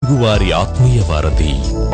తెలుగువారి ఆత్మీయ వారధి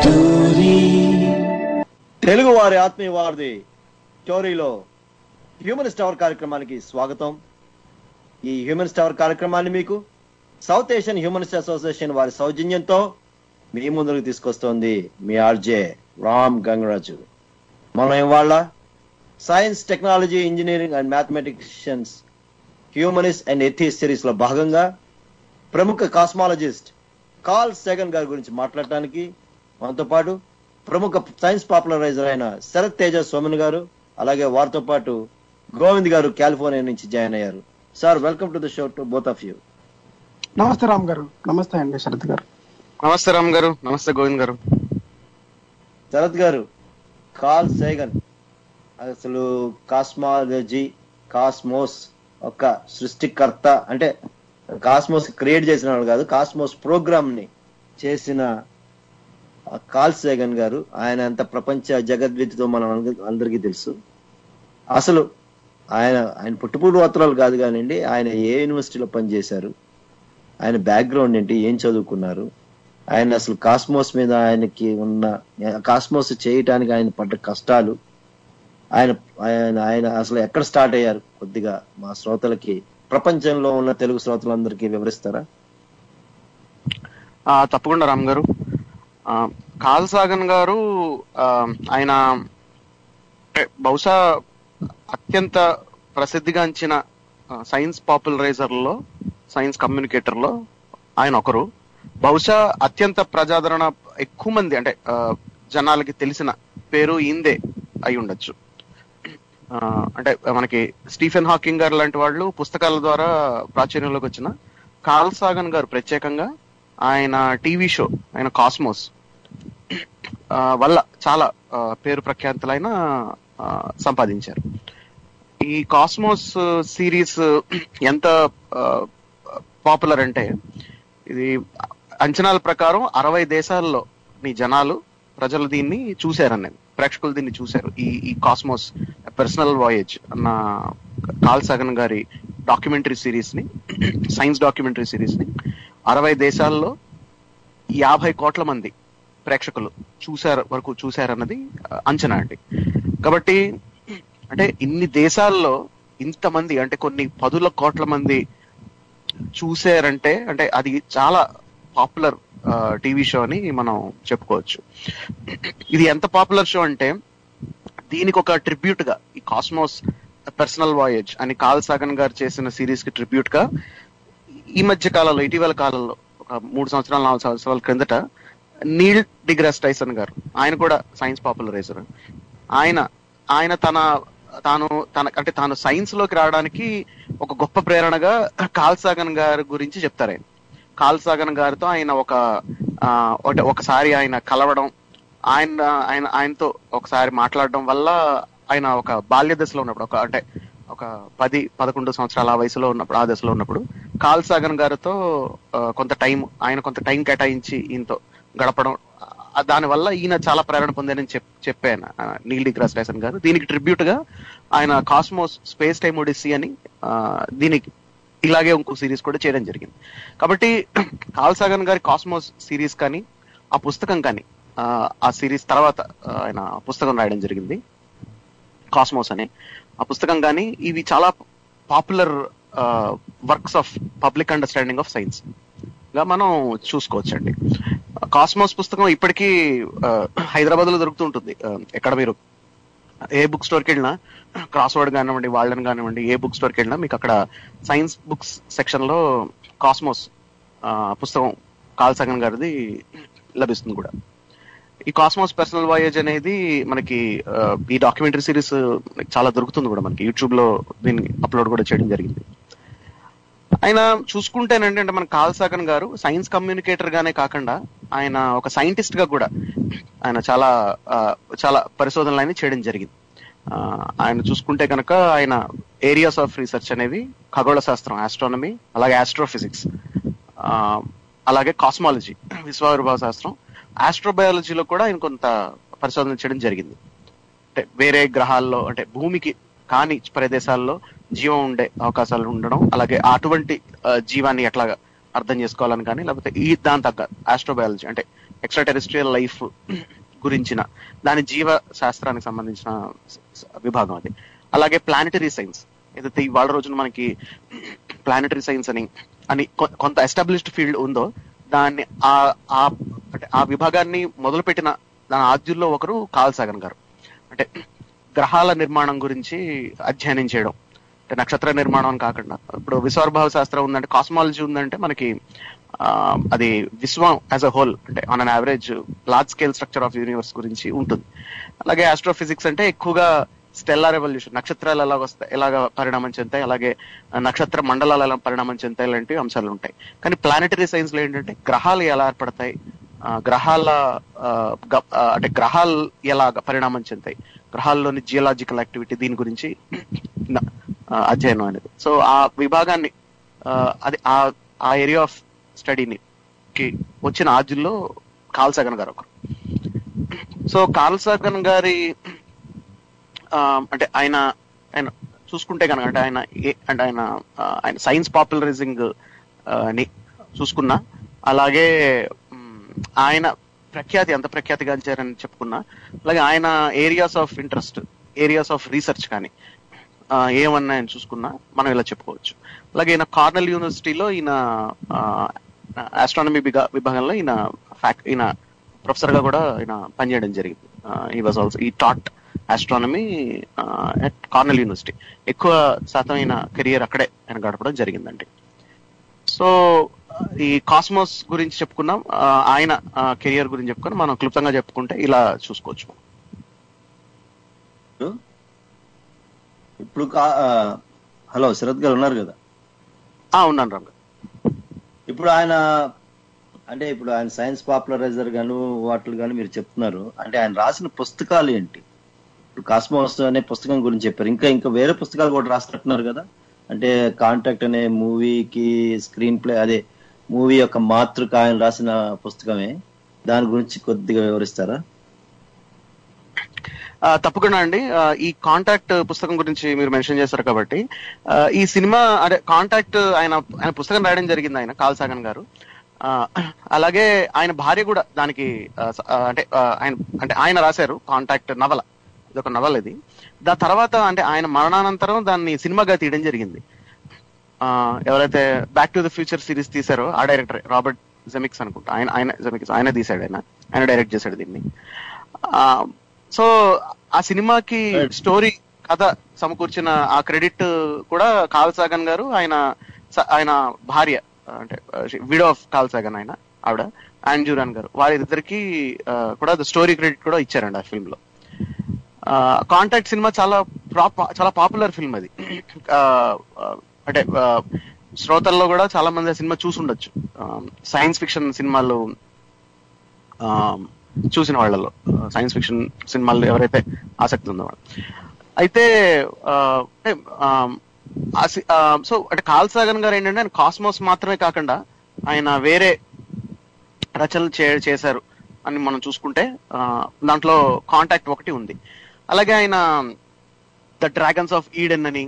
తెలుగు వారి ఆత్మీయ వారిది స్టోరీలో హ్యూమన్ స్టవర్ కార్యక్రమానికి స్వాగతం ఈ హ్యూమన్ స్టవర్ కార్యక్రమాన్ని మీకు సౌత్ ఏషియన్ హ్యూమనిస్ట్ అసోసియేషన్ వారి సౌజన్యంతో మీ ముందుకు తీసుకొస్తోంది మీ ఆర్జే రామ్ గంగరాజు మనం ఇవాళ science technology engineering and mathematicians humanist and ethics series లో భాగంగా ప్రముఖ కాస్మాలజిస్ట్ కార్ల్ సెగన్ గారి గురించి మాట్లాడటానికి మనతో పాటు ప్రముఖ సైన్స్ పాపులరైజర్ అయిన శరత్ తేజ సోమన్ గారు అలాగే వారితో పాటు గోవింద్ గారు కాలిఫోర్నియా నుంచి జాయిన్ అయ్యారు sir welcome to the show to both of you నమస్తే రామ్ గారు నమస్తే అండి శరత్ గారు నమస్తే రామ్ గారు నమస్తే గోవింద్ గారు శరత్ గారు కార్ల్ సేగన్ అసలు కాస్మాలజీ కాస్మోస్ ఒక సృష్టికర్త అంటే కాస్మోస్ క్రియేట్ చేసిన వాళ్ళు కాదు కాస్మోస్ ప్రోగ్రామ్ ని చేసిన ఆ కార్ల్ సేగన్ గారు ఆయన అంత ప్రపంచ జగద్వితితో మనం అందరి- అందరికీ తెలుసు అసలు ఆయన ఆయన పుట్టుపూర్వోత్తరాలు కాదు కానివ్వండి ఆయన ఏ యూనివర్సిటీలో పనిచేశారు ఆయన బ్యాక్గ్రౌండ్ ఏంటి ఏం చదువుకున్నారు ఆయన అసలు కాస్మోస్ మీద ఆయనకి ఉన్న కాస్మోస్ చేయటానికి ఆయన పడ్డ కష్టాలు ఆయన ఆయన ఆయన అసలు ఎక్కడ స్టార్ట్ అయ్యారు కొద్దిగా మా శ్రోతలకి ప్రపంచంలో ఉన్న తెలుగు శ్రోతలందరికీ వివరిస్తారా ఆ, తప్పకుండా రామ్ గారు ఆ, కాల్ సాగన్ గారు ఆ, ఆయన అంటే బహుశా అత్యంత ప్రసిద్ధిగాంచిన ఆ, సైన్స్ పాపులరైజర్లో సైన్స్ కమ్యూనికేటర్లో ఆయన ఒకరు బహుశా అత్యంత ప్రజాదరణ ఎక్కువ మంది అంటే ఆ, జనాలకి తెలిసిన పేరు ఈందే అయి ఉండొచ్చు ఆ, అంటే మనకి స్టీఫెన్ హాకింగ్ గారు లాంటి వాళ్ళు పుస్తకాల ద్వారా ప్రాచుర్యంలోకి వచ్చిన కార్ల్ సాగన్ గారు ప్రత్యేకంగా ఆయన టీవీ షో ఆయన కాస్మోస్ ఆ, వల్ల చాలా ఆ, పేరు ప్రఖ్యాతులైన ఆ, సంపాదించారు ఈ కాస్మోస్ సిరీస్ ఎంత పాపులర్ అంటే ఇది అంచనాల ప్రకారం అరవై దేశాల్లో నీ జనాలు ప్రజలు దీన్ని చూశారని ప్రేక్షకులు దీన్ని చూశారు ఈ ఈ కాస్మోస్ పర్సనల్ వాయేజ్ అన్న కాల్ సగన్ గారి డాక్యుమెంటరీ సిరీస్ ని సైన్స్ డాక్యుమెంటరీ సిరీస్ ని అరవై దేశాల్లో యాభై కోట్ల మంది ప్రేక్షకులు చూశారు వరకు చూశారన్నది ఆ, అంచనా అండి కాబట్టి అంటే ఇన్ని దేశాల్లో ఇంతమంది అంటే కొన్ని పదుల కోట్ల మంది చూశారంటే అంటే అది చాలా పాపులర్ టీవీ షో అని మనం చెప్పుకోవచ్చు ఇది ఎంత పాపులర్ షో అంటే దీనికి ఒక ట్రిబ్యూట్ గా ఈ కాస్మోస్ పర్సనల్ వాయేజ్ అని కాల్ సాగన్ గారు చేసిన సిరీస్ కి ట్రిబ్యూట్ గా ఈ మధ్య కాలంలో ఇటీవల కాలంలో ఒక మూడు సంవత్సరాలు నాలుగు సంవత్సరాల క్రిందట నీల్ డిగ్రాస్ టైసన్ గారు ఆయన కూడా సైన్స్ పాపులరైజర్ ఆయన ఆయన తన తాను తన అంటే తాను సైన్స్ లోకి రావడానికి ఒక గొప్ప ప్రేరణగా కాల్ సాగన్ గారి గురించి చెప్తారు ఆయన కాల్ సాగన్ గారితో ఆయన ఒక ఆ, ఒకటి- ఒకసారి ఆయన కలవడం ఆయన ఆయన ఆయనతో ఒకసారి మాట్లాడడం వల్ల ఆయన ఒక బాల్య దశలో ఉన్నప్పుడు ఒక అంటే ఒక పది పదకొండు సంవత్సరాల ఆ వయసులో ఉన్నప్పుడు ఆ దశలో ఉన్నప్పుడు కాల్ సాగన్ గారితో ఆ, కొంత టైం ఆయన కొంత టైం కేటాయించి ఈయనతో గడపడం ఆ, దానివల్ల ఈయన చాలా ప్రేరణ పొందారని చెప్ చెప్పాను ఆ, నీల్ డిగ్రాస్ టైసన్ గారు దీనికి ట్రిబ్యూట్ గా ఆయన కాస్మోస్ స్పేస్ టైమ్ ఒడిస్సీ అని ఆ, దీనికి ఇలాగే ఇంకో సిరీస్ కూడా చేయడం జరిగింది కాబట్టి కాల్ సాగన్ గారి కాస్మోస్ సిరీస్ కానీ ఆ పుస్తకం కానీ ఆ, ఆ సిరీస్ తర్వాత ఆ, ఆయన పుస్తకం రాయడం జరిగింది కాస్మోస్ అని ఆ పుస్తకం కానీ ఇవి చాలా popular works of public understanding of science గా మనం చూసుకోవచ్చండి కాస్మోస్ పుస్తకం ఇప్పటికీ హైదరాబాద్ లో దొరుకుతూ ఉంటుంది ఆ, ఎక్కడ మీరు ఏ బుక్ స్టోర్కి వెళ్ళినా క్రాస్ వర్డ్ కానివ్వండి వాళ్ళని కానివ్వండి ఏ బుక్ స్టోర్కి వెళ్ళినా మీకు అక్కడ సైన్స్ బుక్స్ సెక్షన్ లో కాస్మోస్ ఆ, పుస్తకం కాల్ సగన్ గారిది లభిస్తుంది కూడా ఈ కాస్మోస్ పర్సనల్ వాయేజ్ అనేది మనకి ఆ, ఈ డాక్యుమెంటరీ సిరీస్ చాలా దొరుకుతుంది కూడా మనకి యూట్యూబ్ లో దీన్ని అప్లోడ్ కూడా చేయడం జరిగింది ఆయన చూసుకుంటేనండి అంటే మన Carl Sagan garu science communicator గానే కాకుండా ఆయన ఒక సైంటిస్ట్ గా కూడా ఆయన చాలా ఆ, చాలా పరిశోధనలు ఆయన చేయడం జరిగింది ఆ, ఆయన చూసుకుంటే కనుక ఆయన ఏరియాస్ ఆఫ్ రీసెర్చ్ అనేవి ఖగోళ శాస్త్రం ఆస్ట్రానమీ అలాగే ఆస్ట్రోఫిజిక్స్ అలాగే కాస్మాలజీ విశ్వావిర్భావ శాస్త్రం ఆస్ట్రోబయాలజీలో కూడా ఆయన కొంత పరిశోధన చేయడం జరిగింది అంటే వేరే గ్రహాల్లో అంటే భూమికి కాని ప్రదేశాల్లో జీవం ఉండే అవకాశాలు ఉండడం అలాగే అటువంటి ఆ, జీవాన్ని ఎట్లా అర్థం చేసుకోవాలని కానీ లేకపోతే ఈ దాని తగ్గ ఆస్ట్రోబయాలజీ అంటే ఎక్స్ట్రా టెరిస్ట్రియల్ లైఫ్ గురించిన దాని జీవ శాస్త్రానికి సంబంధించిన స- స- విభాగం అది అలాగే ప్లానటరీ సైన్స్ ఏదైతే ఇవాళ రోజున మనకి ప్లానటరీ సైన్స్ అని అని కొ- కొంత ఎస్టాబ్లిష్డ్ ఫీల్డ్ ఉందో దాన్ని ఆ ఆ అంటే ఆ విభాగాన్ని మొదలుపెట్టిన దాని ఆద్యుల్లో ఒకరు కాల్ సాగన్ గారు అంటే గ్రహాల నిర్మాణం గురించి అధ్యయనం చేయడం అంటే నక్షత్ర నిర్మాణం అని కాకుండా ఇప్పుడు విశ్వర్భావ శాస్త్రం ఉందంటే కాస్మాలజీ ఉందంటే మనకి ఆ, అది విశ్వం యాజ్ అ హోల్ అంటే on an average large scale structure of universe గురించి ఉంటుంది అలాగే ఆస్ట్రోఫిజిక్స్ అంటే ఎక్కువగా స్టెల్లార్ రెవల్యూషన్ నక్షత్రాలు ఎలా వస్తాయి ఎలాగ పరిణామం చెందుతాయి అలాగే ఆ, నక్షత్ర మండలాలు ఎలా పరిణామం చెందుతాయి లాంటి అంశాలు ఉంటాయి కానీ ప్లానటరీ సైన్స్ లో ఏంటంటే గ్రహాలు ఎలా ఏర్పడతాయి ఆ, గ్రహాల ఆ, గ- ఆ, అంటే గ్రహాలు ఎలా పరిణామం చెందుతాయి గ్రహాల్లోని జియలాజికల్ యాక్టివిటీ దీని గురించి న- ఆ, అధ్యయనం అనేది సో ఆ విభాగాన్ని ఆ, అది ఆ ఆ ఏరియా ఆఫ్ స్టడీని కి వచ్చిన ఆద్యుల్లో కాల్ సగన్ గారు ఒకరు సో కాల్ సగన్ గారి ఆ, అంటే ఆయన ఆయన చూసుకుంటే కనుక అంటే ఆయన ఏ- అంటే ఆయన ఆ, ఆయన సైన్స్ పాపులరైజింగ్ ని చూసుకున్నా అలాగే మ్, ఆయన ప్రఖ్యాతి ఎంత ప్రఖ్యాతిగాంచారని చెప్పుకున్నా అలాగే ఆయన areas of interest areas of research కానీ ఆ, ఏమన్నాయని చూసుకున్నా మనం ఇలా చెప్పుకోవచ్చు అలాగే ఈయన కార్నల్ యూనివర్సిటీలో ఈయన ఆస్ట్రానమీ విభాగంలో ఈయన ఫ్యాక్ ఈయన ప్రొఫెసర్ గా కూడా ఈయన పనిచేయడం జరిగింది ఈ వాజ్ ఆల్సో ఈ taught astronomy at Cornell University ఎక్కువ శాతం ఈయన కెరియర్ అక్కడే ఆయన గడపడం జరిగిందండి సో ఈ కాస్మోస్ గురించి చెప్పుకున్నాం ఆ, ఆయన కెరియర్ గురించి చెప్పుకొని మనం క్లుప్తంగా చెప్పుకుంటే ఇలా చూసుకోవచ్చు ఇప్పుడు కా- ఆ, హలో శరత్ గారు ఉన్నారు కదా ఆ, ఉన్నాను రంగ ఇప్పుడు ఆయన అంటే ఇప్పుడు ఆయన సైన్స్ పాపులరైజర్ గాను వాటిలు గాను మీరు చెప్తున్నారు అంటే ఆయన రాసిన పుస్తకాలు ఏంటి ఇప్పుడు కాస్మోస్ అనే పుస్తకం గురించి చెప్పారు ఇంకా ఇంకా వేరే పుస్తకాలు కూడా రాస్తున్నారు కదా అంటే కాంటాక్ట్ అనే మూవీకి స్క్రీన్ ప్లే అదే మూవీ యొక్క మాతృక ఆయన రాసిన పుస్తకమే దాని గురించి కొద్దిగా వివరిస్తారా ఆ, తప్పకుండా అండి ఆ, ఈ కాంటాక్ట్ పుస్తకం గురించి మీరు మెన్షన్ చేశారు కాబట్టి ఆ, ఈ సినిమా అదే కాంటాక్ట్ ఆయన ఆయన పుస్తకం రాయడం జరిగింది ఆయన కాల్ సాగన్ గారు ఆ, అలాగే ఆయన భార్య కూడా దానికి ఆ, స- ఆ, అంటే ఆ, ఆయన అంటే ఆయన రాశారు కాంటాక్ట్ నవల ఇది ఒక నవల ఇది దాని తర్వాత అంటే ఆయన మరణానంతరం దాన్ని సినిమాగా తీయడం జరిగింది ఆ, ఎవరైతే Back to the Future series తీశారో ఆ డైరెక్టర్ రాబర్ట్ జెమిక్స్ అనుకుంటా ఆయన ఆయన జెమిక్స్ ఆయన తీశాడు ఆయన ఆయన డైరెక్ట్ చేశాడు దీన్ని ఆ, సో ఆ సినిమాకి స్టోరీ కథ సమకూర్చిన ఆ క్రెడిట్ కూడా కాల్ సాగన్ గారు ఆయన స- ఆయన భార్య అంటే విడో ఆఫ్ కాల్ సాగన్ ఆయన ఆవిడ ఆంజూరాన్ గారు వారిద్దరికి ఆ, కూడా స్టోరీ క్రెడిట్ కూడా ఇచ్చారండి ఆ ఫిల్మ్ లో కాంటాక్ట్ సినిమా చాలా ప్రా- చాలా పాపులర్ ఫిల్మ్ అది ఆ, ఆ, అంటే ఆ, శ్రోతల్లో కూడా చాలా మంది ఆ సినిమా చూసి ఉండొచ్చు సైన్స్ ఫిక్షన్ సినిమాలు ఆ, చూసిన వాళ్ళలో సైన్స్ ఫిక్షన్ సినిమాల్లో ఎవరైతే ఆసక్తి ఉందో వాళ్ళు అయితే ఆ, అంటే, ఆ, ఆ సి- ఆ, సో అంటే కాల్ సాగన్ గారు ఏంటంటే ఆయన కాస్మోస్ మాత్రమే కాకుండా ఆయన వేరే రచనలు చే చేశారు అని మనం చూసుకుంటే ఆ, దాంట్లో కాంటాక్ట్ ఒకటి ఉంది అలాగే ఆయన ద డ్రాగన్స్ ఆఫ్ ఈడెన్ అని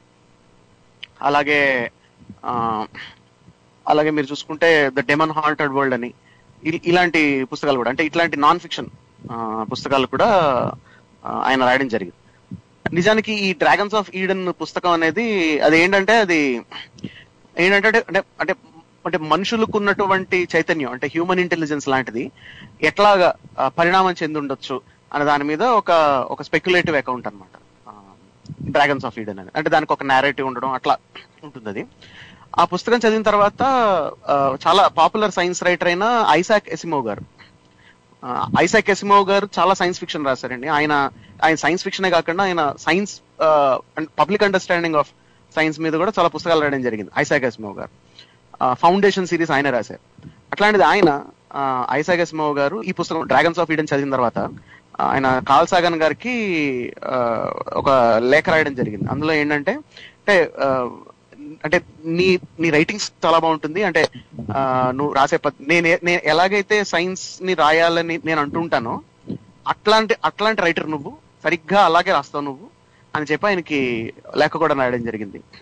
అలాగే ఆ, అలాగే మీరు చూసుకుంటే ద డెమన్ హాంటెడ్ వరల్డ్ అని ఇ- ఇలాంటి పుస్తకాలు కూడా అంటే ఇట్లాంటి నాన్ ఫిక్షన్ పుస్తకాలు కూడా ఆ, ఆయన రాయడం జరిగింది నిజానికి ఈ డ్రాగన్స్ ఆఫ్ ఈడెన్ పుస్తకం అనేది అది ఏంటంటే అది ఏంటంటే అంటే అంటే అంటే అంటే మనుషులకు ఉన్నటువంటి చైతన్యం అంటే హ్యూమన్ ఇంటెలిజెన్స్ లాంటిది ఎట్లాగా ఆ, పరిణామం చెంది ఉండొచ్చు అనే దాని మీద ఒక ఒక స్పెక్యులేటివ్ అకౌంట్ అనమాట డ్రాగన్స్ ఆఫ్ ఈడెన్ అని అంటే దానికి ఒక నేరేటివ్ ఉండడం అట్లా ఉంటుంది అది ఆ పుస్తకం చదివిన తర్వాత ఆ, చాలా పాపులర్ సైన్స్ రైటర్ అయిన ఐసాక్ ఎసిమో గారు ఆ, ఐసాక్ ఎసిమో గారు చాలా సైన్స్ ఫిక్షన్ రాశారండి ఆయన ఆయన సైన్స్ ఫిక్షనే కాకుండా ఆయన science public understanding of science మీద కూడా చాలా పుస్తకాలు రాయడం జరిగింది ఐసాక్ ఎసిమో గారు ఫౌండేషన్ సిరీస్ ఆయన రాశారు అట్లాంటిది ఆయన ఆ, ఐసాక్ ఎసిమో గారు ఈ పుస్తకం డ్రాగన్స్ ఆఫ్ ఈడెన్ చదివిన తర్వాత ఆ, ఆయన కాల్ సాగన్ గారికి ఆ, ఒక లేఖ రాయడం జరిగింది అందులో ఏంటంటే అంటే ఆ, అంటే నీ నీ రైటింగ్స్ చాలా బాగుంటుంది అంటే ఆ, నువ్వు రాసే పద్- నేను ఏ- నేను ఎలాగైతే సైన్స్ ని రాయాలని నేను అంటుంటానో అట్లాంటి అట్లాంటి రైటర్ నువ్వు సరిగ్గా అలాగే రాస్తావు నువ్వు అని చెప్పి ఆయనకి లేఖ కూడా రాయడం జరిగింది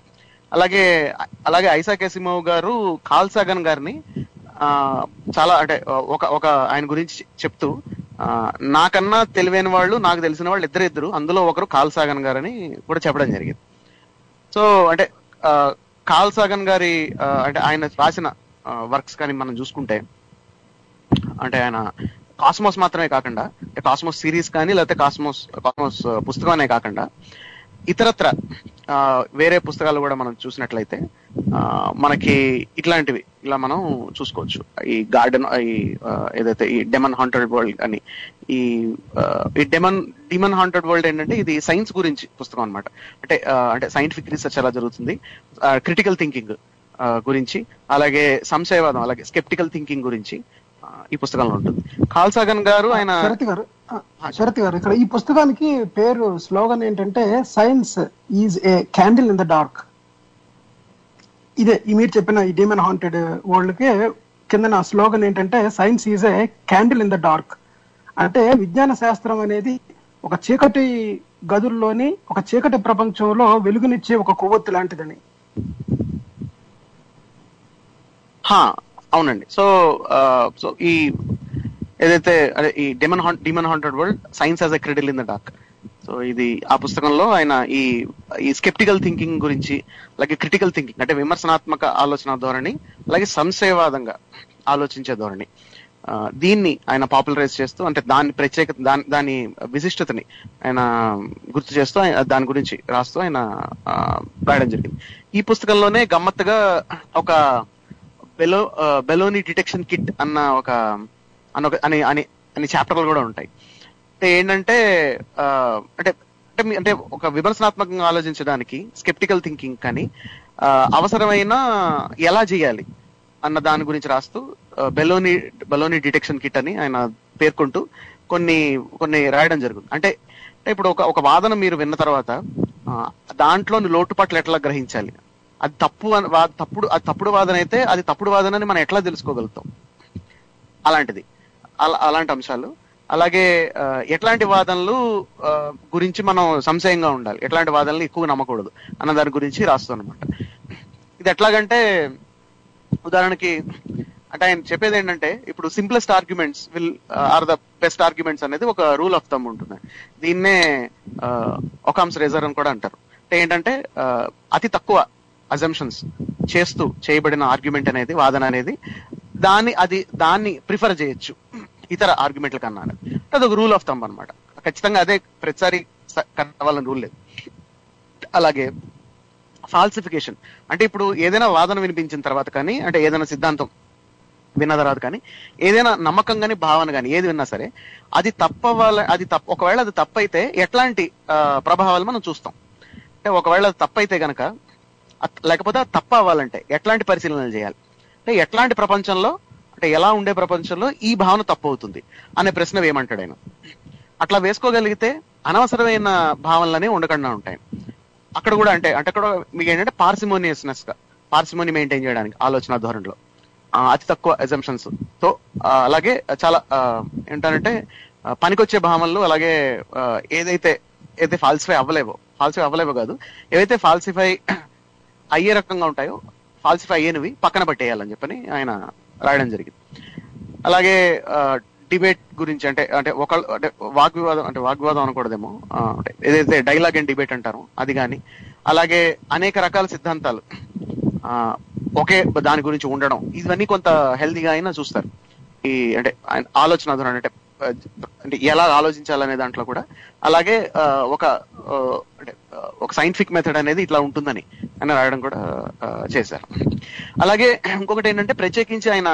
అలాగే అలాగే ఐసాక్ ఎసిమోవ్ గారు కాల్ సాగన్ గారిని ఆ, చాలా అంటే ఒక ఒక ఆయన గురించి చెప్తూ ఆ, నాకన్నా తెలివైన వాళ్ళు నాకు తెలిసిన వాళ్ళు ఇద్దరు ఇద్దరు అందులో ఒకరు కాల్ సాగన్ గారని కూడా చెప్పడం జరిగింది సో అంటే ఆ, కాల్ సాగన్ గారి ఆ, అంటే ఆయన రాసిన వర్క్స్ కానీ మనం చూసుకుంటే అంటే ఆయన కాస్మోస్ మాత్రమే కాకుండా అంటే కాస్మోస్ సిరీస్ కానీ లేకపోతే కాస్మోస్ కాస్మోస్ పుస్తకం అనే కాకుండా ఇతరత్ర ఆ, వేరే పుస్తకాలు కూడా మనం చూసినట్లయితే ఆ, మనకి ఇట్లాంటివి ఇలా మనం చూసుకోవచ్చు ఈ గార్డెన్ ఈ ఆ, ఏదైతే ఈ డెమన్ హాంటెడ్ వరల్డ్ అని ఈ ఆ, ఈ డెమన్ డిమన్ హాంటెడ్ వరల్డ్ ఏంటంటే ఇది సైన్స్ గురించి పుస్తకం అన్నమాట అంటే ఆ, అంటే సైంటిఫిక్ రీసెర్చ్ ఎలా జరుగుతుంది క్రిటికల్ థింకింగ్ గురించి అలాగే సంశయవాదం అలాగే స్కెప్టికల్ థింకింగ్ గురించి ఆ, ఈ పుస్తకంలో ఉంటుంది కాల్ సాగన్ గారు ఆయన శరత్ గారు ఆ, శరత్ గారు ఇక్కడ ఈ పుస్తకానికి పేరు స్లోగన్ ఏంటంటే science is a candle in the dark ఇదే ఈ మీరు చెప్పిన ఈ డీమన్ హాంటెడ్ వరల్డ్ కి కింద నా స్లోగన్ ఏంటంటే science is a candle in the dark అంటే విజ్ఞాన శాస్త్రం అనేది ఒక చీకటి గదుల్లోని ఒక చీకటి ప్రపంచంలో వెలుగునిచ్చే ఒక కొవ్వొత్తి లాంటిదని హా అవునండి సో ఆ, సో ఈ ఏదైతే అదే ఈ demon haunt demon haunted world science as a cradle in the dark so ఇది ఆ పుస్తకంలో ఆయన ఈ ఈ స్కెప్టికల్ థింకింగ్ గురించి అలాగే క్రిటికల్ థింకింగ్ అంటే విమర్శనాత్మక ఆలోచన ధోరణి అలాగే సంశయవాదంగా ఆలోచించే ధోరణి ఆ, దీన్ని ఆయన పాపులరైజ్ చేస్తూ అంటే దాని ప్రత్యేకత దాని దాని విశిష్టతని ఆయన గుర్తు చేస్తూ ఆయన దాని గురించి రాస్తూ ఆయన ఆ, రాయడం జరిగింది ఈ పుస్తకంలోనే గమ్మత్తుగా ఒక బెలో బెలోని డిటెక్షన్ కిట్ అన్న ఒక అన్న ఒక అని అని అని చాప్టర్లు కూడా ఉంటాయి అంటే ఏంటంటే ఆ, అంటే అంటే మీ- అంటే ఒక విమర్శనాత్మకంగా ఆలోచించడానికి స్కెప్టికల్ థింకింగ్ కానీ ఆ, అవసరమైన ఎలా చేయాలి అన్న దాని గురించి రాస్తూ ఆ, బెలోని బెలోని డిటెక్షన్ కిట్ అని ఆయన పేర్కొంటూ కొన్ని కొన్ని రాయడం జరుగుతుంది అంటే అంటే ఇప్పుడు ఒక ఒక వాదన మీరు విన్న తర్వాత ఆ, దాంట్లోని లోటుపాట్లు ఎట్లా గ్రహించాలి అది తప్పు అని వా- తప్పుడు అది తప్పుడు వాదన అయితే అది తప్పుడు వాదన అని మనం ఎట్లా తెలుసుకోగలుగుతాం అలాంటిది అలా అలాంటి అంశాలు అలాగే ఆ, ఎట్లాంటి వాదనలు ఆ, గురించి మనం సంశయంగా ఉండాలి ఎట్లాంటి వాదనలు ఎక్కువ నమ్మకూడదు అన్న దాని గురించి రాస్తాం అనమాట ఇది ఎట్లాగంటే ఉదాహరణకి అంటే ఆయన చెప్పేది ఏంటంటే ఇప్పుడు simplest arguments will are the best arguments అనేది ఒక రూల్ ఆఫ్ థమ్ ఉంటుంది దీన్నే ఒకామ్స్ రేజర్ అని కూడా అంటారు అంటే ఏంటంటే ఆ, అతి తక్కువ అజంప్షన్స్ చేస్తూ చేయబడిన ఆర్గ్యుమెంట్ అనేది వాదన అనేది దాన్ని అది దాన్ని ప్రిఫర్ చేయొచ్చు ఇతర ఆర్గ్యుమెంట్ల కన్నా అనేది అంటే అదొక రూల్ ఆఫ్ థంబ్ అనమాట ఖచ్చితంగా అదే ప్రతిసారి స- కావాలని రూల్ లేదు అలాగే ఫాల్సిఫికేషన్ అంటే ఇప్పుడు ఏదైనా వాదన వినిపించిన తర్వాత కానీ అంటే ఏదైనా సిద్ధాంతం విన్న తర్వాత కానీ ఏదైనా నమ్మకం కానీ భావన కానీ ఏది విన్నా సరే అది తప్పవాల అది తప్ప ఒకవేళ అది తప్పైతే ఎట్లాంటి ఆ, ప్రభావాలు మనం చూస్తాం అంటే ఒకవేళ అది తప్పైతే గనక అత్- లేకపోతే అది తప్ప అవ్వాలంటే ఎట్లాంటి పరిశీలనలు చేయాలి అంటే ఎట్లాంటి ప్రపంచంలో అంటే ఎలా ఉండే ప్రపంచంలో ఈ భావన తప్పు అవుతుంది అనే ప్రశ్న వేయమంటాడు ఆయన అట్లా వేసుకోగలిగితే అనవసరమైన భావనలనే ఉండకుండా ఉంటాయి అక్కడ కూడా అంటే అంటే అక్కడ మీకు ఏంటంటే పార్సిమోనియస్నెస్ గా పార్సిమోని మెయింటైన్ చేయడానికి ఆలోచన ధోరణిలో ఆ, అతి తక్కువ ఎజంప్షన్స్ తో ఆ, అలాగే చాలా ఆ, ఏంటంటే ఆ, పనికొచ్చే భావనలు అలాగే ఆ, ఏదైతే ఏదైతే ఫాల్సిఫై అవ్వలేవో ఫాల్సిఫై అవ్వలేవో కాదు ఏవైతే ఫాల్సిఫై అయ్యే రకంగా ఉంటాయో ఫాల్సిఫై అయ్యేనివి పక్కన పెట్టేయాలని చెప్పని ఆయన రాయడం జరిగింది అలాగే డిబేట్ గురించి అంటే అంటే ఒక అంటే వాగ్వివాదం అంటే వాగ్వివాదం అనకూడదేమో ఆ, అంటే ఏదైతే డైలాగ్ అండ్ డిబేట్ అంటారో అది కానీ అలాగే అనేక రకాల సిద్ధాంతాలు ఆ, ఒకే దాని గురించి ఉండడం ఇవన్నీ కొంత హెల్తీగా అయినా చూస్తారు ఈ అంటే ఆయన ఆలోచన ధోరణి అంటే ఆ, అంటే ఎలా ఆలోచించాలనే దాంట్లో కూడా అలాగే ఆ, ఒక ఆ, అంటే ఆ, ఒక సైంటిఫిక్ మెథడ్ అనేది ఇట్లా ఉంటుందని ఆయన రాయడం కూడా ఆ, చేశారు అలాగే ఇంకొకటి ఏంటంటే ప్రత్యేకించి ఆయన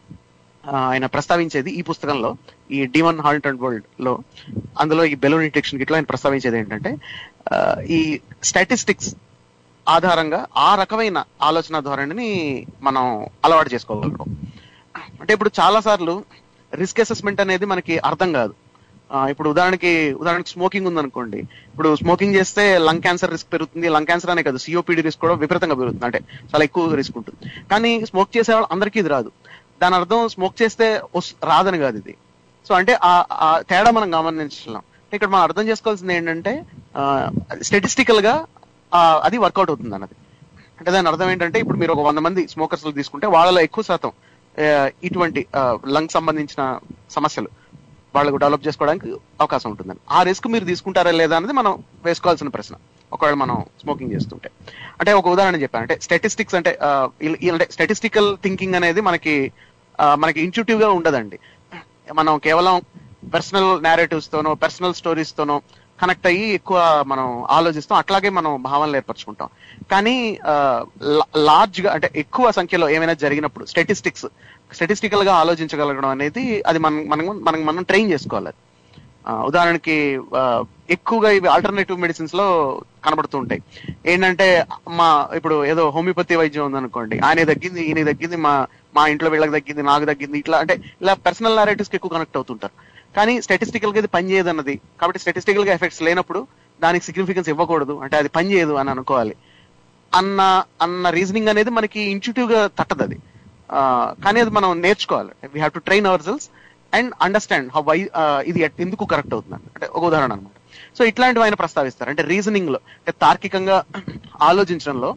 ఆ, ఆయన ప్రస్తావించేది ఈ పుస్తకంలో ఈ డివన్ హాల్ట్ అండ్ వరల్డ్ లో అందులో ఈ బెలూన్ డిటెక్షన్ గిట్లో ఆయన ప్రస్తావించేది ఏంటంటే ఆ, ఈ స్టాటిస్టిక్స్ ఆధారంగా ఆ రకమైన ఆలోచన ధోరణిని మనం అలవాటు చేసుకోగలగడం అంటే ఇప్పుడు చాలా సార్లు రిస్క్ అసెస్మెంట్ అనేది మనకి అర్థం కాదు ఆ, ఇప్పుడు ఉదాహరణకి ఉదాహరణకి స్మోకింగ్ ఉందనుకోండి ఇప్పుడు స్మోకింగ్ చేస్తే లంగ్ క్యాన్సర్ రిస్క్ పెరుగుతుంది లంగ్ క్యాన్సర్ అనే కాదు సిఓపిడి రిస్క్ కూడా విపరీతంగా పెరుగుతుంది అంటే చాలా ఎక్కువ రిస్క్ ఉంటుంది కానీ స్మోక్ చేసే వాళ్ళు అందరికీ ఇది రాదు దాని అర్థం స్మోక్ చేస్తే వస్- రాదని కాదు ఇది సో అంటే ఆ ఆ తేడా మనం గమనించలేం ఇక్కడ మనం అర్థం చేసుకోవాల్సింది ఏంటంటే స్టెటిస్టికల్ గా ఆ, అది వర్కౌట్ అవుతుంది అన్నది అంటే దాని అర్థం ఏంటంటే ఇప్పుడు మీరు ఒక వంద మంది స్మోకర్స్ తీసుకుంటే వాళ్ళలో ఎక్కువ శాతం ఆ, ఇటువంటి లంగ్ సంబంధించిన సమస్యలు వాళ్ళకు డెవలప్ చేసుకోవడానికి అవకాశం ఉంటుందని ఆ రిస్క్ మీరు తీసుకుంటారా లేదా అనేది మనం వేసుకోవాల్సిన ప్రశ్న ఒకవేళ మనం స్మోకింగ్ చేస్తుంటే అంటే ఒక ఉదాహరణ చెప్పాను అంటే స్టాటిస్టిక్స్ అంటే ఆ, ఇల్- ఇల్- అంటే స్టాటిస్టికల్ థింకింగ్ అనేది మనకి ఆ, మనకి ఇంట్యూటివ్ గా ఉండదండి మనం కేవలం పర్సనల్ నేరేటివ్స్ తోనో పర్సనల్ స్టోరీస్ తోనో కనెక్ట్ అయ్యి ఎక్కువ మనం ఆలోచిస్తాం అట్లాగే మనం భావనలు ఏర్పరచుకుంటాం కానీ లార్జ్ గా అంటే ఎక్కువ సంఖ్యలో ఏమైనా జరిగినప్పుడు స్టాటిస్టిక్స్ స్టాటిస్టికల్ గా ఆలోచించగలగడం అనేది అది మనం మనం మనం మనం ట్రైన్ చేసుకోవాలి అది. ఆ, ఉదాహరణకి ఆ, ఎక్కువగా ఇవి ఆల్టర్నేటివ్ మెడిసిన్స్ లో కనబడుతూ ఉంటాయి ఏంటంటే మా ఇప్పుడు ఏదో హోమియోపతి వైద్యం ఉందనుకోండి ఆయన తగ్గింది ఈయన తగ్గింది మా మా ఇంట్లో వీళ్ళకి తగ్గింది నాకు తగ్గింది ఇట్లా అంటే ఇలా పర్సనల్ నారేటివ్స్ కి ఎక్కువ కనెక్ట్ అవుతుంటారు కానీ స్టాటిస్టికల్ గా ఇది పని చేయదు అన్నది కాబట్టి స్టాటిస్టికల్ గా ఎఫెక్ట్స్ లేనప్పుడు దానికి సిగ్నిఫికెన్స్ ఇవ్వకూడదు అంటే అది పని చేయదు అని అనుకోవాలి అన్న అన్న రీజనింగ్ అనేది మనకి ఇంట్యూటివ్ గా తట్టదు అది ఆ, కానీ అది మనం నేర్చుకోవాలి we have to train our cells and understand how why ఇది ఎట్- ఎందుకు కరెక్ట్ అవుతుంది అంటే ఒక ఉదాహరణ అనమాట సో ఇట్లాంటివి ఆయన ప్రస్తావిస్తారు అంటే రీజనింగ్ లో అంటే తార్కికంగా ఆలోచించడంలో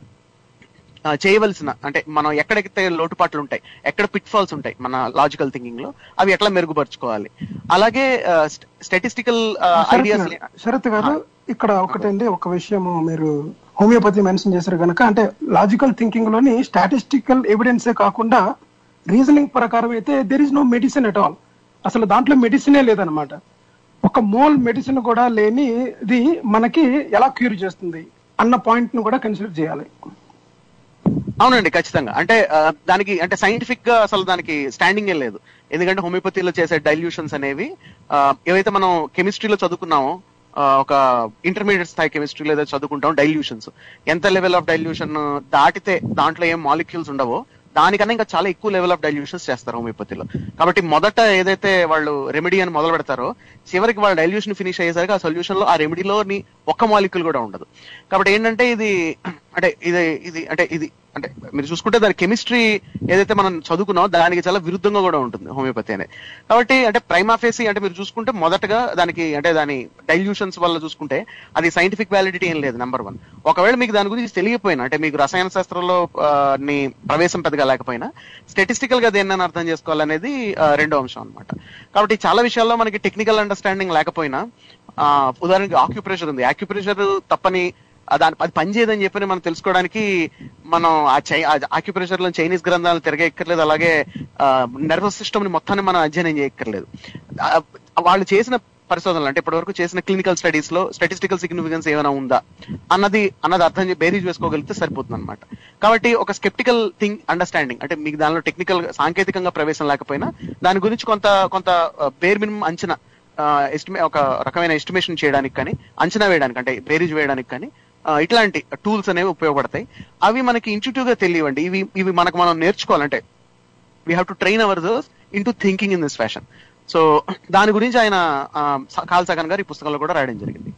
ఆ, చేయవలసిన అంటే మనం ఎక్కడెక్కడైతే లోటుపాట్లు ఉంటాయి ఎక్కడ పిట్ ఫాల్స్ ఉంటాయి మన లాజికల్ థింకింగ్ లో అవి ఎట్లా మెరుగుపరుచుకోవాలి అలాగే స్టాటిస్టికల్ శరత్ ఐడియాస్ గారు- శరత్ గారు ఇక్కడ ఒకటండి ఒక విషయము మీరు హోమియోపతి మెన్షన్ చేశారు కనుక అంటే లాజికల్ థింకింగ్ లోని స్టాటిస్టికల్ ఎవిడెన్సే కాకుండా రీజనింగ్ ప్రకారం అయితే there is no medicine at all అసలు దాంట్లో మెడిసినే లేదనమాట ఒక మోల్ మెడిసిన్ కూడా లేని ఇది మనకి ఎలా క్యూర్ చేస్తుంది అన్న పాయింట్ ను కూడా కన్సిడర్ చేయాలి అవునండి ఖచ్చితంగా అంటే ఆ, దానికి అంటే సైంటిఫిక్ గా అసలు దానికి స్టాండింగ్ లేదు ఎందుకంటే హోమియోపతిలో చేసే డైల్యూషన్స్ అనేవి ఆ, ఏవైతే మనం కెమిస్ట్రీలో చదువుకున్నామో ఆ, ఒక ఇంటర్మీడియట్ స్థాయి కెమిస్ట్రీలో ఏదైతే చదువుకుంటాం డైల్యూషన్స్ ఎంత లెవెల్ ఆఫ్ డైల్యూషన్ దాటితే దాంట్లో ఏం మాలిక్యూల్స్ ఉండవో దానికన్నా ఇంకా చాలా ఎక్కువ లెవెల్ ఆఫ్ డైల్యూషన్స్ చేస్తారు హోమియోపతిలో కాబట్టి మొదట ఏదైతే వాళ్ళు రెమెడీ అని మొదలు పెడతారో చివరికి వాళ్ళ డైల్యూషన్ ఫినిష్ అయ్యేసరికి ఆ సొల్యూషన్ లో ఆ రెమెడీలోని ఒక్క మాలిక్యూల్ కూడా ఉండదు కాబట్టి ఏంటంటే ఇది అంటే ఇది ఇది అంటే ఇది అంటే మీరు చూసుకుంటే దాని కెమిస్ట్రీ ఏదైతే మనం చదువుకున్నామో దానికి చాలా విరుద్ధంగా కూడా ఉంటుంది హోమియోపతి అనేది కాబట్టి అంటే ప్రైమాఫేసి అంటే మీరు చూసుకుంటే మొదటగా దానికి అంటే దాని డైల్యూషన్స్ వల్ల చూసుకుంటే అది సైంటిఫిక్ వ్యాలిడిటీ ఏం లేదు నెంబర్ వన్ ఒకవేళ మీకు దాని గురించి తెలియకపోయినా అంటే మీకు రసాయన శాస్త్రంలో ఆ, ని ప్రవేశం పెద్దగా లేకపోయినా స్టాటిస్టికల్ గా దేన్ని అర్థం చేసుకోవాలనేది ఆ, రెండో అంశం అన్నమాట కాబట్టి చాలా విషయాల్లో మనకి టెక్నికల్ అండర్స్టాండింగ్ లేకపోయినా ఆ, ఉదాహరణకి ఆక్యుప్రెషర్ ఉంది ఆక్యుప్రెషర్ తప్పని ఆ దాని అది పనిచేయదని చెప్పని మనం తెలుసుకోవడానికి మనం ఆ చై ఆక్యుప్రెషర్ లో చైనీస్ గ్రంథాలను తిరగక్కర్లేదు అలాగే నర్వస్ సిస్టమ్ ని మొత్తాన్ని మనం అధ్యయనం చేయక్కర్లేదు ఆ, వాళ్ళు చేసిన పరిశోధనలు అంటే ఇప్పటివరకు చేసిన క్లినికల్ స్టడీస్ లో స్టాటిస్టికల్ సిగ్నిఫికెన్స్ ఏమైనా ఉందా అన్నది అన్నది అర్థం చే- బేరీజ్ వేసుకోగలిగితే సరిపోతుంది అనమాట కాబట్టి ఒక స్కెప్టికల్ థింగ్ అండర్స్టాండింగ్ అంటే మీకు దానిలో టెక్నికల్ సాంకేతికంగా ప్రవేశం లేకపోయినా దాని గురించి కొంత కొంత బేర్ మినిమం అంచనా ఎస్టిమే ఒక రకమైన ఎస్టిమేషన్ చేయడానికి కానీ అంచనా వేయడానికి అంటే బేరీజ్ వేయడానికి కానీ ఆ, ఇట్లాంటి టూల్స్ అనేవి ఉపయోగపడతాయి అవి మనకి ఇంట్యూటివ్ గా తెలియవండి ఇవి ఇవి మనకు మనం నేర్చుకోవాలంటే we have to train our those in to thinking in this fashion so దాని గురించి ఆయన ఆ, స- కాల్ సాగన్ గారు ఈ పుస్తకంలో కూడా రాయడం జరిగింది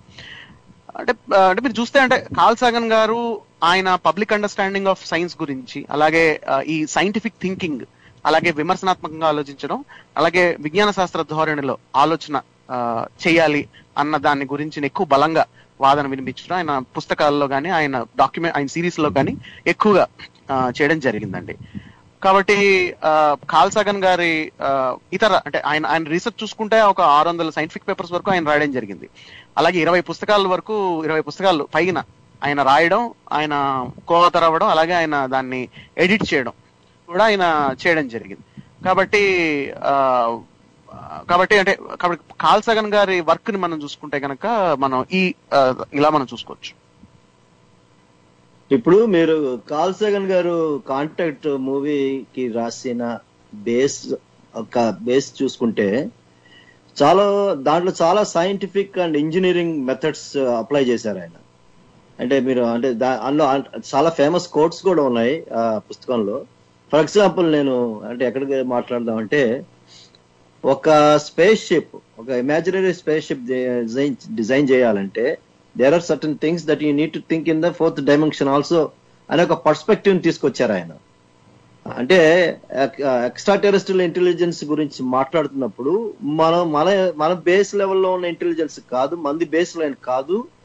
అంటే ఆ, అంటే మీరు చూస్తే అంటే కాల్ సాగన్ గారు ఆయన పబ్లిక్ అండర్స్టాండింగ్ ఆఫ్ సైన్స్ గురించి అలాగే ఆ, ఈ సైంటిఫిక్ థింకింగ్ అలాగే విమర్శనాత్మకంగా ఆలోచించడం అలాగే విజ్ఞాన శాస్త్ర ధోరణిలో ఆలోచన ఆ, చేయాలి అన్న దాని గురించి ఎక్కువ బలంగా వాదన వినిపించడం ఆయన పుస్తకాల్లో కానీ ఆయన డాక్యుమెంట్ ఆయన సిరీస్ లో కానీ ఎక్కువగా ఆ, చేయడం జరిగిందండి కాబట్టి ఆ, కాల్ సాగన్ గారి ఆ, ఇతర అంటే ఆయన ఆయన రీసెర్చ్ చూసుకుంటే ఒక ఆరు వందల సైంటిఫిక్ పేపర్స్ వరకు ఆయన రాయడం జరిగింది అలాగే ఇరవై పుస్తకాల వరకు ఇరవై పుస్తకాలు పైన ఆయన రాయడం ఆయన కోవతర్ అవ్వడం అలాగే ఆయన దాన్ని ఎడిట్ చేయడం కూడా ఆయన చేయడం జరిగింది కాబట్టి ఆ, కాబట్టి అంటే కాబట్టి కాల్ సగన్ గారి వర్క్ ని మనం చూసుకుంటే కనుక మనం ఈ ఆ, ఇలా మనం చూసుకోవచ్చు ఇప్పుడు మీరు కాల్ సెగన్ గారు కాంటాక్ట్ మూవీకి రాసిన బేస్ ఒక బేస్ చూసుకుంటే చాలా దాంట్లో చాలా scientific and engineering methods apply చేశారు ఆయన అంటే మీరు అంటే దా- అందులో అన్- చాలా ఫేమస్ కోట్స్ కూడా ఉన్నాయి ఆ పుస్తకంలో ఫర్ ఎగ్జాంపుల్ నేను అంటే ఎక్కడికి మాట్లాడదాం అంటే ఒక స్పేస్ షిప్ ఒక imaginary space ship design design చేయాలంటే there are certain things that you need to think in the fourth dimension also అనే ఒక పర్స్పెక్టివ్ తీసుకొచ్చారు ఆయన అంటే ఎక్స్ట్రా టెరెస్ట్రియల్ ఇంటెలిజెన్స్ గురించి మాట్లాడుతున్నప్పుడు మనం మన మన బేస్ లెవెల్లో ఉన్న ఇంటెలిజెన్స్ కాదు మంది బేస్ లైన్ కాదు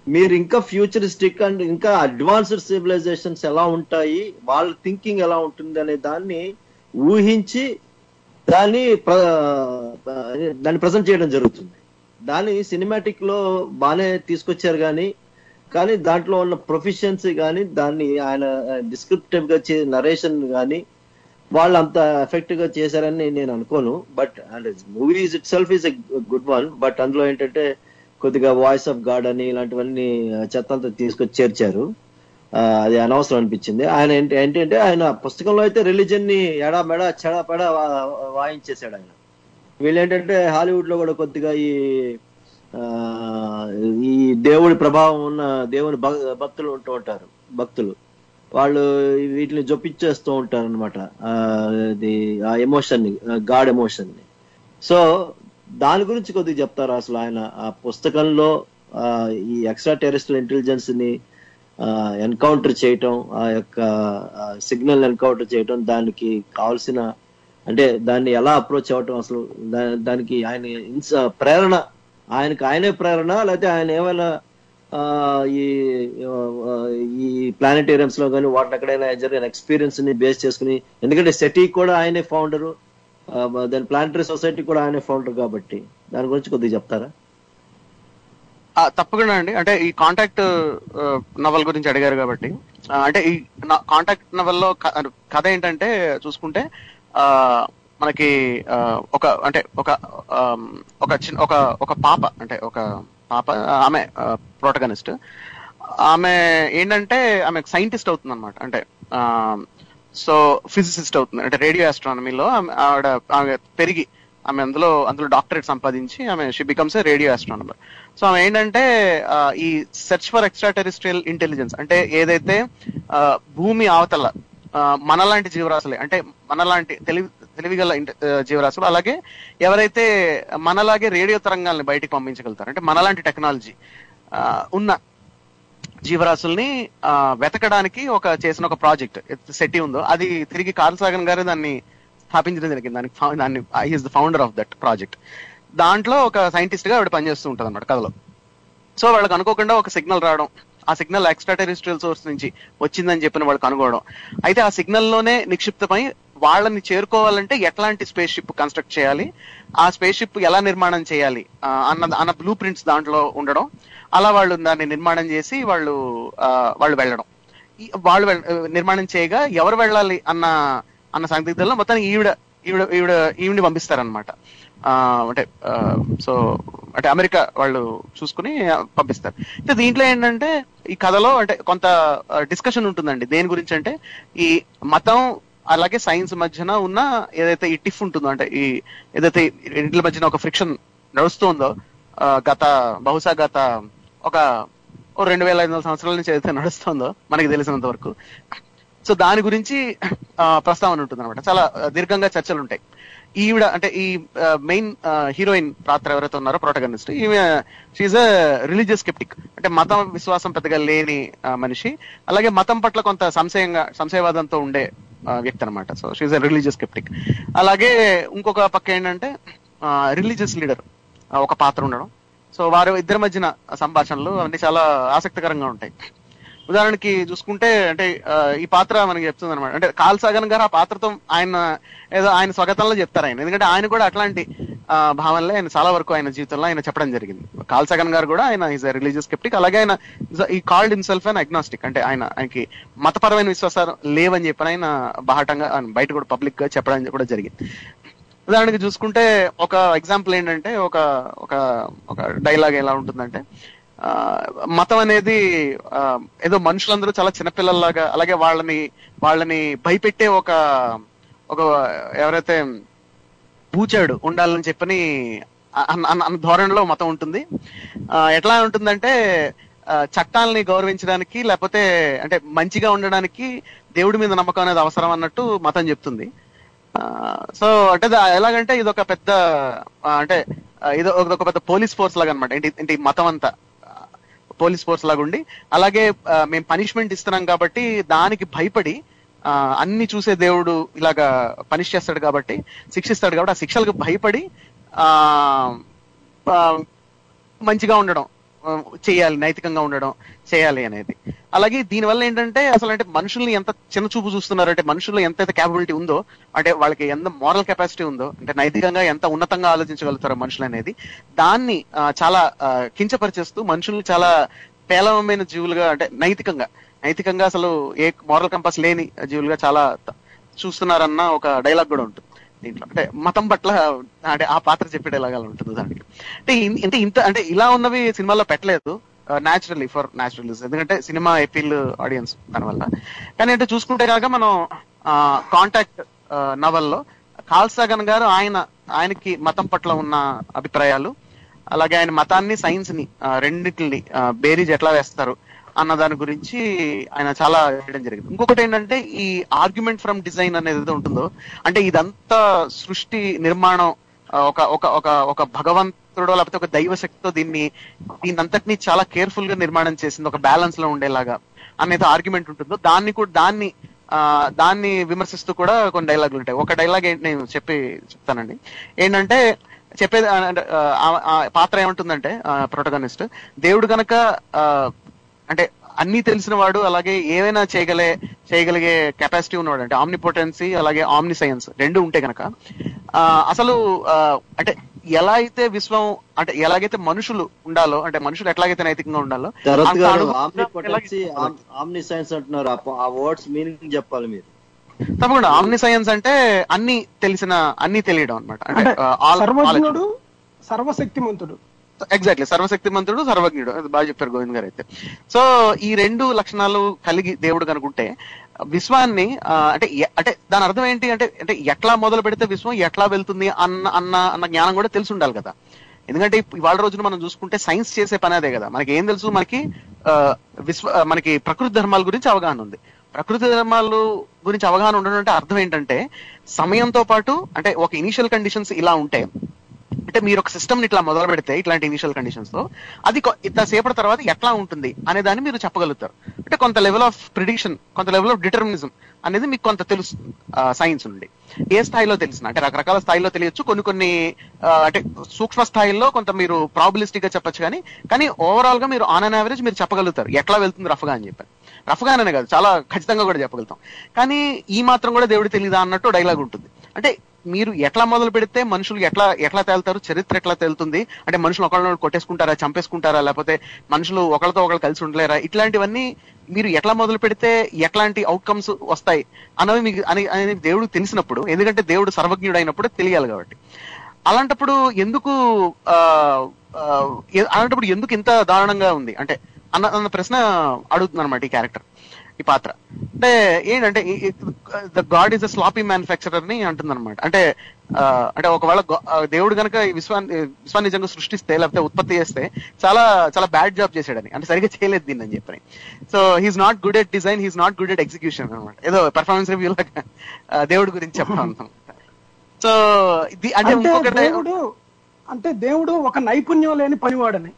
మీరు ఇంకా ఫ్యూచరిస్టిక్ అండ్ ఇంకా అడ్వాన్స్డ్ సివిలైజేషన్స్ ఎలా ఉంటాయి వాళ్ళ థింకింగ్ ఎలా ఉంటుంది అనే దాన్ని ఊహించి దాన్ని ప్ర- దాన్ని ప్రజెంట్ చేయడం జరుగుతుంది దాన్ని సినిమాటిక్ లో బాగానే తీసుకొచ్చారు కానీ కానీ దాంట్లో ఉన్న ప్రొఫిషియన్సీ కానీ దాన్ని ఆయన డిస్క్రిప్టివ్ గా చే నరేషన్ కానీ వాళ్ళు అంత ఎఫెక్టివ్ గా చేశారని నేను అనుకోను but and movies itself is a good one but అందులో ఏంటంటే కొద్దిగా వాయిస్ ఆఫ్ గాడ్ అని ఇలాంటివన్నీ చెత్త అంతా తీసుకొచ్చి చేర్చారు ఆ, అది అనవసరం అనిపించింది ఆయన ఏంటి ఏంటంటే ఆయన పుస్తకంలో అయితే రిలీజన్ ని ఎడా మెడ చెడ పెడ వా- వాయించేశాడు ఆయన వీళ్ళు ఏంటంటే హాలీవుడ్ లో కూడా కొద్దిగా ఈ ఆ, ఈ దేవుడి ప్రభావం ఉన్న దేవుని భక్- భక్తులు ఉంటూ ఉంటారు భక్తులు వాళ్ళు వీటిని జొప్పించేస్తూ ఉంటారు అనమాట ఇది ఆ ఎమోషన్ ని గాడ్ ఎమోషన్ ని సో దాని గురించి కొద్దిగా చెప్తారు అసలు ఆయన ఆ పుస్తకంలో ఆ, ఈ ఎక్స్ట్రా టెరిస్ట్రల్ ఇంటెలిజెన్స్ ని ఎన్కౌంటర్ చేయటం ఆ యొక్క సిగ్నల్ ఎన్కౌంటర్ చేయటం దానికి కావాల్సిన అంటే దాన్ని ఎలా అప్రోచ్ అవ్వటం అసలు దా- దానికి ఆయన ఇన్స్- ప్రేరణ ఆయనకి ఆయనే ప్రేరణ లేకపోతే ఆయన ఏమైనా ఆ, ఈ ఆ, ఈ ప్లానటేరియమ్స్ లో కానీ వాటిని ఎక్కడైనా జరిగిన ఎక్స్పీరియన్స్ ని బేస్ చేసుకుని ఎందుకంటే సెటీ కూడా ఆయనే ఫౌండరు దాని ప్లానటరీ సొసైటీ కూడా ఆయనే ఫౌండర్ కాబట్టి దాని గురించి కొద్దిగా చెప్తారా ఆ, తప్పకుండా అండి అంటే ఈ కాంటాక్ట్ నవల్ గురించి అడిగారు కాబట్టి ఆ, అంటే ఈ కాంటాక్ట్ నవల్లో కథ ఏంటంటే చూసుకుంటే ఆ మనకి ఆ, ఒక అంటే ఒక ఆమ్, ఒక చిన్న ఒక ఒక పాప అంటే ఒక పాప ఆమె ప్రోటగనిస్ట్ ఆమె ఏంటంటే ఆమె సైంటిస్ట్ అవుతుంది అనమాట అంటే సో ఫిజిసిస్ట్ అవుతుంది అంటే రేడియో ఆస్ట్రానమీలో ఆవిడ ఆమె పెరిగి ఆమె అందులో అందులో డాక్టరేట్ సంపాదించి ఆమె she becomes a radio astronomer so ఆమె ఏంటంటే ఆ, ఈ search for extraterrestrial intelligence అంటే ఏదైతే ఆ, భూమి అవతల ఆ, మనలాంటి జీవరాశులే అంటే మనలాంటి తెలివి తెలివిగల ఇంట- ఆ, జీవరాశులు అలాగే ఎవరైతే మనలాగే రేడియో తరంగాల్ని బయటికి పంపించగలుగుతారు అంటే మనలాంటి టెక్నాలజీ ఉన్న జీవరాశుల్ని ఆ, వెతకడానికి ఒక చేసిన ఒక ప్రాజెక్ట్ సెట్టి ఉందో అది తిరిగి కార్ల్ సాగన్ గారు దాన్ని స్థాపించడం జరిగింది దానికి ఫౌ- దాన్ని is the founder of that project దాంట్లో ఒక సైంటిస్ట్ గా ఆవిడ పనిచేస్తూ ఉంటుంది అనమాట కథలో సో వాళ్ళకి అనుకోకుండా ఒక సిగ్నల్ రావడం ఆ సిగ్నల్ ఎక్స్ట్రా టెరిస్ట్రియల్ సోర్స్ నుంచి వచ్చిందని చెప్పిన వాళ్ళు కనుగోవడం అయితే ఆ సిగ్నల్ లోనే నిక్షిప్తమై వాళ్ళని చేరుకోవాలంటే ఎట్లాంటి స్పేస్ షిప్ కన్స్ట్రక్ట్ చేయాలి ఆ స్పేస్ షిప్ ఎలా నిర్మాణం చేయాలి ఆ, అన్న అన్న బ్లూ ప్రింట్స్ దాంట్లో ఉండడం అలా వాళ్ళు దాన్ని నిర్మాణం చేసి వాళ్ళు ఆ, వాళ్ళు వెళ్ళడం ఈ- వాళ్ళు వెళ్- నిర్మాణం చేయగా ఎవరు వెళ్ళాలి అన్న అన్న సందిగ్ధంలో మొత్తానికి ఈవిడ ఈవిడ ఈవిడ ఈవిని పంపిస్తారనమాట అంటే సో అంటే అమెరికా వాళ్ళు చూసుకుని పంపిస్తారు అయితే దీంట్లో ఏంటంటే ఈ కథలో అంటే కొంత డిస్కషన్ ఉంటుందండి దేని గురించి అంటే ఈ మతం అలాగే సైన్స్ మధ్యన ఉన్న ఏదైతే ఈ టిఫ్ ఉంటుందో అంటే ఈ ఏదైతే ఈ రెండింటి మధ్యన ఒక ఫ్రిక్షన్ నడుస్తుందో ఆ, గత బహుశా గత ఒక ఓ రెండు వేల ఐదు వందల సంవత్సరాల నుంచి ఏదైతే నడుస్తుందో మనకి తెలిసినంత వరకు సో దాని గురించి ఆ, ప్రస్తావన ఉంటుంది అనమాట చాలా ఆ, దీర్ఘంగా చర్చలు ఉంటాయి ఈవిడ అంటే ఈ మెయిన్ హీరోయిన్ పాత్ర ఎవరైతే ఉన్నారో ప్రోటగనిస్ట్ ఈమె షీఈ్ అ రిలీజియస్ స్కెప్టిక్ అంటే మతం విశ్వాసం పెద్దగా లేని ఆ, మనిషి అలాగే మతం పట్ల కొంత సంశయంగా సంశయవాదంతో ఉండే ఆ, వ్యక్తి అనమాట so she a religious sceptic అలాగే ఇంకొక పక్క ఏంటంటే రిలీజియస్ లీడర్ ఒక పాత్ర ఉండడం సో వారి ఇద్దరి మధ్యన సంభాషణలు అవన్నీ చాలా ఆసక్తికరంగా ఉంటాయి ఉదాహరణకి చూసుకుంటే అంటే ఆ, ఈ పాత్ర మనకి చెప్తుంది అనమాట అంటే కాల్ సాగన్ గారు ఆ పాత్రతో ఆయన ఏదో ఆయన స్వగతంలో చెప్తారు ఆయన ఎందుకంటే ఆయన కూడా అట్లాంటి ఆ, భావనలే ఆయన చాలా వరకు ఆయన జీవితంలో ఆయన చెప్పడం జరిగింది కాల్ సాగన్ గారు కూడా ఆయన ఈజ్ రిలీజియస్ స్కెప్టిక్ అలాగే ఆయన ఈ కాల్డ్ హిమ్సెల్ఫ్ అండ్ అగ్నాస్టిక్ అంటే ఆయన ఆయనకి మతపరమైన విశ్వాసాలు లేవని చెప్పని ఆయన బాహటంగా ఆయన బయట కూడా పబ్లిక్ గా చెప్పడం కూడా జరిగింది ఉదాహరణకి చూసుకుంటే ఒక ఎగ్జాంపుల్ ఏంటంటే ఒక ఒక ఒక డైలాగ్ ఎలా ఉంటుందంటే ఆ, మతం అనేది ఆ, ఏదో మనుషులందరూ చాలా చిన్నపిల్లల్లాగా అలాగే వాళ్ళని వాళ్ళని భయపెట్టే ఒక ఒక ఎవరైతే పూచాడు ఉండాలని చెప్పని అన్న అన్న- అన్న ధోరణిలో మతం ఉంటుంది ఆ, ఎట్లా ఉంటుందంటే ఆ, చట్టాలని గౌరవించడానికి లేకపోతే అంటే మంచిగా ఉండడానికి దేవుడి మీద నమ్మకం అనేది అవసరం అన్నట్టు మతం చెప్తుంది సో అంటే దా- ఎలాగంటే ఇది ఒక పెద్ద ఆ, అంటే ఆ, ఇది ఒక ఒక పెద్ద పోలీస్ ఫోర్స్ లాగా అనమాట ఏంటి ఏంటి మతం అంతా పోలీస్ ఫోర్స్ లాగా ఉండి అలాగే ఆ, మేము పనిష్మెంట్ ఇస్తున్నాం కాబట్టి దానికి భయపడి ఆ, అన్ని చూసే దేవుడు ఇలాగా పనిష్ చేస్తాడు కాబట్టి శిక్షిస్తాడు కాబట్టి ఆ శిక్షలకు భయపడి ఆ ఆ, మంచిగా ఉండడం ఆ, చేయాలి నైతికంగా ఉండడం చేయాలి అనేది అలాగే దీనివల్ల ఏంటంటే అసలు అంటే మనుషుల్ని ఎంత చిన్న చూపు చూస్తున్నారు అంటే మనుషుల్లో ఎంత క్యాపబిలిటీ ఉందో అంటే వాళ్ళకి ఎంత మోరల్ కెపాసిటీ ఉందో అంటే నైతికంగా ఎంత ఉన్నతంగా ఆలోచించగలుగుతారో మనుషులు అనేది దాన్ని ఆ, చాలా ఆ, కించపరిచేస్తూ మనుషుల్ని చాలా పేలవమైన జీవులుగా అంటే నైతికంగా నైతికంగా అసలు ఏ మోరల్ కంపాస్ లేని జీవులుగా చాలా త- చూస్తున్నారన్న ఒక డైలాగ్ కూడా ఉంటుంది దీంట్లో అంటే మతం పట్ల అంటే ఆ పాత్ర చెప్పే డైలాగ్ అలా ఉంటుంది దానికి అంటే ఇన్- అంటే ఇంత అంటే ఇలా ఉన్నవి సినిమాలో పెట్టలేదు న్యాచురల్లీ ఫర్ న్యాచురల్ ఎందుకంటే సినిమా ఎపీల్ ఆడియన్స్ దానివల్ల కానీ అంటే చూసుకుంటే కనుక మనం కాంటాక్ట్ నవల్లో కాల్ సాగన్ గారు ఆయన ఆయనకి మతం పట్ల ఉన్న అభిప్రాయాలు అలాగే ఆయన మతాన్ని సైన్స్ ని ఆ, రెండిటిని ఆ, బేరీజ్ ఎట్లా వేస్తారు అన్న దాని గురించి ఆయన చాలా చేయడం జరిగింది ఇంకొకటి ఏంటంటే ఈ ఆర్గ్యుమెంట్ ఫ్రమ్ డిజైన్ అనేది ఏదైతే ఉంటుందో అంటే ఇదంతా సృష్టి నిర్మాణం ఆ, ఒక ఒక ఒక ఒక భగవంతుడో లేకపోతే ఒక దైవ శక్తితో దీన్ని దీని అంతటిని చాలా కేర్ఫుల్ గా నిర్మాణం చేసింది ఒక బ్యాలెన్స్ లో ఉండేలాగా అనేది ఆర్గ్యుమెంట్ ఉంటుందో దాన్ని కూడా దాన్ని ఆ, దాన్ని విమర్శిస్తూ కూడా కొన్ని డైలాగులు ఉంటాయి ఒక డైలాగ్ ఏంటి నేను చెప్పి చెప్తానండి ఏంటంటే చెప్పేది ఆ, అంటే, ఆ, ఆ- ఆ పాత్ర ఏమంటుందంటే ప్రొటగనిస్ట్ దేవుడు గనక ఆ, అంటే అన్ని తెలిసిన వాడు అలాగే ఏవైనా చేయగలే చేయగలిగే కెపాసిటీ ఉన్నవాడు అంటే ఆమ్నిపోటెన్సీ అలాగే ఆమ్ని సైన్స్ రెండు ఉంటే గనక ఆ, అసలు ఆ, అంటే ఎలా అయితే విశ్వం అంటే ఎలాగైతే మనుషులు ఉండాలో అంటే మనుషులు ఎట్లాగైతే నైతికంగా ఉండాలో శరత్ అంత గారు అనుగుణంగా ఆమ్ని పొటెన్సీ ఎలాగైతే ఆమ్ని సైన్స్ అంటున్నారు ఆ- ఆ వర్డ్స్ మీనింగ్ చెప్పాలి మీరు తప్పకుండా ఆమ్ని సైన్స్ అంటే అన్ని తెలిసిన అన్ని తెలియడం అనమాట అంటే అంటే ఆ, all- సర్వజ్ఞుడు సర్వశక్తిమంతుడు ఎగ్జాక్ట్లీ సర్వశక్తిమంతుడు సర్వజ్ఞుడు అది బాగా చెప్పారు గోవింద్ గారు అయితే సో ఈ రెండు లక్షణాలు కలిగి దేవుడు కనుకుంటే విశ్వాన్ని ఆ, అంటే ఎ- అంటే దాని అర్థం ఏంటి అంటే అంటే ఎట్లా మొదలు పెడితే విశ్వం ఎట్లా వెళ్తుంది అన్న అన్న అన్న జ్ఞానం కూడా తెలిసి ఉండాలి కదా ఎందుకంటే ఇప్పు- ఇవాళ రోజున మనం చూసుకుంటే సైన్స్ చేసే పని అదే కదా మనకి ఏం తెలుసు మనకి ఆ, విశ్వ ఆ, మనకి ప్రకృతి ధర్మాల గురించి అవగాహన ఉంది ప్రకృతి ధర్మాలు గురించి అవగాహన ఉండడం అంటే అర్థం ఏంటంటే సమయంతో పాటు అంటే ఒక ఇనిషియల్ కండిషన్స్ ఇలా ఉంటాయి అంటే మీరు ఒక సిస్టమ్ ని ఇట్లా మొదలు పెడితే ఇట్లాంటి ఇనిషియల్ కండిషన్స్ తో అది కొ- ఇంత సేపటి తర్వాత ఎట్లా ఉంటుంది అనే దాన్ని మీరు చెప్పగలుగుతారు అంటే కొంత లెవెల్ ఆఫ్ ప్రిడిక్షన్ కొంత లెవెల్ ఆఫ్ డిటర్మినిజం అనేది మీకు కొంత తెలుసు సైన్స్ నుండి ఏ స్థాయిలో తెలిసిన అంటే రకరకాల స్థాయిలో తెలియచ్చు కొన్ని కొన్ని ఆ, అంటే సూక్ష్మ స్థాయిలో కొంత మీరు ప్రాబిలిస్టిక్ గా చెప్పొచ్చు కానీ కానీ ఓవరాల్ గా మీరు ఆన్ అన్ యావరేజ్ మీరు చెప్పగలుగుతారు ఎట్లా వెళ్తుంది రఫ్ గా అని చెప్పారు రఫ్ గానే కాదు చాలా ఖచ్చితంగా కూడా చెప్పగలుగుతాం కానీ ఈ మాత్రం కూడా దేవుడు తెలియదా అన్నట్టు డైలాగ్ ఉంటుంది అంటే మీరు ఎట్లా మొదలు పెడితే మనుషులు ఎట్లా ఎట్లా తేలుతారు చరిత్ర ఎట్లా తేలుతుంది అంటే మనుషులు ఒకళ్ళని కొట్టేసుకుంటారా చంపేసుకుంటారా లేకపోతే మనుషులు ఒకళ్ళతో ఒకళ్ళు కలిసి ఉండలేరా ఇట్లాంటివన్నీ మీరు ఎట్లా మొదలు పెడితే ఎట్లాంటి అవుట్కమ్స్ వస్తాయి అన్నవి మీకు అని అనేది దేవుడు తెలిసినప్పుడు ఎందుకంటే దేవుడు సర్వజ్ఞుడు అయినప్పుడు తెలియాలి కాబట్టి అలాంటప్పుడు ఎందుకు ఆ, ఆ, ఎ- అలాంటప్పుడు ఎందుకు ఇంత దారుణంగా ఉంది అంటే అన్న అన్న ప్రశ్న అడుగుతుంది అనమాట ఈ క్యారెక్టర్ ఈ పాత్ర అంటే ఏంటంటే the God is a sloppy manufacturer ని అంటుందన్నమాట అంటే ఆ, అంటే ఒకవేళ గో- ఆ, దేవుడు గనక ఈ విశ్వాన్ని విశ్వాన్ని నిజంగా సృష్టిస్తే లేకపోతే ఉత్పత్తి చేస్తే చాలా చాలా బ్యాడ్ జాబ్ చేశాడని అంటే సరిగ్గా చేయలేదు దీన్ని అని చెప్పని so he's not good at design he's not good at execution అనమాట ఏదో పెర్ఫార్మెన్స్ రివ్యూ లాగా ఆ, దేవుడి గురించి చెప్పడం సో ఇది అంటే అంటే ఇంకొకటి దేవుడు అంటే దేవుడు ఒక నైపుణ్యం లేని పనివాడని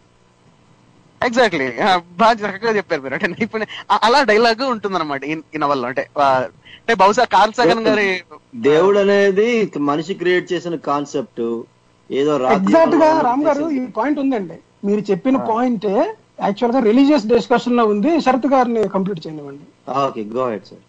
ఎగ్జాక్ట్లీ బాగా చక్కగా చెప్పారు మీరు అంటే నైపుణ్యం అ- అలా డైలాగ్ ఉంటుంది అనమాట ఈ నవల్లో అంటే ఆ, అంటే బహుశా కార్ల్ సగన్ గారి దేవుడు అనేది మనిషి క్రియేట్ చేసిన కాన్సెప్ట్ ఏదో రాతి ఎగ్జాక్ట్ గా వల్ల రామ్ గారు ఈ చేసింది. పాయింట్ ఉందండి మీరు చెప్పిన పాయింట్ యాక్చువల్ గా రిలీజియస్ డిస్కషన్ లో ఉంది శరత్ గారిని కంప్లీట్ చేయనివ్వండి okay go ahead sir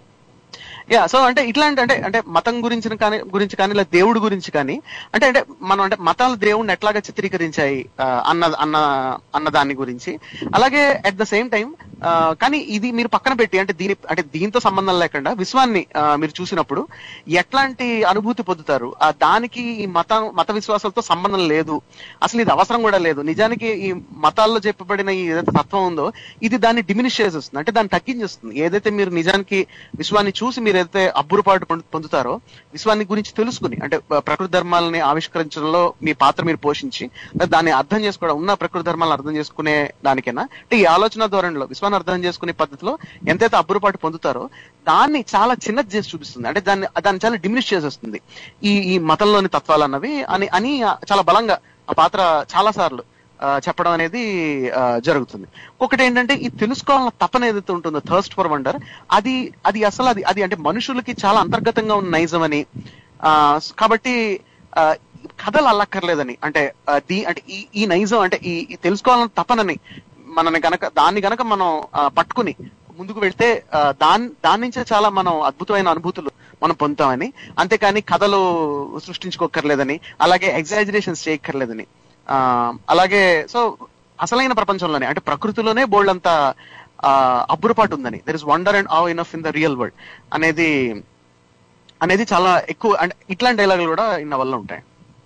yeah so అంటే ఇట్లాంటి అంటే అంటే మతం గురించి కానీ గురించి కానీ లేదా దేవుడి గురించి కానీ అంటే అంటే మనం అంటే మతాలు దేవుడిని ఎట్లాగా చిత్రీకరించాయి ఆ, అన్న అన్న అన్న దాని గురించి అలాగే అట్ ద సేమ్ టైం కానీ ఇది మీరు పక్కన పెట్టి అంటే దీని అంటే దీంతో సంబంధం లేకుండా విశ్వాన్ని ఆ, మీరు చూసినప్పుడు ఎట్లాంటి అనుభూతి పొందుతారు ఆ, దానికి ఈ మత మత విశ్వాసాలతో సంబంధం లేదు అసలు ఇది అవసరం కూడా లేదు నిజానికి ఈ మతాల్లో చెప్పబడిన ఈ ఏదైతే తత్వం ఉందో ఇది దాన్ని డిమినిష్ చేసేస్తుంది అంటే దాన్ని తగ్గించేస్తుంది ఏదైతే మీరు నిజానికి విశ్వాన్ని చూసి మీరు ఏదైతే అబ్బురుపాటు పొందు- పొందుతారో విశ్వాన్ని గురించి తెలుసుకుని అంటే ప- ప్రకృతి ధర్మాలని ఆవిష్కరించడంలో మీ పాత్ర మీరు పోషించి లేదా దాన్ని అర్థం చేసుకోవడం ఉన్న ప్రకృతి ధర్మాలను అర్థం చేసుకునే దానికైనా అంటే ఈ ఆలోచన ధోరణిలో విశ్వాన్ని అర్థం చేసుకునే పద్ధతిలో ఎంతైతే అబ్బురుపాటు పొందుతారో దాన్ని చాలా చిన్నది చేసి చూపిస్తుంది అంటే దాన్ని దాన్ని చాలా డిమినిష్ చేసేస్తుంది ఈ ఈ మతంలోని తత్వాలు అన్నవి అని అని చాలా బలంగా ఆ పాత్ర చాలా సార్లు ఆ, చెప్పడం అనేది ఆ, జరుగుతుంది ఒకటి ఏంటంటే ఈ తెలుసుకోవాలన్న తపన ఏదైతే ఉంటుందో థర్స్ట్ ఫర్ వండర్ అది అది అసలు అది అది అంటే మనుషులకి చాలా అంతర్గతంగా ఉన్న నైజం అని ఆ, కాబట్టి ఆ, కథలు అల్లక్కర్లేదని అంటే ఆ, దీ అంటే ఈ ఈ నైజం అంటే ఈ ఈ తెలుసుకోవాలని తపనని మనని గనక దాన్ని గనక మనం ఆ, పట్టుకుని ముందుకు వెళ్తే ఆ, దాని దాని నుంచే చాలా మనం అద్భుతమైన అనుభూతులు మనం పొందుతామని అంతేకాని కథలు సృష్టించుకోకర్లేదని అలాగే ఎగ్జాజరేషన్స్ చేయక్కర్లేదని ఆ, అలాగే సో అసలైన ప్రపంచంలోనే అంటే ప్రకృతిలోనే బోల్డ్ అంత అబ్బురపాటు ఉందని there is wonder and awe enough in the real world అనేది అనేది చాలా ఎక్కువ అంటే ఇట్లాంటి డైలాగులు కూడా ఇన్న వల్ల ఉంటాయి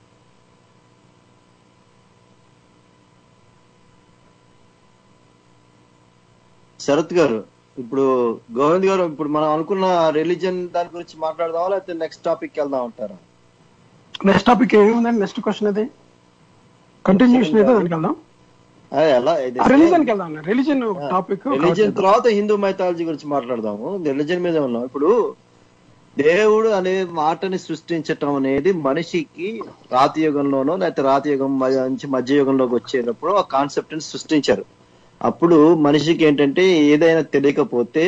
శరత్ గారు ఇప్పుడు గోవింద్ గారు ఇప్పుడు మనం అనుకున్న రిలీజన్ దాని గురించి మాట్లాడదామా లేకపోతే నెక్స్ట్ టాపిక్ వెళ్దాం అంటారా నెక్స్ట్ టాపిక్ ఏముందండి నెక్స్ట్ క్వశ్చన్ అది కంటిన్యూషన్ ఏదో దానికి వెళ్దాం అదే ఎలా రిలీజన్ కి వెళ్దాం రిలీజన్ టాపిక్ రిలీజన్ తర్వాత హిందూ మైథాలజీ గురించి మాట్లాడదాము రిలీజన్ మీద ఉన్నాం ఇప్పుడు దేవుడు అనే మాటని సృష్టించటం అనేది మనిషికి రాతి యుగంలోనో లేకపోతే రాతి యుగం మ- నుంచి మధ్య యుగంలోకి వచ్చేటప్పుడు ఆ కాన్సెప్ట్ ని సృష్టించారు అప్పుడు మనిషికి ఏంటంటే ఏదైనా తెలియకపోతే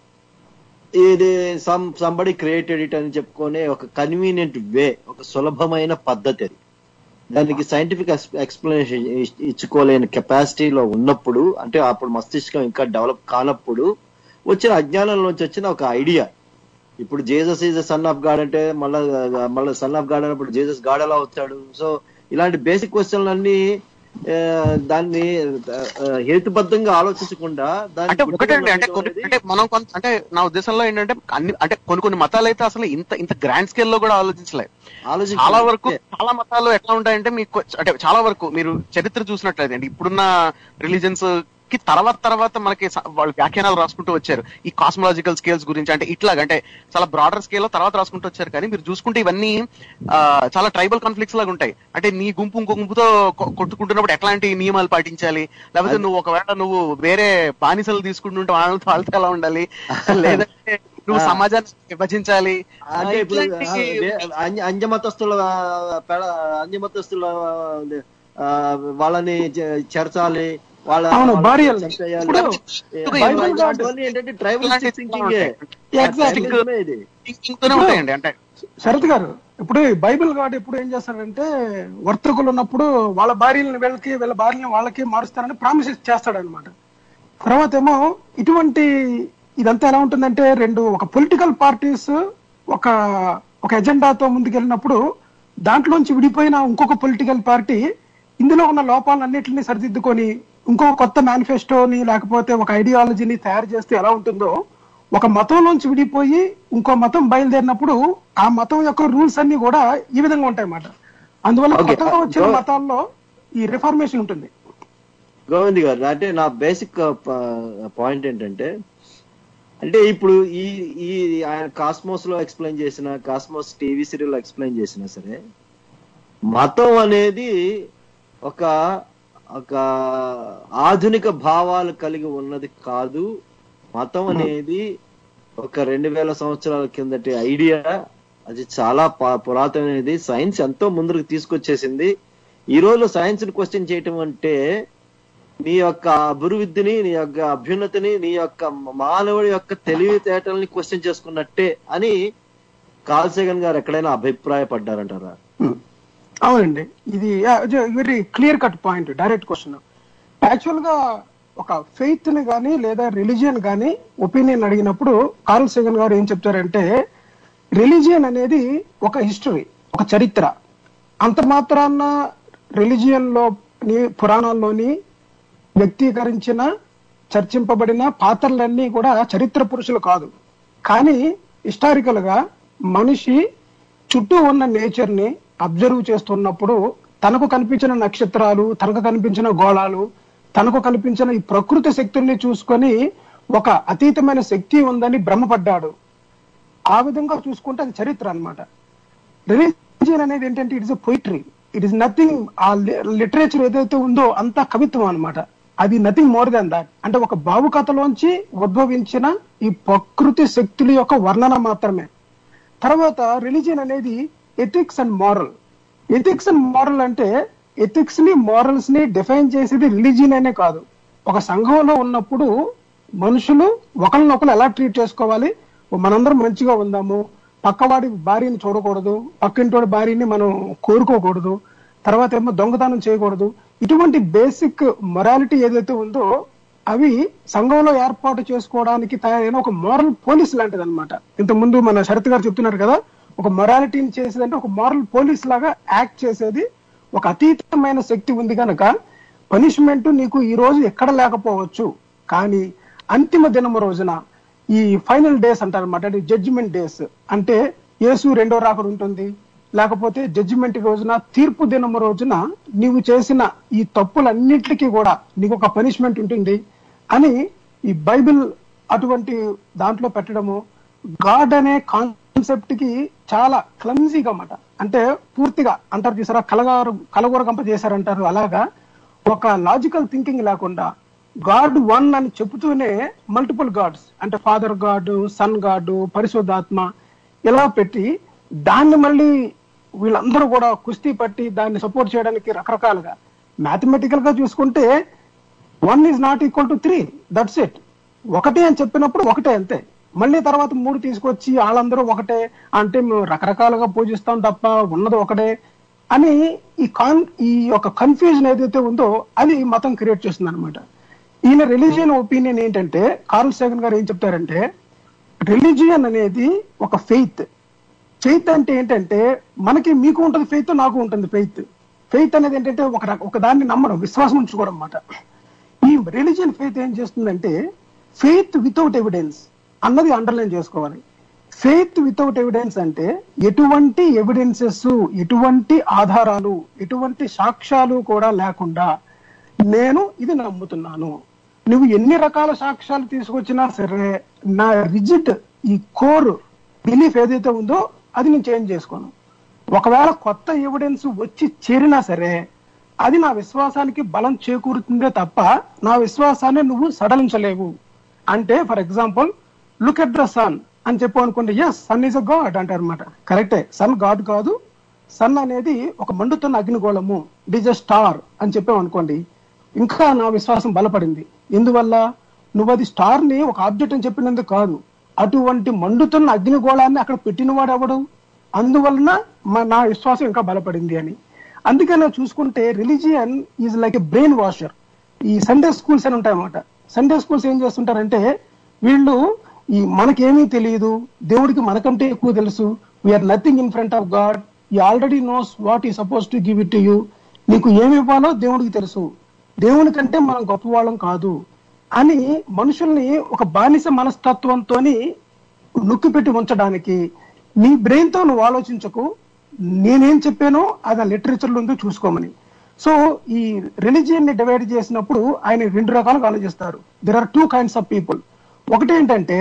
ఇది సమ్ సంబడి క్రియేటెడ్ ఇట్ అని చెప్పుకునే ఒక కన్వీనియంట్ వే ఒక సులభమైన పద్ధతి అది దానికి సైంటిఫిక్ ఎక్స్ప్లెనేషన్ ఇచ్చుకోలేని కెపాసిటీలో ఉన్నప్పుడు అంటే అప్పుడు మస్తిష్కం ఇంకా డెవలప్ కానప్పుడు వచ్చిన అజ్ఞానంలోంచి వచ్చిన ఒక ఐడియా ఇప్పుడు Jesus is son of God అంటే మళ్ళా మళ్ళీ సన్ ఆఫ్ గాడ్ అన్నప్పుడు జీసస్ గాడ్ ఎలా వచ్చాడు సో ఇలాంటి బేసిక్ క్వశ్చన్లు అన్ని ఆ, దాన్ని ఆ, హేతుబద్ధంగా ఆలోచించకుండా దాన్ని అంటే ఒకటే అండి అంటే కొన్ని అనేది- అంటే మనం కొంత అంటే నా ఉద్దేశంలో ఏంటంటే అన్ని అంటే కొన్ని కొన్ని మతాలు అయితే అసలు ఇంత ఇంత గ్రాండ్ స్కేల్ లో కూడా ఆలోచించలేదు ఆలోచించాలి. చాలా వరకు చాలా మతాలు ఎట్లా ఉంటాయంటే మీకు అంటే చాలా వరకు మీరు చరిత్ర చూసినట్లయితే అండి ఇప్పుడున్న రిలీజన్స్ కి తర్వాత తర్వాత మనకి స- వాళ్ళు వ్యాఖ్యానాలు రాసుకుంటూ వచ్చారు ఈ కాస్మలాజికల్ స్కేల్స్ గురించి అంటే ఇట్లాగ అంటే చాలా బ్రాడర్ స్కేల్ లో తర్వాత రాసుకుంటూ వచ్చారు కానీ మీరు చూసుకుంటే ఇవన్నీ ఆ, చాలా ట్రైబల్ కాన్ఫ్లిక్ట్స్ లాగా ఉంటాయి అంటే నీ గుంపు ఇంకో గుంపుతో కొ- కొట్టుకుంటున్నప్పుడు ఎట్లాంటి నియమాలు పాటించాలి లేకపోతే నువ్వు ఒకవేళ నువ్వు వేరే బానిసలు తీసుకుంటుంటే వాళ్ళతో వాళ్ళతో ఎలా ఉండాలి లేదంటే నువ్వు ఆ. సమాజాన్ని విభజించాలి అంటే ఇప్పుడు ఇట్లాంటి- ఆ, వే- అంజ- అంజమతస్తుల ఆ, పెడ- అంజమతస్తుల ఆ, వాళ్ళని చె- చేర్చాలి వాళ్ళ అవును, వాళ్ళని burial. చంపేయాలి. ఇప్పుడు ఏ, బైబిల్ ఇలాంటివన్నీ ఏంటంటే ట్రైబల్ థింకింగ్ Exactly. ఇది ఇంకొనే ఉంటాయండి అంటే శరత్ గారు ఇప్పుడు ఈ బైబిల్ గాడు ఎప్పుడు ఏం చేస్తాడంటే వర్తకులు ఉన్నప్పుడు వాళ్ళ భార్యలను వీళ్ళకి వీళ్ళ భార్యలను వాళ్ళకి మారుస్తారని ప్రామిస్ చేస్తాడు అనమాట తర్వాత ఏమో ఇటువంటి ఇదంతా ఎలా ఉంటుందంటే రెండు ఒక పొలిటికల్ పార్టీస్ ఒక ఒక ఎజెండాతో ముందుకెళ్ళినప్పుడు దాంట్లోంచి విడిపోయిన ఇంకొక పొలిటికల్ పార్టీ ఇందులో ఉన్న లోపాలన్నింటినీ సరిదిద్దుకొని ఇంకో కొత్త మేనిఫెస్టోని లేకపోతే ఒక ఐడియాలజీని తయారు చేస్తే ఎలా ఉంటుందో ఒక మతంలోంచి విడిపోయి ఇంకో మతం బయలుదేరినప్పుడు ఆ మతం యొక్క రూల్స్ అన్ని కూడా ఈ విధంగా ఉంటాయి అన్నమాట అందువల్ల Okay. కొత్తగా వచ్చిన Go- మతాల్లో ఈ రిఫార్మేషన్ ఉంటుంది గోవింద్ గారు అంటే నా బేసిక్ పాయింట్ ఏంటంటే అంటే ఇప్పుడు ఈ ఈ ఆయన కాస్మోస్ లో ఎక్స్ప్లెయిన్ చేసిన కాస్మోస్ టీవీ సీరియల్ ఎక్స్ప్లెయిన్ చేసినా సరే మతం అనేది ఒక ఒక ఆధునిక భావాలు కలిగి ఉన్నది కాదు మతం అనేది ఒక రెండు వేల సంవత్సరాల కిందటి ఐడియా అది చాలా పా- పురాతనమైనది సైన్స్ ఎంతో ముందుకు తీసుకొచ్చేసింది ఈ రోజు సైన్స్ ని క్వశ్చన్ చేయటం అంటే నీ యొక్క అభివృద్ధిని నీ యొక్క అభ్యున్నతిని నీ యొక్క మానవుడి యొక్క తెలివితేటల్ని క్వశ్చన్ చేసుకున్నట్టే అని కాల్సేగన్ గారు ఎక్కడైనా అభిప్రాయపడ్డారంటారా Hmm. అవునండి ఇది very clear cut point direct question actual గా ఒక ఫెయిత్ ని కానీ లేదా రిలీజియన్ కానీ ఒపీనియన్ అడిగినప్పుడు కార్ల్ సెగన్ గారు ఏం చెప్తారంటే రిలీజియన్ అనేది ఒక హిస్టరీ ఒక చరిత్ర అంత మాత్రాన రిలీజియన్ లో పురాణాల్లోని వ్యక్తీకరించిన చర్చింపబడిన పాత్రలన్నీ కూడా చరిత్ర పురుషులు కాదు కానీ హిస్టారికల్ గా మనిషి చుట్టూ ఉన్న నేచర్ ని అబ్జర్వ్ చేస్తున్నప్పుడు తనకు కనిపించిన నక్షత్రాలు తనకు కనిపించిన గోళాలు తనకు కనిపించిన ఈ ప్రకృతి శక్తుల్ని చూసుకొని ఒక అతీతమైన శక్తి ఉందని భ్రమపడ్డాడు ఆ విధంగా చూసుకుంటే అది చరిత్ర అన్నమాట రిలీజియన్ అనేది ఏంటంటే it is poetry it is nothing ఆ లిటరేచర్ ఏదైతే ఉందో అంతా కవిత్వం అన్నమాట అది నథింగ్ మోర్ దాన్ దాట్ అంటే ఒక బావు కథలోంచి ఉద్భవించిన ఈ ప్రకృతి శక్తుల యొక్క వర్ణన మాత్రమే తర్వాత రిలీజియన్ అనేది ethics and moral ethics and moral అంటే ఎథిక్స్ ని మారల్స్ ని డిఫైన్ చేసేది రిలీజియన్ అనే కాదు ఒక సంఘంలో ఉన్నప్పుడు మనుషులు ఒకరినొకరు ఎలా ట్రీట్ చేసుకోవాలి ఓ మనందరం మంచిగా ఉందాము పక్కవాడి భార్యని చూడకూడదు పక్కింటోడి భార్యని మనం కోరుకోకూడదు తర్వాత ఏమో దొంగతనం చేయకూడదు ఇటువంటి బేసిక్ మొరాలిటీ ఏదైతే ఉందో అవి సంఘంలో ఏర్పాటు చేసుకోవడానికి తయారైన ఒక మోరల్ పోలీస్ లాంటిది అనమాట ఇంతకుముందు మన శరత్ గారు చెప్తున్నారు కదా ఒక మొరాలిటీని చేసేదంటే ఒక మోరల్ పోలీస్ లాగా యాక్ట్ చేసేది ఒక అతీతమైన శక్తి ఉంది కనుక పనిష్మెంట్ నీకు ఈ రోజు ఎక్కడ లేకపోవచ్చు కానీ అంతిమ దినము రోజున ఈ ఫైనల్ డేస్ అంటారు అనమాట అంటే జడ్జిమెంట్ డేస్ అంటే యేసు రెండో రాకడ ఉంటుంది లేకపోతే జడ్జిమెంట్ రోజున తీర్పు దినము రోజున నీవు చేసిన ఈ తప్పులన్నిటికీ కూడా నీకు ఒక పనిష్మెంట్ ఉంటుంది అని ఈ బైబిల్ అటువంటి దాంట్లో పెట్టడము గాడ్ అనే కాన్సెప్ట్ కి చాలా క్లమ్జీగా అన్నమాట అంటే పూర్తిగా అంటారు చూసారా కలగారు కలగూరగంప చేశారంటారు అలాగా ఒక లాజికల్ థింకింగ్ లేకుండా గాడ్ వన్ అని చెబుతూనే మల్టిపుల్ గాడ్స్ అంటే ఫాదర్ గాడ్ సన్ గాడ్ పరిశుద్ధాత్మ ఇలా పెట్టి దాన్ని మళ్ళీ వీళ్ళందరూ కూడా కుస్తీ పట్టి దాన్ని సపోర్ట్ చేయడానికి రకరకాలుగా మ్యాథమెటికల్ గా చూసుకుంటే one is not equal to three that's it ఒకటే అని చెప్పినప్పుడు ఒకటే అంతే మళ్ళీ తర్వాత మూడు తీసుకొచ్చి వాళ్ళందరూ ఒకటే అంటే మేము రకరకాలుగా పూజిస్తాం తప్ప ఉన్నది ఒకటే అని ఈ కాన్ ఈ యొక్క కన్ఫ్యూజన్ ఏదైతే ఉందో అది మతం క్రియేట్ చేస్తుంది అనమాట ఈయన రిలీజియన్ ఒపీనియన్ ఏంటంటే కార్ల్ సెగన్ గారు ఏం చెప్తారంటే రిలీజియన్ అనేది ఒక ఫెయిత్ ఫెయిత్ అంటే ఏంటంటే మనకి మీకు ఉంటుంది ఫెయిత్ నాకు ఉంటుంది ఫెయిత్ ఫెయిత్ అనేది ఏంటంటే ఒక రక- ఒక దాన్ని నమ్మడం విశ్వాసం ఉంచుకోవడం అన్నమాట ఈ రిలీజియన్ ఫెయిత్ ఏం చేస్తుందంటే ఫెయిత్ వితౌట్ ఎవిడెన్స్ అన్నది అండర్లైన్ చేసుకోవాలి ఫెయిత్ వితౌట్ ఎవిడెన్స్ అంటే ఎటువంటి ఎవిడెన్సెస్ ఎటువంటి ఆధారాలు ఎటువంటి సాక్ష్యాలు కూడా లేకుండా నేను ఇది నమ్ముతున్నాను నువ్వు ఎన్ని రకాల సాక్ష్యాలు తీసుకొచ్చినా సరే నా రిజిట్ ఈ కోర్ బిలీఫ్ ఏదైతే ఉందో అది నేను చేంజ్ చేసుకోను ఒకవేళ కొత్త ఎవిడెన్స్ వచ్చి చేరినా సరే అది నా విశ్వాసానికి బలం చేకూరుతుందే తప్ప నా విశ్వాసాన్ని నువ్వు సడలించలేవు అంటే for example look at the sun అని చెప్పు అనుకోండి yes sun is a god అంటారు అనమాట కరెక్టే సన్ గాడ్ కాదు సన్ అనేది ఒక మండుతున్న అగ్నిగోళము ఇట్ ఈజ్ అ స్టార్ అని చెప్పాం అనుకోండి ఇంకా నా విశ్వాసం బలపడింది ఎందువల్ల నువ్వు అది స్టార్ ని ఒక ఆబ్జెక్ట్ అని చెప్పినందుకు కాదు అటువంటి మండుతున్న అగ్నిగోళాన్ని అక్కడ పెట్టినవాడు ఎవడు అందువలన మా- నా విశ్వాసం ఇంకా బలపడింది అని అందుకనే చూసుకుంటే religion is like a brain washer ఈ సండే స్కూల్స్ అని ఉంటాయన్నమాట సండే స్కూల్స్ ఏం చేస్తుంటారంటే వీళ్ళు ఈ మనకేమీ తెలియదు దేవుడికి మనకంటే ఎక్కువ తెలుసు we're nothing in front of God he already knows what he suppose to give it to you నీకు ఏమి ఇవ్వాలో దేవుడికి తెలుసు దేవుని కంటే మనం గొప్పవాళ్ళం కాదు అని మనుషుల్ని ఒక బానిస మనస్తత్వంతో నొక్కి పెట్టి ఉంచడానికి నీ బ్రెయిన్ తో నువ్వు ఆలోచించకు నేనేం చెప్పానో అది ఆ లిటరేచర్ లో ఉందో చూసుకోమని సో ఈ రిలీజియన్ ని డివైడ్ చేసినప్పుడు ఆయన రెండు రకాలుగా ఆలోచిస్తారు there are two kinds of people ఒకటి ఏంటంటే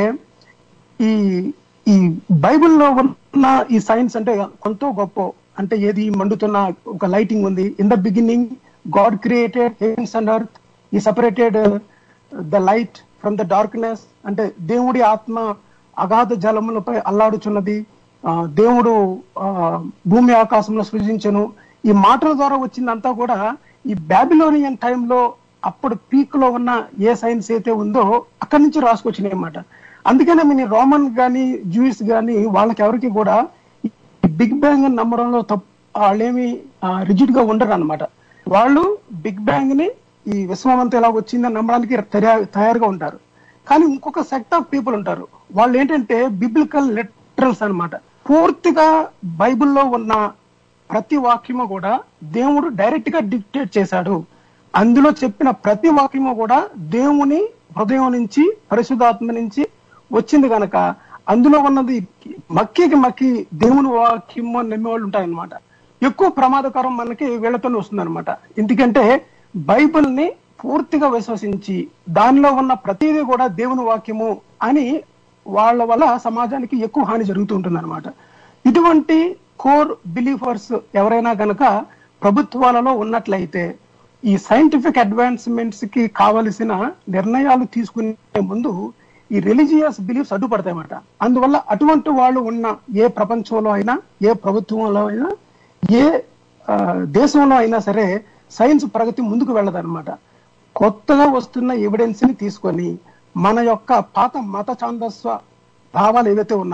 ఈ ఈ బైబిల్లో ఉన్న ఈ సైన్స్ అంటే కొంత గొప్ప అంటే ఏది మండుతున్న ఒక లైటింగ్ ఉంది in the beginning God created heavens and earth he separated the light from the darkness అంటే దేవుడి ఆత్మ అగాధ జలములపై అల్లాడుచున్నది ఆ, దేవుడు ఆ, భూమి ఆకాశంలో సృజించను ఈ మాటల ద్వారా వచ్చిందంతా కూడా ఈ బాబిలోనియన్ టైంలో అప్పుడు పీక్ లో ఉన్న ఏ సైన్స్ అయితే ఉందో అక్కడి నుంచి రాసుకొచ్చినాయి అన్నమాట అందుకనే మీ రోమన్ గాని జూయిస్ గాని వాళ్ళకి ఎవరికి కూడా ఈ బిగ్ బ్యాంగ్ అని నమ్మడంలో తప్పు వాళ్ళేమి రిజిడ్ గా ఉండరు అనమాట వాళ్ళు బిగ్ బ్యాంగ్ ని ఈ విశ్వం అంతా ఎలా వచ్చిందని నమ్మడానికి తయా- తయారుగా ఉంటారు కానీ ఇంకొక సెక్ట్ ఆఫ్ పీపుల్ ఉంటారు వాళ్ళు ఏంటంటే బిబ్లికల్ లిటరల్స్ అన్నమాట పూర్తిగా బైబిల్లో ఉన్న ప్రతి వాక్యము కూడా దేవుడు డైరెక్ట్ గా డిక్టేట్ చేశాడు అందులో చెప్పిన ప్రతి వాక్యము కూడా దేవుని హృదయం నుంచి పరిశుధాత్మ నుంచి వచ్చింది గనక అందులో ఉన్నది మక్కికి మక్కి దేవుని వాక్యము అని నమ్మేవాళ్ళు ఉంటారన్నమాట ఎక్కువ ప్రమాదకరం మనకి వీళ్ళతోనే వస్తుంది అనమాట ఎందుకంటే బైబిల్ ని పూర్తిగా విశ్వసించి దానిలో ఉన్న ప్రతిదీ కూడా దేవుని వాక్యము అని వాళ్ళ వల్ల సమాజానికి ఎక్కువ హాని జరుగుతూ ఉంటుంది అనమాట ఇటువంటి కోర్ బిలీఫర్స్ ఎవరైనా గనక ప్రభుత్వాలలో ఉన్నట్లయితే ఈ సైంటిఫిక్ అడ్వాన్స్మెంట్స్ కి కావలసిన నిర్ణయాలు తీసుకునే ముందు ఈ రిలీజియస్ బిలీఫ్స్ అడ్డుపడతాయన్నమాట అందువల్ల అటువంటి వాళ్ళు ఉన్న ఏ ప్రపంచంలో అయినా ఏ ప్రభుత్వంలో అయినా ఏ ఆ, దేశంలో అయినా సరే సైన్స్ ప్రగతి ముందుకు వెళ్ళదన్నమాట కొత్తగా వస్తున్న ఎవిడెన్స్ ని తీసుకొని మన యొక్క పాత మత ఛాందస్వ భావాలు ఏవైతే ఉన్నాయో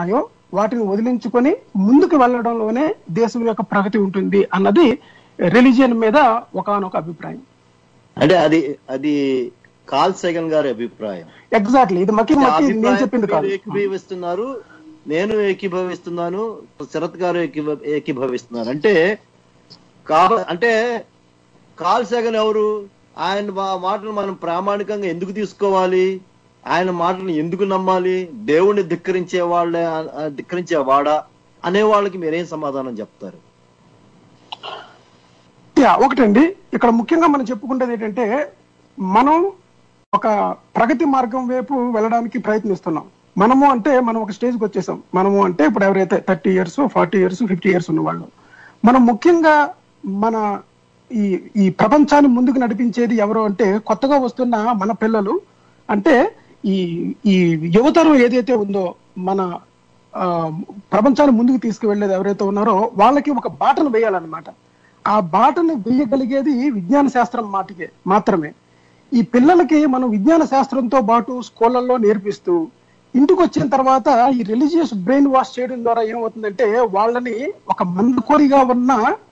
వాటిని వదిలించుకొని ముందుకు వెళ్ళడంలోనే దేశం యొక్క ప్రగతి ఉంటుంది అన్నది రిలీజియన్ మీద ఒకనొక అభిప్రాయం అంటే అది అది కాల్ సెగన్ గారి అభిప్రాయం ఎగ్జాక్ట్లీ ఇది మకి ఆ మకి నేను అభిప్రాయం చెప్పింది కాదు మీరు ఏకీభవిస్తున్నారు నేను ఏకీభవిస్తున్నాను శరత్ గారు ఏకీభ- ఏకీభవిస్తున్నారు అంటే కాబ అంటే కాల్ సెగన్ ఎవరు ఆయన మా- మాటలు మనం ప్రామాణికంగా ఎందుకు తీసుకోవాలి ఆయన మాటలు ఎందుకు నమ్మాలి దేవుణ్ణి ధిక్కరించే వాళ్ళే ఆ- ధిక్కరించే వాడా అనే వాళ్ళకి మీరేం సమాధానం చెప్తారు యా ఒకటండి ఇక్కడ ముఖ్యంగా మనం చెప్పుకుంటేది ఏంటంటే మనం ఒక ప్రగతి మార్గం వైపు వెళ్ళడానికి ప్రయత్నిస్తున్నాం మనము అంటే మనం ఒక స్టేజ్కి వచ్చేసాం మనము అంటే ఇప్పుడు ఎవరైతే thirty years forty years fifty years ఉన్న వాళ్ళు మనం ముఖ్యంగా మన ఈ ఈ ప్రపంచాన్ని ముందుకు నడిపించేది ఎవరు అంటే కొత్తగా వస్తున్న మన పిల్లలు అంటే ఈ ఈ యువతరం ఏదైతే ఉందో మన ఆ, ప్రపంచాన్ని ముందుకు తీసుకువెళ్ళేది ఎవరైతే ఉన్నారో వాళ్ళకి ఒక బాటను వేయాలన్నమాట ఆ బాటను వేయగలిగేది విజ్ఞాన శాస్త్రం మాటికే మాత్రమే ఈ పిల్లలకి మనం విజ్ఞాన శాస్త్రంతో పాటు స్కూళ్ళల్లో నేర్పిస్తూ ఇంటికి వచ్చిన తర్వాత ఈ రిలీజియస్ బ్రెయిన్ వాష్ చేయడం ద్వారా ఏమవుతుందంటే వాళ్ళని ఒక మందకోరిగా ఉన్న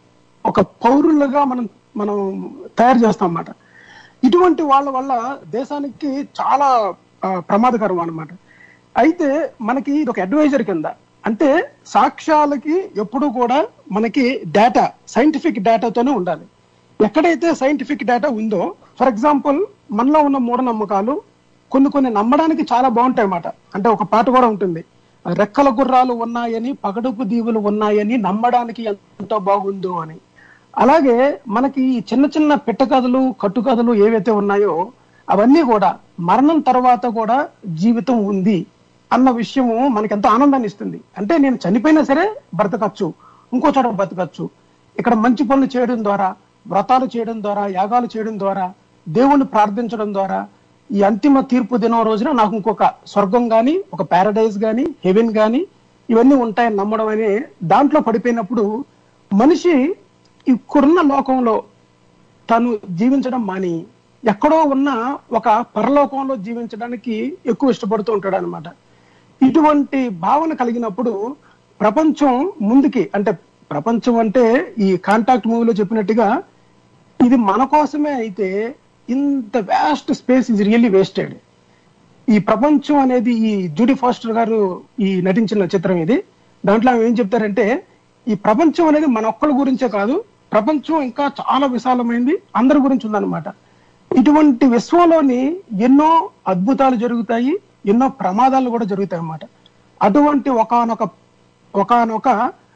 ఒక పౌరులుగా మనం మనం తయారు చేస్తాం అన్నమాట ఇటువంటి వాళ్ళ వల్ల దేశానికి చాలా ఆ, ప్రమాదకరం అన్నమాట అయితే మనకి ఇది ఒక అడ్వైజర్ కింద అంటే సాక్ష్యాలకి ఎప్పుడు కూడా మనకి డేటా సైంటిఫిక్ డేటాతోనే ఉండాలి ఎక్కడైతే సైంటిఫిక్ డేటా ఉందో ఫర్ ఎగ్జాంపుల్ మనలో ఉన్న మూఢనమ్మకాలు కొన్ని కొన్ని నమ్మడానికి చాలా బాగుంటాయి అన్నమాట అంటే ఒక పాట కూడా ఉంటుంది రెక్కల గుర్రాలు ఉన్నాయని పగడుపు దీవులు ఉన్నాయని నమ్మడానికి ఎంత బాగుందో అని అలాగే మనకి ఈ చిన్న చిన్న పిట్ట కథలు కట్టు కథలు ఏవైతే ఉన్నాయో అవన్నీ కూడా మరణం తర్వాత కూడా జీవితం ఉంది అన్న విషయము మనకి ఎంతో ఆనందాన్ని ఇస్తుంది అంటే నేను చనిపోయినా సరే బ్రతకచ్చు ఇంకో చోట బ్రతకచ్చు ఇక్కడ మంచి పనులు చేయడం ద్వారా వ్రతాలు చేయడం ద్వారా యాగాలు చేయడం ద్వారా దేవుణ్ణి ప్రార్థించడం ద్వారా ఈ అంతిమ తీర్పు దినం రోజున నాకు ఇంకొక స్వర్గం గాని ఒక పారడైజ్ గాని హెవెన్ గాని ఇవన్నీ ఉంటాయని నమ్మడం అనే దాంట్లో పడిపోయినప్పుడు మనిషి ఇక్కడున్న లోకంలో తను జీవించడం మాని ఎక్కడో ఉన్న ఒక పరలోకంలో జీవించడానికి ఎక్కువ ఇష్టపడుతూ ఉంటాడు అనమాట ఇటువంటి భావన కలిగినప్పుడు ప్రపంచం ముందుకి అంటే ప్రపంచం అంటే ఈ కాంటాక్ట్ మూవీలో చెప్పినట్టుగా ఇది మన కోసమే అయితే ఇంత vast space is really wasted ఈ ప్రపంచం అనేది ఈ జూడీ ఫాస్టర్ గారు ఈ నటించిన చిత్రం ఇది దాంట్లో ఆమె ఏం చెప్తారంటే ఈ ప్రపంచం అనేది మన ఒక్కళ్ళ గురించే కాదు ప్రపంచం ఇంకా చాలా విశాలమైంది అందరి గురించి ఉందన్నమాట ఇటువంటి విశ్వంలోని ఎన్నో అద్భుతాలు జరుగుతాయి ఎన్నో ప్రమాదాలు కూడా జరుగుతాయి అన్నమాట అటువంటి ఒకనొక ఒకనొక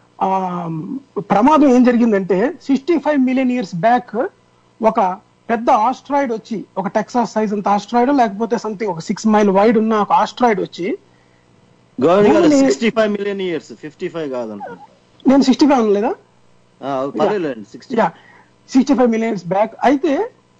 ప్రమాదం ఏం జరిగిందంటే sixty five million years back ఒక పెద్ద ఆస్ట్రాయిడ్ వచ్చి ఒక టెక్సాస్ సైజ్ అంత ఆస్ట్రాయిడ్ లేకపోతే సంథింగ్ ఒక సిక్స్ మైల్ వైడ్ ఉన్న ఒక ఆస్ట్రాయిడ్ వచ్చి గవర్నమెంట్ గారు భూమిని- sixty five million years fifty five కాదనుకుంటా నేను సిక్స్టీ ఫైవ్ అనలేదా ఆ, పర్వాలేదండి sixty yeah sixty five millions back అయితే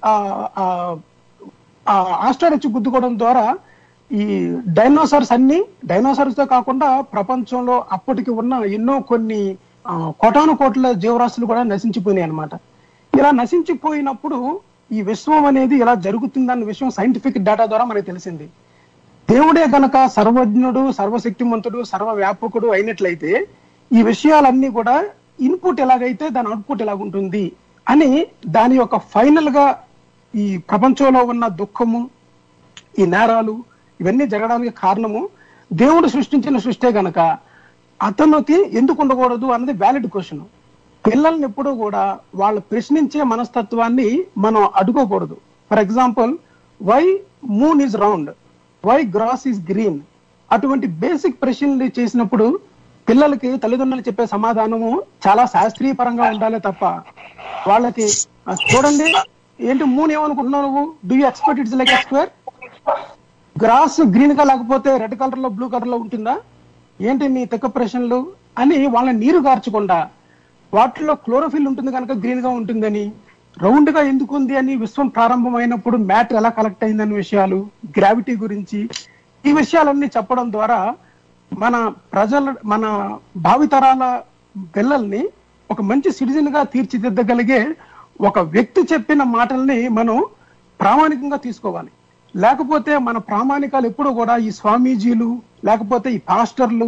ఆస్ట్రాయిడ్ వచ్చి గుద్దుకోవడం ద్వారా ఈ డైనోసార్స్ అన్ని డైనోసార్స్ తో కాకుండా ప్రపంచంలో అప్పటికి ఉన్న ఎన్నో కొన్ని ఆ, కోటాను కోట్ల జీవరాశులు కూడా నశించిపోయినాయి అన్నమాట ఇలా నశించిపోయినప్పుడు ఈ విశ్వం అనేది ఇలా జరుగుతుందన్న విషయం సైంటిఫిక్ డేటా ద్వారా మనకు తెలిసింది దేవుడే గనక సర్వజ్ఞుడు సర్వశక్తిమంతుడు సర్వవ్యాపకుడు అయినట్లయితే ఈ విషయాలన్నీ కూడా ఇన్పుట్ ఎలాగైతే దాని అవుట్పుట్ ఎలాగుంటుంది అని దాని యొక్క ఫైనల్ గా ఈ ప్రపంచంలో ఉన్న దుఃఖము ఈ నేరాలు ఇవన్నీ జరగడానికి కారణము దేవుడు సృష్టించిన సృష్టే గనక అతనికి ఎందుకు ఉండకూడదు అన్నది వ్యాలిడ్ క్వశ్చన్ పిల్లల్ని ఎప్పుడూ కూడా వాళ్ళు ప్రశ్నించే మనస్తత్వాన్ని మనం అడుకోకూడదు for example why moon is round why grass is green అటువంటి బేసిక్ ప్రశ్నలు చేసినప్పుడు పిల్లలకి తల్లిదండ్రులు చెప్పే సమాధానము చాలా శాస్త్రీయ పరంగా ఉండాలి తప్ప వాళ్ళకి "ఆ, చూడండి ఏంటి మూన్ ఏమనుకుంటున్నావు నువ్వు do you expect it's like square grass green గా లేకపోతే రెడ్ కలర్ లో బ్లూ కలర్ లో ఉంటుందా ఏంటి నీ తిక్క ప్రశ్నలు అని వాళ్ళని నీరు గార్చకుండా వాటిలో క్లోరోఫిల్ ఉంటుంది కనుక గ్రీన్ గా ఉంటుందని రౌండ్ గా ఎందుకు ఉంది అని విశ్వం ప్రారంభమైనప్పుడు మ్యాటర్ ఎలా కలెక్ట్ అయిందనే విషయాలు గ్రావిటీ గురించి ఈ విషయాలన్నీ చెప్పడం ద్వారా మన ప్రజల మన భావితరాల పిల్లల్ని ఒక మంచి సిటిజన్ గా తీర్చిదిద్దగలిగే ఒక వ్యక్తి చెప్పిన మాటల్ని మనం ప్రామాణికంగా తీసుకోవాలి లేకపోతే మన ప్రామాణికాలు ఎప్పుడు కూడా ఈ స్వామీజీలు లేకపోతే ఈ పాస్టర్లు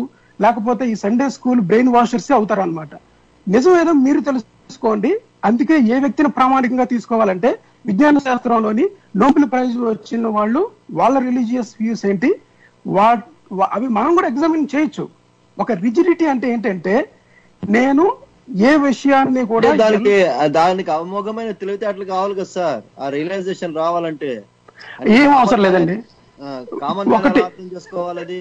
లేకపోతే ఈ సండే స్కూల్ బ్రెయిన్ వాషర్స్ అవుతారు అనమాట నిజం ఏదో మీరు తెలుసుకోండి అందుకే ఏ వ్యక్తిని ప్రామాణికంగా తీసుకోవాలంటే విజ్ఞాన శాస్త్రంలోని నోబెల్ ప్రైజ్ వచ్చిన వాళ్ళు వాళ్ళ రిలీజియస్ వ్యూస్ ఏంటి వా వా- అవి మనం కూడా ఎగ్జామిన్ చేయొచ్చు ఒక రిజిడిటీ అంటే ఏంటంటే నేను ఏ విషయాన్ని కూడా అంటే దానికి దానికి అమోఘమైన తెలివితేటలు కావాలి కదా సార్ ఆ రియలైజేషన్ రావాలంటే ఏం అవసరం లేదండి కామన్ ఒకటి. అర్థం చేసుకోవాలి అది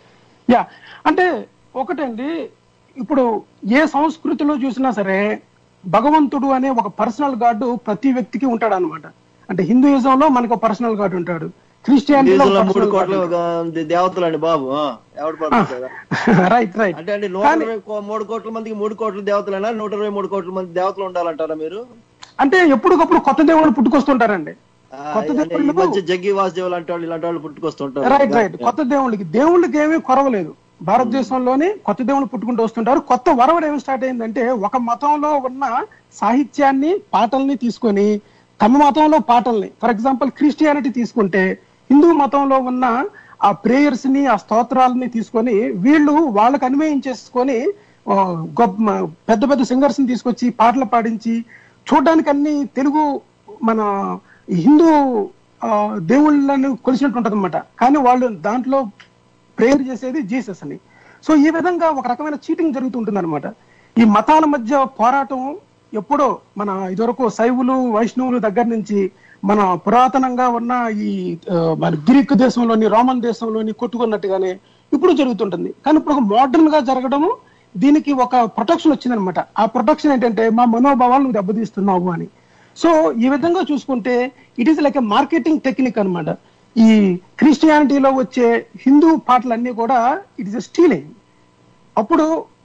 యా అంటే ఒకటండి ఇప్పుడు ఏ సంస్కృతిలో చూసినా సరే భగవంతుడు అనే ఒక పర్సనల్ గాడ్ ప్రతి వ్యక్తికి ఉంటాడు అనమాట అంటే హిందూయిజంలో మనకు పర్సనల్ గాడ్ ఉంటాడు క్రిస్టియానిటీలో దేశంలో మూడు కోట్ల దే- దేవతలు అండి బాబు ఆ, ఎవడు పడుతుంది రైట్ రైట్ అంటే అండి నూట ఇరవై కో- మూడు కోట్ల మందికి మూడు కోట్ల దేవతలైనా నూట ఇరవై మూడు కోట్ల మంది దేవతలు ఉండాలంటారా మీరు అంటే ఎప్పటికప్పుడు కొత్త దేవుళ్ళు పుట్టుకొస్తుంటారండి ఆ, కొత్త అంటే ఈ దేవుళ్ళు మధ్య జగ్గి వాసుదేవులు అంటే వాళ్ళు ఇలాంటి వాళ్ళు పుట్టుకొస్తుంటారు రైట్ రైట్ కొత్త దేవుళ్ళకి దేవుళ్ళకి ఏమీ కొరవలేదు భారతదేశంలోనే కొత్త దేవుళ్ళు పుట్టుకుంటూ వస్తుంటారు కొత్త వరవడు ఏమి స్టార్ట్ అయిందంటే ఒక మతంలో ఉన్న సాహిత్యాన్ని పాటల్ని తీసుకొని తమ మతంలో పాటల్ని ఫర్ ఎగ్జాంపుల్ క్రిస్టియానిటీ తీసుకుంటే హిందూ మతంలో ఉన్న ఆ ప్రేయర్స్ ని ఆ స్తోత్రాలని తీసుకొని వీళ్ళు వాళ్ళకి అన్వయించేసుకొని ఆ, గొప్ప పెద్ద పెద్ద సింగర్స్ ని తీసుకొచ్చి పాటలు పాడించి చూడడానికి అన్ని తెలుగు మన హిందూ ఆ, దేవుళ్ళని కొలిసినట్టు ఉంటది అనమాట కానీ వాళ్ళు దాంట్లో ప్రేయర్ చేసేది జీసస్ అని సో ఈ విధంగా ఒక రకమైన చీటింగ్ జరుగుతుంటుంది అనమాట ఈ మతాల మధ్య పోరాటం ఎప్పుడో మన ఇదివరకు శైవులు వైష్ణవులు దగ్గర నుంచి మన పురాతనంగా ఉన్న ఈ ఆ, మన గ్రీక్ దేశంలోని రోమన్ దేశంలోని కొట్టుకున్నట్టుగానే ఇప్పుడు జరుగుతుంటుంది కానీ ఇప్పుడు ఒక మోడర్న్ గా జరగడము దీనికి ఒక ప్రొటెక్షన్ వచ్చిందనమాట ఆ ప్రొటెక్షన్ ఏంటంటే మా మనోభావాలు నువ్వు దెబ్బతీస్తున్నావు అని సో ఈ విధంగా చూసుకుంటే it is like a marketing technique అన్నమాట ఈ క్రిస్టియానిటీలో వచ్చే హిందూ పాటలన్నీ కూడా ఇట్ ఇస్ స్టీలింగ్ అప్పుడు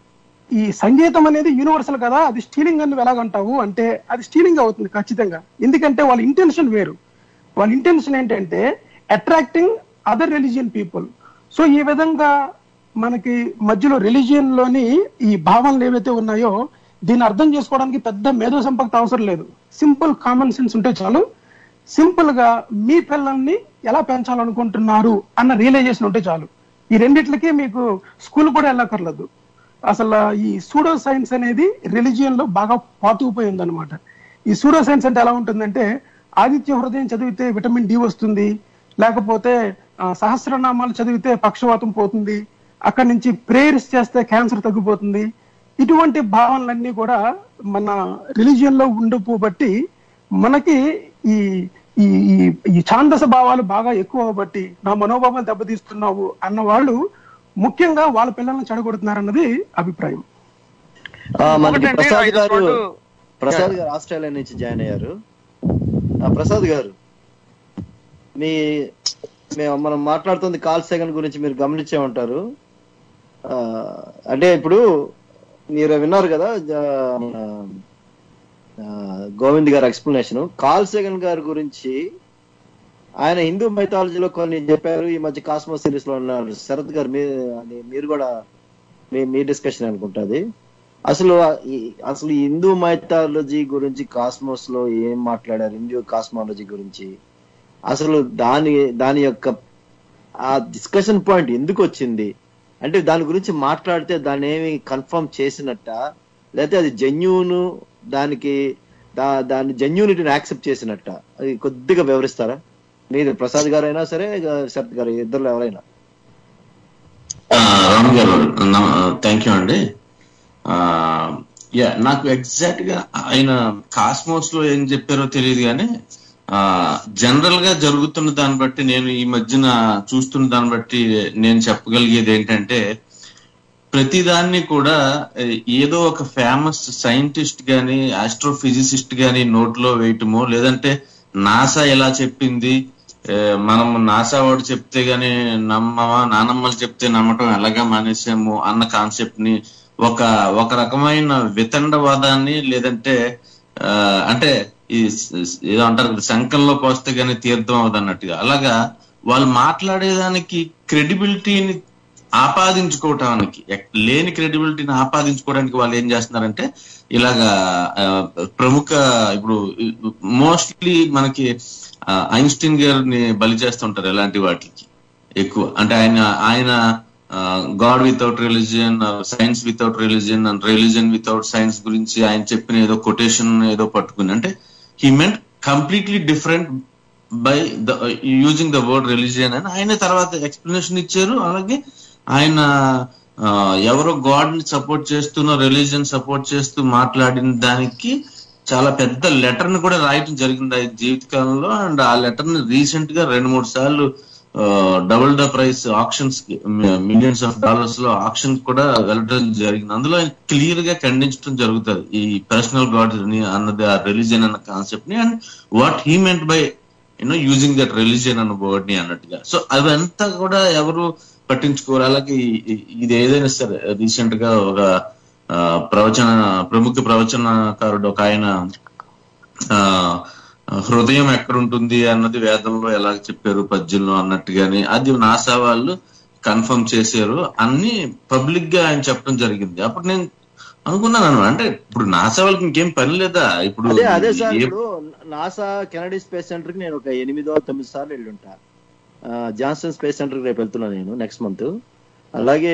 ఈ సంగీతం అనేది యూనివర్సల్ కదా అది స్టీలింగ్ అని నువ్వు ఎలాగంటావు అంటే అది స్టీలింగ్ అవుతుంది ఖచ్చితంగా ఎందుకంటే వాళ్ళ ఇంటెన్షన్ వేరు వాళ్ళ ఇంటెన్షన్ ఏంటంటే attracting other religion people so ఈ విధంగా మనకి మధ్యలో రిలీజియన్ లోని ఈ భావనలు ఏవైతే ఉన్నాయో దీన్ని అర్థం చేసుకోవడానికి పెద్ద మేధో సంపత్తి అవసరం లేదు సింపుల్ కామన్ సెన్స్ ఉంటే చాలు సింపుల్ గా మీ పిల్లల్ని ఎలా పెంచాలనుకుంటున్నారు అన్న రియలైజేషన్ ఉంటే చాలు ఈ రెండిట్లకి మీకు స్కూల్ కూడా వెళ్ళక్కర్లేదు అసలు ఈ సూడో సైన్స్ అనేది రిలీజియన్ లో బాగా పాతుకుపోయి ఉందన్నమాట ఈ సూడో సైన్స్ అంటే ఎలా ఉంటుందంటే ఆదిత్య హృదయం చదివితే విటమిన్ డి వస్తుంది లేకపోతే ఆ, సహస్రనామాలు చదివితే పక్షవాతం పోతుంది అక్కడి నుంచి ప్రేయర్స్ చేస్తే క్యాన్సర్ తగ్గిపోతుంది ఇటువంటి భావనలన్నీ కూడా మన రిలీజియన్ లో ఉండిపోబట్టి మనకి ఈ ఈ ఈ- ఈ ఛాందస భావాలు బాగా ఎక్కువ బట్టి నా మనోభావాలు దెబ్బతీస్తున్నావు అన్న వాళ్ళు ముఖ్యంగా వాళ్ళ పిల్లల్ని చెడగొడుతున్నారన్నది అభిప్రాయం ఆ, మనకి ఒకటండి, ప్రసాద్ ఐదు గారు పాటు- ప్రసాద్ గారు ఆస్ట్రేలియా నుంచి జాయిన్ అయ్యారు ఆ, ప్రసాద్ గారు మీ మేము మనం మాట్లాడుతుంది కాల్ సెకండ్ గురించి మీరు గమనించే ఉంటారు ఆ, అంటే ఇప్పుడు మీరు విన్నారు కదా జ- మన, ఆ, గోవింద్ గారి ఎక్స్ప్లెనేషన్ కాల్ సెకండ్ గారి గురించి ఆయన హిందూ మైథాలజీలో కొన్ని చెప్పారు ఈ మధ్య కాస్మో సిరీస్ లో ఉన్నారు శరత్ గారు మీ అది మీరు కూడా మీ మీ డిస్కషన్ అనుకుంటుంది అసలు ఆ- ఈ- అసలు ఈ హిందూ మైథాలజీ గురించి కాస్మోస్ లో ఏం మాట్లాడారు హిందూ కాస్మాలజీ గురించి అసలు దాని దాని యొక్క ఆ డిస్కషన్ పాయింట్ ఎందుకు వచ్చింది అంటే దాని గురించి మాట్లాడితే దాన్ని ఏమి కన్ఫర్మ్ చేసినట్ట లేకపోతే అది జెన్యూన్ దానికి దా దాని జెన్యూనిటీని యాక్సెప్ట్ చేసినట్ట అది కొద్దిగా వివరిస్తారా మీరు ప్రసాద్ గారు అయినా సరే శరత్ గారు ఇద్దరు ఎవరైనా ఆ, రామ్ గారు థ్యాంక్ యూ అండి యా నాకు ఎగ్జాక్ట్ గా ఆయన కాస్మోస్ లో ఏం చెప్పారో తెలియదు కానీ జనరల్ గా జరుగుతున్న దాన్ని బట్టి నేను ఈ మధ్యన చూస్తున్న దాన్ని బట్టి నేను చెప్పగలిగేది ఏంటంటే ప్రతిదాన్ని కూడా ఏ, ఏదో ఒక ఫేమస్ సైంటిస్ట్ గాని ఆస్ట్రోఫిజిసిస్ట్ గాని నోట్లో వేయటమో లేదంటే నాసా ఎలా చెప్పింది ఏ, మనం నాసా వాడు చెప్తే గాని నమ్మమా నానమ్మలు చెప్తే నమ్మటం ఎలాగా మానేసాము అన్న కాన్సెప్ట్ ని ఒక ఒక రకమైన వితండవాదాన్ని లేదంటే ఆ, అంటే ఈ స- స- ఏదో అంటారు కదా, శంఖంలో పోస్తే గానీ తీర్థం అవదు అన్నట్టుగా అలాగా వాళ్ళు మాట్లాడేదానికి క్రెడిబిలిటీని ఆపాదించుకోవటానికి ఎక్- లేని క్రెడిబిలిటీని ఆపాదించుకోవడానికి వాళ్ళు ఏం చేస్తున్నారంటే ఇలాగా ఆ, ప్రముఖ ఇప్పుడు మోస్ట్లీ మనకి ఆ, ఐన్స్టీన్ గారిని బలి చేస్తుంటారు ఇలాంటి వాటికి ఎక్కువ అంటే ఆయన ఆయన God without religion science without religion and religion without science గురించి ఆయన చెప్పిన ఏదో కొటేషన్ ఏదో పట్టుకుని అంటే he meant completely different by the using the word religion అని ఆయన తర్వాత ఎక్స్ప్లెనేషన్ ఇచ్చారు అలాగే ఆయన ఆ, ఎవరో గాడ్ ని సపోర్ట్ చేస్తున్న రిలీజియన్ సపోర్ట్ చేస్తూ మాట్లాడిన దానికి చాలా పెద్ద లెటర్ ని కూడా రాయటం జరిగింది ఆయన జీవితకాలంలో అండ్ ఆ లెటర్ ని రీసెంట్ గా రెండు మూడు సార్లు double the price options millions of dollars లో ఆప్షన్ కూడా వెళ్ళడం జరిగింది అందులో ఆయన క్లియర్ గా ఖండించడం జరుగుతుంది ఈ పర్సనల్ గాడ్ అన్నది ఆ రిలీజియన్ అన్న కాన్సెప్ట్ ని and what he meant by you know using that religion అన్న వర్డ్ ని అన్నట్టుగా సో అదంతా కూడా ఎవరు పట్టించుకోరు అలాగే ఈ- ఈ- ఇది ఏదైనా సరే రీసెంట్ గా ఒక ఆ, ప్రవచన ప్రముఖ ప్రవచనకారుడు ఒక ఆయన ఆ హృదయం ఎక్కడ ఉంటుంది అన్నది వేదంలో ఎలా చెప్పారు పద్యంలో అన్నట్టుగాని అది నాసా వాళ్ళు కన్ఫర్మ్ చేశారు అన్ని పబ్లిక్ గా ఆయన చెప్పడం జరిగింది అప్పుడు నేను అనుకున్నాను అన్నమాట. అంటే ఇప్పుడు నాసా వాళ్ళకి ఇంకేం పని లేదా ఇప్పుడు అదే అదే సార్ ఏ- ఇప్పుడు నాసా కెనడీ స్పేస్ సెంటర్ కి నేను ఒక ఎనిమిదో తొమ్మిది సార్లు వెళ్ళి ఉంటా ఆ, జాన్సన్ స్పేస్ సెంటర్ కి రేపు వెళ్తున్నా నేను నెక్స్ట్ మంత్ అలాగే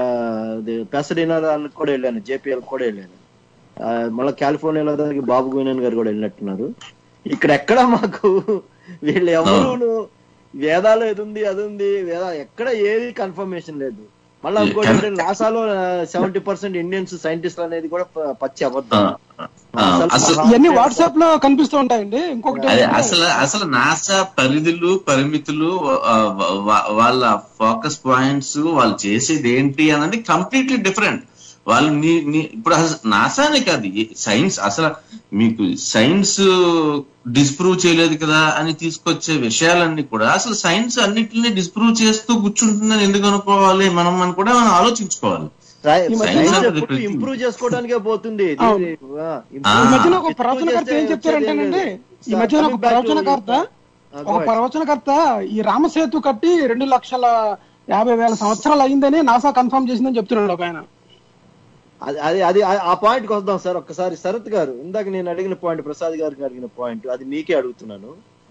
పెసడినా కూడా వెళ్ళాను జేపీఎల్ కూడా వెళ్ళాను ఆ, మళ్ళీ కాలిఫోర్నియాలో దానికి బాబు గుయినన్ గారు కూడా వెళ్ళినట్టున్నారు ఇక్కడ ఎక్కడ మాకు వీళ్ళు ఎవరు వేదాలు ఏది ఉంది అది ఉంది వేద ఎక్కడ ఏది కన్ఫర్మేషన్ లేదు మళ్ళీ ఇంకోటి కానీ- ఏంటంటే నాసాలో సెవెంటీ పర్సెంట్ ఇండియన్స్ సైంటిస్ట్ అనేది కూడా ప- పచ్చి ఆ, అబద్ధం ఆ, అసలు ఇవన్నీ వాట్సాప్ లో కనిపిస్తూ ఉంటాయండి ఇంకొకటి అదే ఏంటంటే- అసలు అసలు నాసా పరిధులు పరిమితులు ఆ, వా- వాళ్ళ ఫోకస్ పాయింట్స్ వాళ్ళు చేసేది ఏంటి అన్నది కంప్లీట్లీ డిఫరెంట్ వాళ్ళు నీ నీ ఇప్పుడు అసలు నాసానే కాదు సైన్స్ అసలు మీకు సైన్స్ డిస్ప్రూవ్ చేయలేదు కదా అని తీసుకొచ్చే విషయాలన్నీ కూడా అసలు సైన్స్ అన్నిటిని డిస్ప్రూవ్ చేస్తూ కూర్చుంటుందని ఎందుకు అనుకోవాలి మనం అని కూడా మనం ఆలోచించుకోవాలి ఈ మధ్య Science సైన్స్ అనేది ఎప్పుడు ప్రతి- ఇంప్రూవ్ చేసుకోవడానికే పోతుంది ఇది- అవును. ఆ, ఆ. improve ఈ మధ్యన ఒక చేస్తే ప్రవచనకర్త ఏం వచ్చేది చెప్తారంటేనండి ఏం లేదు. ఈ మధ్యన ఒక Coming back to- ప్రవచనకర్త ఆ, go ఒక ahead. ప్రవచనకర్త ఈ రామసేతు కట్టి రెండు లక్షల యాభై వేల సంవత్సరాలు అయిందని నాసా కన్ఫర్మ్ చేసిందని చెప్తున్నాడు ఒక ఆయన అది అది అది ఆ- ఆ పాయింట్ కి వద్దాం సార్ ఒక్కసారి శరత్ గారు ఇందాక నేను అడిగిన పాయింట్ ప్రసాద్ గారికి అడిగిన పాయింట్ అది మీకే అడుగుతున్నాను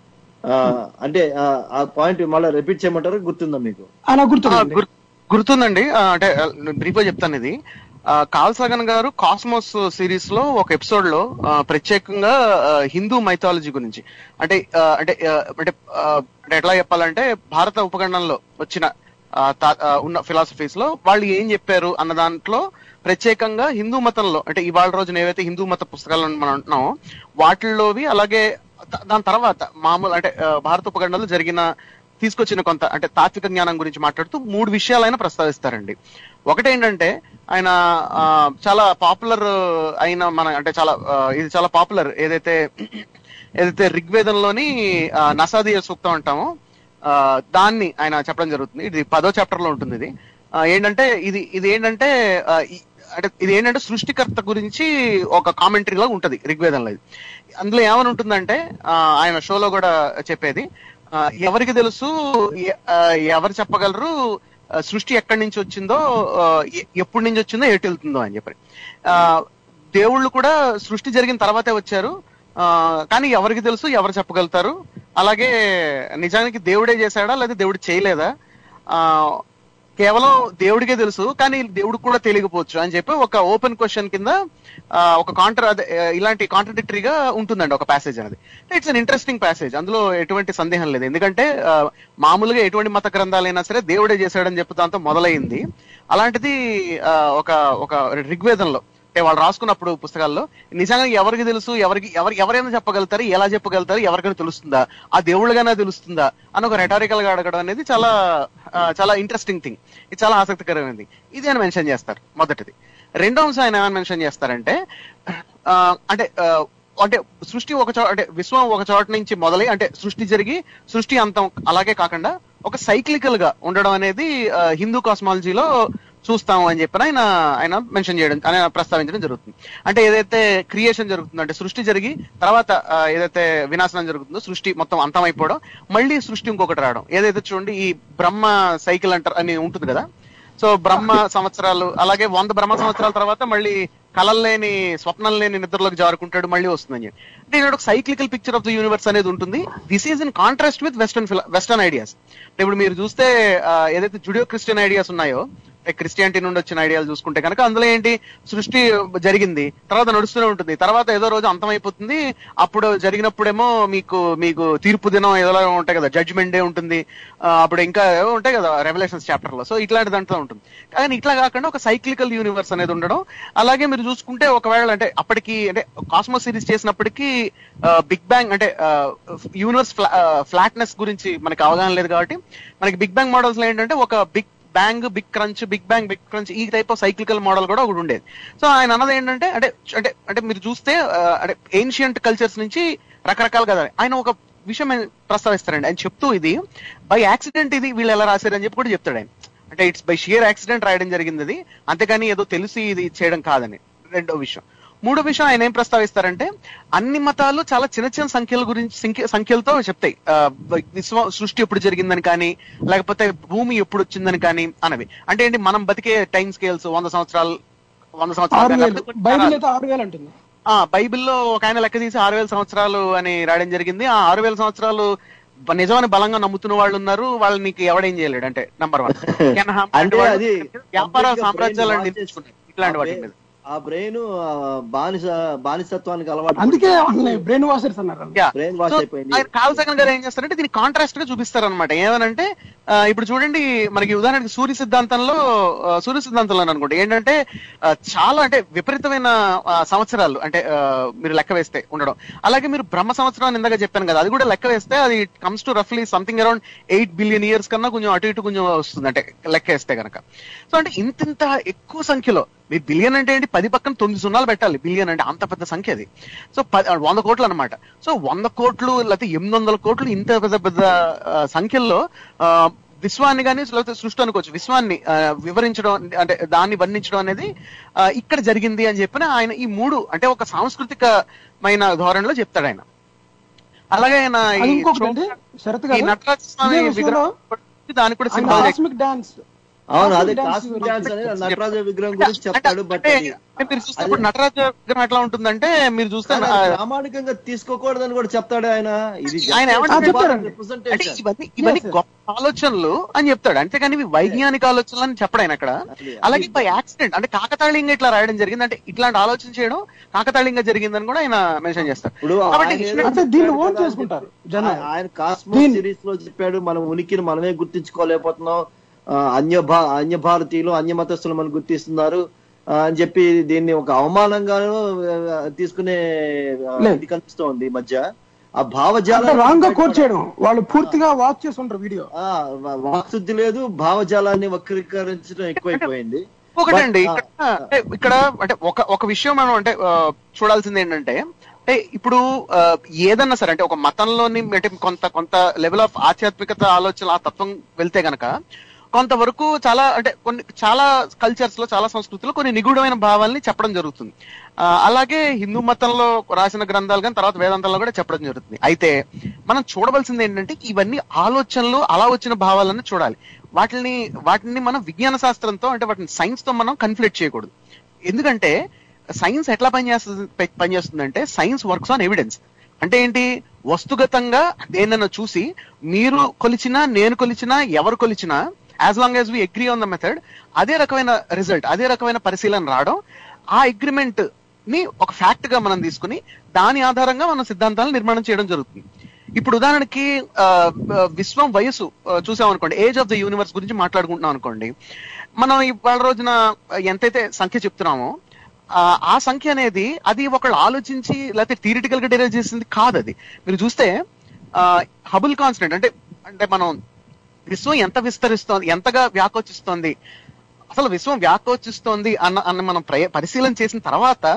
ఆ, అంటే ఆ, ఆ పాయింట్ మళ్ళీ రిపీట్ చేయమంటారా గుర్తుందా మీకు ఆయన ఆ, గుర్తుంది గుర్- గుర్తుందండి ఆ, అంటే బ్రీఫ్ గా చెప్తాను ఇది ఆ, కాల్ సగన్ గారు కాస్మోస్ సిరీస్ లో ఒక ఎపిసోడ్ లో ఆ, ప్రత్యేకంగా ఆ, హిందూ మైథాలజీ గురించి అంటే ఆ, అంటే ఆ, అంటే ఆ, అంటే ఎట్లా చెప్పాలంటే భారత ఉపఖండంలో వచ్చిన ఆ, తా- ఆ, ఉన్న ఫిలాసఫీస్ లో వాళ్ళు ఏం చెప్పారు అన్న దాంట్లో ప్రత్యేకంగా హిందూ మతంలో అంటే ఇవాళ రోజున ఏవైతే హిందూ మత పుస్తకాలను మనం అంటున్నామో వాటిల్లోవి అలాగే దా- దాని తర్వాత మామూలు అంటే ఆ, భారత ఉపఖండంలో జరిగిన తీసుకొచ్చిన కొంత అంటే తాత్విక జ్ఞానం గురించి మాట్లాడుతూ మూడు విషయాలు ఆయన ప్రస్తావిస్తారండి ఒకటేంటంటే ఆయన ఆ, చాలా పాపులర్ అయిన మన అంటే చాలా ఆ, ఇది చాలా పాపులర్ ఏదైతే ఏదైతే ఋగ్వేదంలోని ఆ, నసాదీయ సూక్తం అంటామో ఆ, దాన్ని ఆయన చెప్పడం జరుగుతుంది ఇది పదో చాప్టర్ లో ఉంటుంది ఇది ఆ, ఏంటంటే ఇది ఇది ఏంటంటే ఆ, ఈ- అంటే ఇది ఏంటంటే సృష్టికర్త గురించి ఒక కామెంటరీ లాగా ఉంటది ఋగ్వేదంలో ఇది అందులో ఏమని ఉంటుందంటే ఆ, ఆయన షోలో కూడా చెప్పేది ఆ, ఎవరికి తెలుసు ఎ- ఆ, ఎవరు చెప్పగలరు ఆ, సృష్టి ఎక్కడి నుంచి వచ్చిందో ఆ, ఎ- ఎప్పటి నుంచి వచ్చిందో ఎటు వెళ్తుందో అని చెప్పి ఆ, దేవుళ్ళు కూడా సృష్టి జరిగిన తర్వాతే వచ్చారు ఆ, కానీ ఎవరికి తెలుసు ఎవరు చెప్పగలుగుతారు అలాగే నిజానికి దేవుడే చేశాడా లేదా దేవుడు చేయలేదా ఆ కేవలం దేవుడికే తెలుసు కానీ దేవుడికి కూడా తెలియకపోవచ్చు అని చెప్పి ఒక ఓపెన్ క్వశ్చన్ కింద ఆ, ఒక కాంట్రా అదే, ఆ, ఇలాంటి కాంట్రడిక్టరీగా ఉంటుందండి ఒక ప్యాసేజ్ అనేది ఇట్స్ అన్ ఇంట్రెస్టింగ్ ప్యాసేజ్ అందులో ఎటువంటి సందేహం లేదు ఎందుకంటే ఆ, మామూలుగా ఎటువంటి మత గ్రంథాలైనా సరే దేవుడే చేశాడని చెప్పి దాంతో మొదలైంది అలాంటిది ఆ, ఒక ఒక ఋగ్వేదంలో అంటే వాళ్ళు రాసుకున్నప్పుడు పుస్తకాల్లో నిజంగా ఎవరికి తెలుసు ఎవరికి ఎవరు ఎవరైనా చెప్పగలుగుతారు ఎలా చెప్పగలుగుతారు ఎవరికైనా తెలుస్తుందా ఆ దేవుళ్ళగానే తెలుస్తుందా అని ఒక రెటారికల్ గా అడగడం అనేది చాలా ఆ, చాలా ఇంట్రెస్టింగ్ థింగ్ ఇది చాలా ఆసక్తికరమైనది ఇది ఆయన మెన్షన్ చేస్తారు మొదటిది రెండో అంశం ఆయన ఏమైనా మెన్షన్ చేస్తారంటే ఆ, అంటే ఆ, అంటే సృష్టి ఒక చోట అంటే విశ్వం ఒక చోట నుంచి మొదలై అంటే సృష్టి జరిగి సృష్టి అంతం అలాగే కాకుండా ఒక సైక్లికల్ గా ఉండడం అనేది ఆ, హిందూ కాస్మాలజీలో చూస్తాం అని చెప్పిన ఆయన ఆయన మెన్షన్ చేయడం ఆయన ప్రస్తావించడం జరుగుతుంది అంటే ఏదైతే క్రియేషన్ జరుగుతుందో అంటే సృష్టి జరిగి తర్వాత ఆ, ఏదైతే వినాశనం జరుగుతుందో సృష్టి మొత్తం అంతమైపోవడం మళ్ళీ సృష్టి ఇంకొకటి రావడం ఏదైతే చూడండి ఈ బ్రహ్మ సైకిల్ అంటారు అని ఉంటుంది కదా సో బ్రహ్మ సంవత్సరాలు అలాగే వంద బ్రహ్మ సంవత్సరాల తర్వాత మళ్ళీ కలలు లేని స్వప్నం లేని నిద్రలోకి జారుకుంటాడు మళ్ళీ వస్తుందని చెప్పి అంటే ఇక్కడ ఒక cyclical picture of the universe అనేది ఉంటుంది this is in contrast with western western ideas ఇప్పుడు మీరు చూస్తే ఆ, ఏదైతే జుడియో క్రిస్టియన్ ఐడియాస్ ఉన్నాయో క్రిస్టియానిటీ నుండి వచ్చిన ఐడియాలు చూసుకుంటే కనుక అందులో ఏంటి సృష్టి జరిగింది తర్వాత నడుస్తూనే ఉంటుంది తర్వాత ఏదో రోజు అంతమైపోతుంది అప్పుడు జరిగినప్పుడేమో మీకు మీకు తీర్పు దినం ఏదో ఉంటాయి కదా జడ్జ్మెంట్ డే ఉంటుంది ఆ, అప్పుడు ఇంకా ఏవో ఉంటాయి కదా రెవల్యూషన్స్ చాప్టర్ లో సో ఇట్లాంటి దాంట్లో ఉంటుంది కానీ ఇట్లా కాకుండా ఒక సైక్లికల్ యూనివర్స్ అనేది ఉండడం అలాగే మీరు చూసుకుంటే ఒకవేళ అంటే అప్పటికి అంటే కాస్మోస్ సిరీస్ చేసినప్పటికీ బిగ్ బ్యాంగ్ అంటే యూనివర్స్ ఫ్లాట్నెస్ గురించి మనకి అవగాహన లేదు కాబట్టి మనకి బిగ్ బ్యాంగ్ మోడల్స్ లో ఏంటంటే ఒక big bang big crunch big bang big crunch ఈ టైప్ ఆఫ్ సైక్లికల్ మోడల్ కూడా ఒకటి ఉండేది సో ఆయన అన్నది ఏంటంటే అంటే అంటే అంటే మీరు చూస్తే ఆ, అంటే ఏన్షియంట్ కల్చర్స్ నుంచి రకరకాల కదా ఆయన ఒక విషయం ఆయన ప్రస్తావిస్తారండి ఆయన చెప్తూ ఇది బై యాక్సిడెంట్ ఇది వీళ్ళు ఎలా రాశారు అని చెప్పి కూడా చెప్తాడు ఆయన అంటే ఇట్స్ బై షియర్ యాక్సిడెంట్ రాయడం జరిగింది అది అంతేకాని ఏదో తెలిసి ఇది చేయడం కాదని రెండో విషయం మూడో విషయం ఆయన ఏం ప్రస్తావిస్తారంటే అన్ని మతాలు చాలా చిన్న చిన్న సంఖ్యల గురించి సంఖ్య- సంఖ్యలతో చెప్తాయి ఆ, విశ్వ సృష్టి ఎప్పుడు జరిగిందని కానీ లేకపోతే భూమి ఎప్పుడు వచ్చిందని కానీ అనేవి అంటే ఏంటి మనం బతికే టైం స్కేల్స్ వంద సంవత్సరాలు వంద ఆరు సంవత్సరాలు వేలు లేకపోతే కొన్ని బైబిల్ తరాలు. అయితే ఆరు వేలు అంటుంది ఆ బైబిల్లో ఒక ఆయన లెక్క తీసి ఆరు వేల సంవత్సరాలు అని రాయడం జరిగింది ఆ ఆరు వేల సంవత్సరాలు బ- నిజమని బలంగా నమ్ముతున్న వాళ్ళు ఉన్నారు వాళ్ళు నీకు ఎవడేం చేయలేడు అంటే నంబర్ వన్ అంటే అది వ్యాపార complete గా సామ్రాజ్యాలను brain నిర్మించుకున్నారు ఇట్లాంటి వాటి ఆ మీద ఆ బ్రెయిన్ బానిస బానిసత్వానికి అలవాటు అందుకే వాళ్ళని బ్రెయిన్ వాషర్స్ అన్నారు వాళ్ళు. Yeah. బ్రెయిన్ వాష్ So, అయిపోయింది ఆయన కాల్ సెకండ్ గారు ఏం చేస్తారంటే దీన్ని కాంట్రాస్ట్ గా చూపిస్తారు అనమాట ఏమనంటే ఆ, ఇప్పుడు చూడండి మనకి ఉదాహరణకి సూర్య సిద్ధాంతంలో ఆ, సూర్య సిద్ధాంతంలో అనుకోండి ఏంటంటే ఆ, చాలా అంటే విపరీతమైన ఆ, సంవత్సరాలు అంటే ఆ, మీరు లెక్క వేస్తే ఉండడం అలాగే మీరు బ్రహ్మ సంవత్సరం అని ఇందాక చెప్పాను కదా అది కూడా లెక్క వేస్తే అది కమ్స్ టు రఫ్లీ something around eight billion years కన్నా కొంచెం అటు ఇటు కొంచెం వస్తుంది అంటే లెక్క వేస్తే కనుక సో అంటే ఇంతింత ఎక్కువ సంఖ్యలో మీరు బిలియన్ అంటే ఏంటి పది పక్కన తొమ్మిది సున్నాలు పెట్టాలి బిలియన్ అంటే అంత పెద్ద సంఖ్య అది సో ప- వంద కోట్లు అన్నమాట సో వంద కోట్లు లేకపోతే ఎనిమిది వందల కోట్లు ఇంత పెద్ద పెద్ద ఆ, సంఖ్యల్లో ఆ, విశ్వాన్ని కానీ లేకపోతే సృష్టి అనుకోవచ్చు విశ్వాన్ని ఆ, వివరించడం అంటే దాన్ని వర్ణించడం అనేది ఆ, ఇక్కడ జరిగింది అని చెప్పిన ఆయన ఈ మూడు అంటే ఒక సాంస్కృతికమైన ధోరణిలో చెప్తాడు ఆయన అలాగే ఆయన అది ఈ ఇంకొకటి అండి శరత్ ఈ గారు నటరాజ స్వామి ఇదే విషయంలో విగ్రహం దానికి కూడా ఆయన సింబల్ కాస్మిక్ డాన్స్ అవును అదే Cosmic dance కాస్మిక్ గురించి డాన్స్ అనేది చెప్తారు. నటరాజ విగ్రహం గురించి చెప్తాడు బట్ అంటే అది అంటే మీరు చూస్తే ఇప్పుడు నటరాజ విగ్రహం ఎట్లా ఉంటుందంటే మీరు చూస్తే కానీ ఆ, అది ప్రామాణికంగా తీసుకోకూడదని కూడా చెప్తాడు ఆయన ఇది ఆయన just ఏమంటాడు? a symbolic చెప్తాడండి. అంటే representation. ఇవన్నీ ఇవన్నీ Yes, sir. గొప్ప ఆలోచనలు అని చెప్తాడు అంతేకాని ఇవి వైజ్ఞానిక ఆలోచనలు అని చెప్పడు ఆయన అక్కడ అది- అలాగే బై యాక్సిడెంట్ అంటే కాకతాళీయంగా ఇట్లా రాయడం జరిగింది అంటే ఇట్లాంటి ఆలోచన చేయడం కాకతాళీయంగా జరిగిందని కూడా ఆయన మెన్షన్ చేస్తారు ఇప్పుడు కాబట్టి ఆయన ఇక్కడ- ఏదో అంటే దీన్ని చెప్పాడు ఓన్ కదా, చేసుకుంటారు జనం ఆయన- ఆయన కాస్మోస్ దీన్ని- సిరీస్ లో చెప్పాడు మనం ఉనికిని మనమే గుర్తించుకోలేకపోతున్నాం ఆ, అన్య భా అన్య భారతీయులు అన్య మతస్థులు మనం గుర్తిస్తున్నారు ఆ, అని చెప్పి దీన్ని ఒక అవమానంగాను ఆ, తీసుకునే ఆ, లేదు. ఇది కనిపిస్తోంది ఈ మధ్య ఆ అంటే భావజాలం రాంగ్ గా కోట్ చేయడం వాళ్ళు పూర్తిగా వాచ్ చేసి ఉంటారు వీడియో ఆ, వా- వాక్శుద్ధి లేదు భావజాలాన్ని వక్రీకరించడం ఎక్కువైపోయింది ఒకటండి But, ఇక్కడ అంటే ఇక్కడ అంటే ఒక ఒక విషయం మనం అంటే ఆ, చూడాల్సింది ఏంటంటే అంటే ఇప్పుడు ఆ, ఏదన్నా సరే అంటే ఒక మతంలోని అంటే కొంత కొంత లెవెల్ ఆఫ్ ఆధ్యాత్మికత ఆలోచన ఆ తత్వం వెళ్తే గనక కొంతవరకు చాలా అంటే కొన్ని చాలా కల్చర్స్ లో చాలా సంస్కృతుల్లో కొన్ని నిగూఢమైన భావాల్ని చెప్పడం జరుగుతుంది ఆ, అలాగే హిందూ మతంలో రాసిన గ్రంథాలు కానీ తర్వాత వేదాంతంలో కూడా చెప్పడం జరుగుతుంది అయితే మనం చూడవలసింది ఏంటంటే ఇవన్నీ ఆలోచనలు అలా వచ్చిన భావాలను చూడాలి వాటిని వాటిని మనం విజ్ఞాన శాస్త్రంతో అంటే వాటిని సైన్స్ తో మనం కన్ఫ్లిక్ట్ చేయకూడదు ఎందుకంటే సైన్స్ ఎట్లా పనిచేస్తుంది పె- పనిచేస్తుందంటే సైన్స్ వర్క్స్ ఆన్ ఎవిడెన్స్ అంటే ఏంటి వస్తుగతంగా దేనన్నా చూసి మీరు కొలిచినా నేను కొలిచినా ఎవరు కొలిచినా as long as we agree on the method అదే రకమైన రిజల్ట్ అదే రకమైన పరిశీలన రావడం ఆ అగ్రిమెంట్ ని ఒక ఫ్యాక్ట్ గా మనం తీసుకుని దాని ఆధారంగా మనం సిద్ధాంతాలను నిర్మాణం చేయడం జరుగుతుంది ఇప్పుడు ఉదాహరణకి ఆ, ఆ, విశ్వం వయసు ఆ, చూసాం అనుకోండి ఏజ్ ఆఫ్ ద యూనివర్స్ గురించి మాట్లాడుకుంటున్నాం అనుకోండి మనం ఇవాళ రోజున ఎంతైతే సంఖ్య చెప్తున్నామో ఆ, ఆ సంఖ్య అనేది అది ఒకళ్ళు ఆలోచించి లేకపోతే థియరిటికల్ గా డెరైవ్ చేసింది కాదు అది మీరు చూస్తే హబుల్ కాన్స్టెంట్ అంటే అంటే మనం విశ్వం ఎంత విస్తరిస్తోంది ఎంతగా వ్యాకోచిస్తోంది అసలు విశ్వం వ్యాకోచిస్తోంది అన్న అన్న మనం ప్రయ- పరిశీలన చేసిన తర్వాత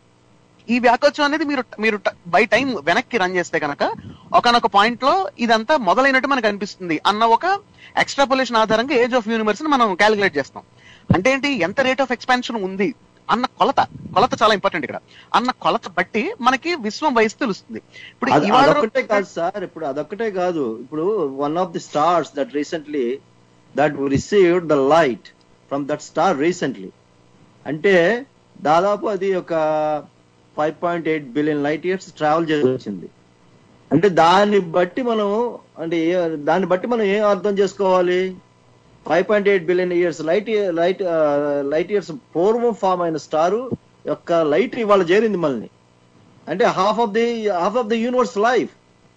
ఈ వ్యాకోచం అనేది మీరు మీరు బై టైం వెనక్కి రన్ చేస్తే కనుక ఒకనొక పాయింట్ లో ఇదంతా మొదలైనట్టు మనకు అనిపిస్తుంది అన్న ఒక ఎక్స్ట్రాపులేషన్ ఆధారంగా ఏజ్ ఆఫ్ యూనివర్స్ ని మనం క్యాలిక్యులేట్ చేస్తాం అంటే ఏంటి ఎంత రేట్ ఆఫ్ ఎక్స్పాన్షన్ ఉంది అన్న కొలత కొలత చాలా ఇంపార్టెంట్ ఇక్కడ అన్న కొలత బట్టి మనకి విశ్వం వయసు తెలుస్తుంది ఇప్పుడు అది- ఇవాళ అదొక్కటే కాదు సార్ ఇప్పుడు అదొక్కటే కాదు ఇప్పుడు one of the stars that recently that received the light from that star recently అంటే దాదాపు అది ఒక five point eight billion light years travel చేసి వచ్చింది అంటే దాన్ని బట్టి మనం అంటే ఏ- దాన్ని బట్టి మనం ఏం అర్థం చేసుకోవాలి five point eight billion years light light light years పూర్వం ఫామ్ అయిన స్టార్ యొక్క లైట్ ఇవాళ చేరింది మనల్ని అంటే half of the half of the universe life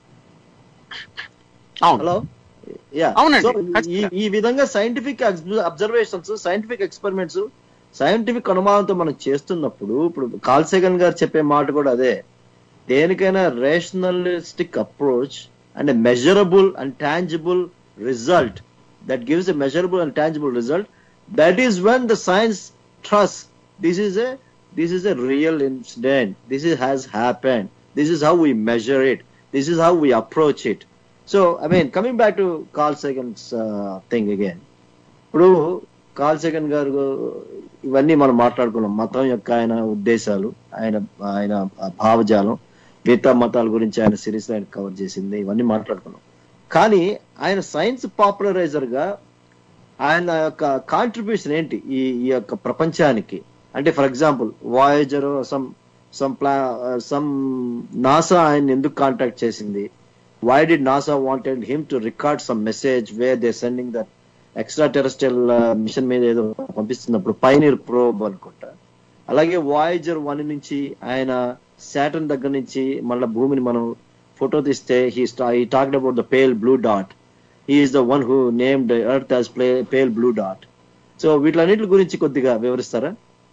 అవును హలో యా అవునండి. సో ఈ ఖచ్చితంగా. ఈ విధంగా scientific observations scientific experiments scientific అనుమానంతో మనం చేస్తున్నప్పుడు ఇప్పుడు కాల్సేగన్ గారు చెప్పే మాట కూడా అదే దేనికైనా rationalistic approach and measurable and tangible result that gives a measurable and tangible result that is when the science trust this is a this is a real incident this is has happen this is how we measure it this is how we approach it so I mean coming back to Carl Sagan's thing again ఇప్పుడు Carl Sagan గారు ఇవన్నీ మనం మాట్లాడుకున్నాం మతం యొక్క ఆయన ఉద్దేశాలు ఆయన ఆయన భావజాలం మిగతా మతాల గురించి ఆయన సిరీస్ ఆయన కవర్ చేసింది ఇవన్నీ మాట్లాడుకున్నాం కానీ ఆయన సైన్స్ పాపులరైజర్ గా ఆయన యొక్క కాంట్రిబ్యూషన్ ఏంటి ఈ ఈ యొక్క ప్రపంచానికి అంటే for example Voyager some some ప్లా సమ్ నాసా ఆయన ఎందుకు కాంటాక్ట్ చేసింది why did NASA wanted him to record some message where they're sending that extraterrestrial mission మీద ఏదో పంపిస్తున్నప్పుడు పైనీర్ ప్రోబ్ అనుకుంటా అలాగే వాయేజర్ వన్ నుంచి ఆయన శాటన్ దగ్గర నుంచి మళ్ళీ భూమిని మనం ఫోటో తీస్తే హీ ఈ talked about the pale blue dot he's the one who named Earth as pale pale blue dot so వీటిలన్నిటి గురించి కొద్దిగా వివరిస్తారా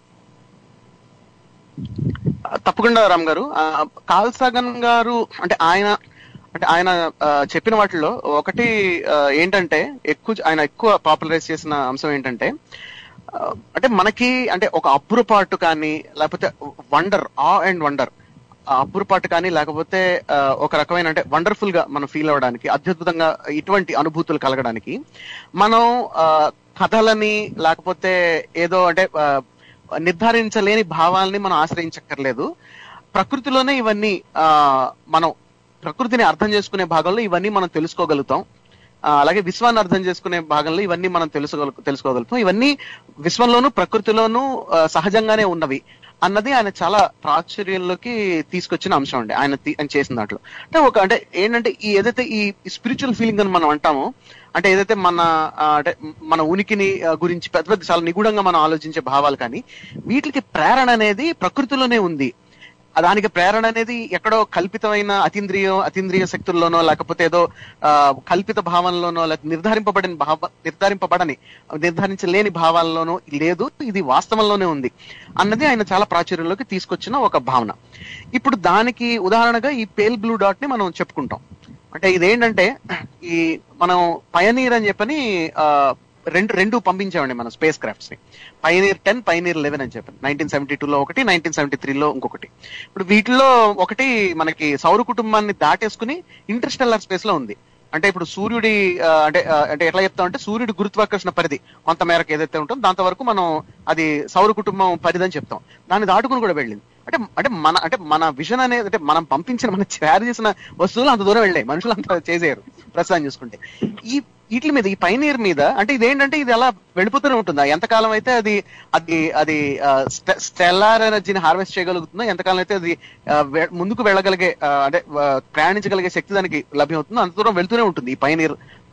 తప్పకుండా రామ్ గారు ఆ, కాల్ సాగన్ గారు అంటే ఆయన అంటే ఆయన ఆ, చెప్పిన వాటిలో ఒకటి ఆ, ఏంటంటే ఎక్కువ ఆయన ఎక్కువ పాపులరైజ్ చేసిన అంశం ఏంటంటే ఆ, అంటే మనకి అంటే ఒక అబ్బురపాటు కానీ లేకపోతే వండర్ ఆ అండ్ వండర్ అబ్బురపాటు కానీ లేకపోతే ఆ, ఒక రకమైన అంటే వండర్ఫుల్ గా మనం ఫీల్ అవ్వడానికి అద్భుతంగా ఇటువంటి అనుభూతులు కలగడానికి మనం ఆ, కథలని లేకపోతే ఏదో అంటే ఆ, నిర్ధారించలేని భావాల్ని మనం ఆశ్రయించక్కర్లేదు ప్రకృతిలోనే ఇవన్నీ ఆ మనం ప్రకృతిని అర్థం చేసుకునే భాగంలో ఇవన్నీ మనం తెలుసుకోగలుగుతాం ఆ, అలాగే విశ్వాన్ని అర్థం చేసుకునే భాగంలో ఇవన్నీ మనం తెలుసుకోగల తెలుసుకోగలుగుతాం ఇవన్నీ విశ్వంలోనూ ప్రకృతిలోనూ ఆ, సహజంగానే ఉన్నవి అన్నది ఆయన చాలా ప్రాచుర్యంలోకి తీసుకొచ్చిన అంశం అండి ఆయన తీ- ఆయన చేసిన దాంట్లో అంటే ఒక అంటే ఏంటంటే ఈ ఏదైతే ఈ స్పిరిచువల్ ఫీలింగ్ అని మనం అంటామో అంటే ఏదైతే మన ఆ, అంటే మన ఉనికిని ఆ, గురించి పెద్ద పెద్ద చాలా నిగూఢంగా మనం ఆలోచించే భావాలు కానీ వీటికి ప్రేరణ అనేది ప్రకృతిలోనే ఉంది ఆ దానికి ప్రేరణ అనేది ఎక్కడో కల్పితమైన అతీంద్రియ అతీంద్రియ శక్తుల్లోనో లేకపోతే ఏదో ఆ, కల్పిత భావంలోనో లేకపోతే నిర్ధారింపబడిన భావ నిర్ధారింపబడని నిర్ధారించలేని భావాల్లోనో లేదు ఇది వాస్తవంలోనే ఉంది అన్నది ఆయన చాలా ప్రాచుర్యంలోకి తీసుకొచ్చిన ఒక భావన ఇప్పుడు దానికి ఉదాహరణగా ఈ పేల్ బ్లూ డాట్ ని మనం చెప్పుకుంటాం అంటే ఇదేంటంటే ఈ మనం పయనీర్ అని చెప్పని ఆ, రెండు రెండు పంపించామండి మన స్పేస్ క్రాఫ్ట్స్ ని పైనీర్ టెన్ పైనీర్ లెవెన్ అని చెప్పాను నైన్టీన్ సెవెంటీ లో ఒకటి నైన్టీన్ సెవెంటీ త్రీలో ఇంకొకటి ఇప్పుడు వీటిలో ఒకటి మనకి సౌర కుటుంబాన్ని దాటేసుకుని ఇంటర్స్టెల్లర్ స్పేస్ లో ఉంది అంటే ఇప్పుడు సూర్యుడి ఆ, అంటే ఆ, అంటే ఎట్లా చెప్తాం అంటే సూర్యుడి గురుత్వాకర్షణ పరిధి కొంత మేరకు ఏదైతే ఉంటుందో దాంతో వరకు మనం అది సౌర కుటుంబం పరిధి అని చెప్తాం దాన్ని దాటుకుని కూడా వెళ్ళింది అంటే అంటే మన అంటే మన విజన్ అనేది అంటే మనం పంపించిన మనం తయారు చేసిన వస్తువులు అంత దూరం వెళ్ళాయి మనుషులు అంత చేసేయరు ప్రస్తుతం చూసుకుంటే ఈ వీటి మీద ఈ పైనీర్ మీద అంటే ఇదేంటంటే ఇది అలా వెళ్ళిపోతూనే ఉంటుందా ఎంతకాలం అయితే అది అది అది స్టెల్లార్ ఎనర్జీని హార్వెస్ట్ చేయగలుగుతుందో ఎంతకాలం అయితే అది ఆ, వె- ముందుకు వెళ్ళగలిగే ఆ, అంటే ఆ, ప్రయాణించగలిగే శక్తి దానికి లభ్యమవుతుందో అంత దూరం వెళ్తూనే ఉంటుంది ఈ పైనీర్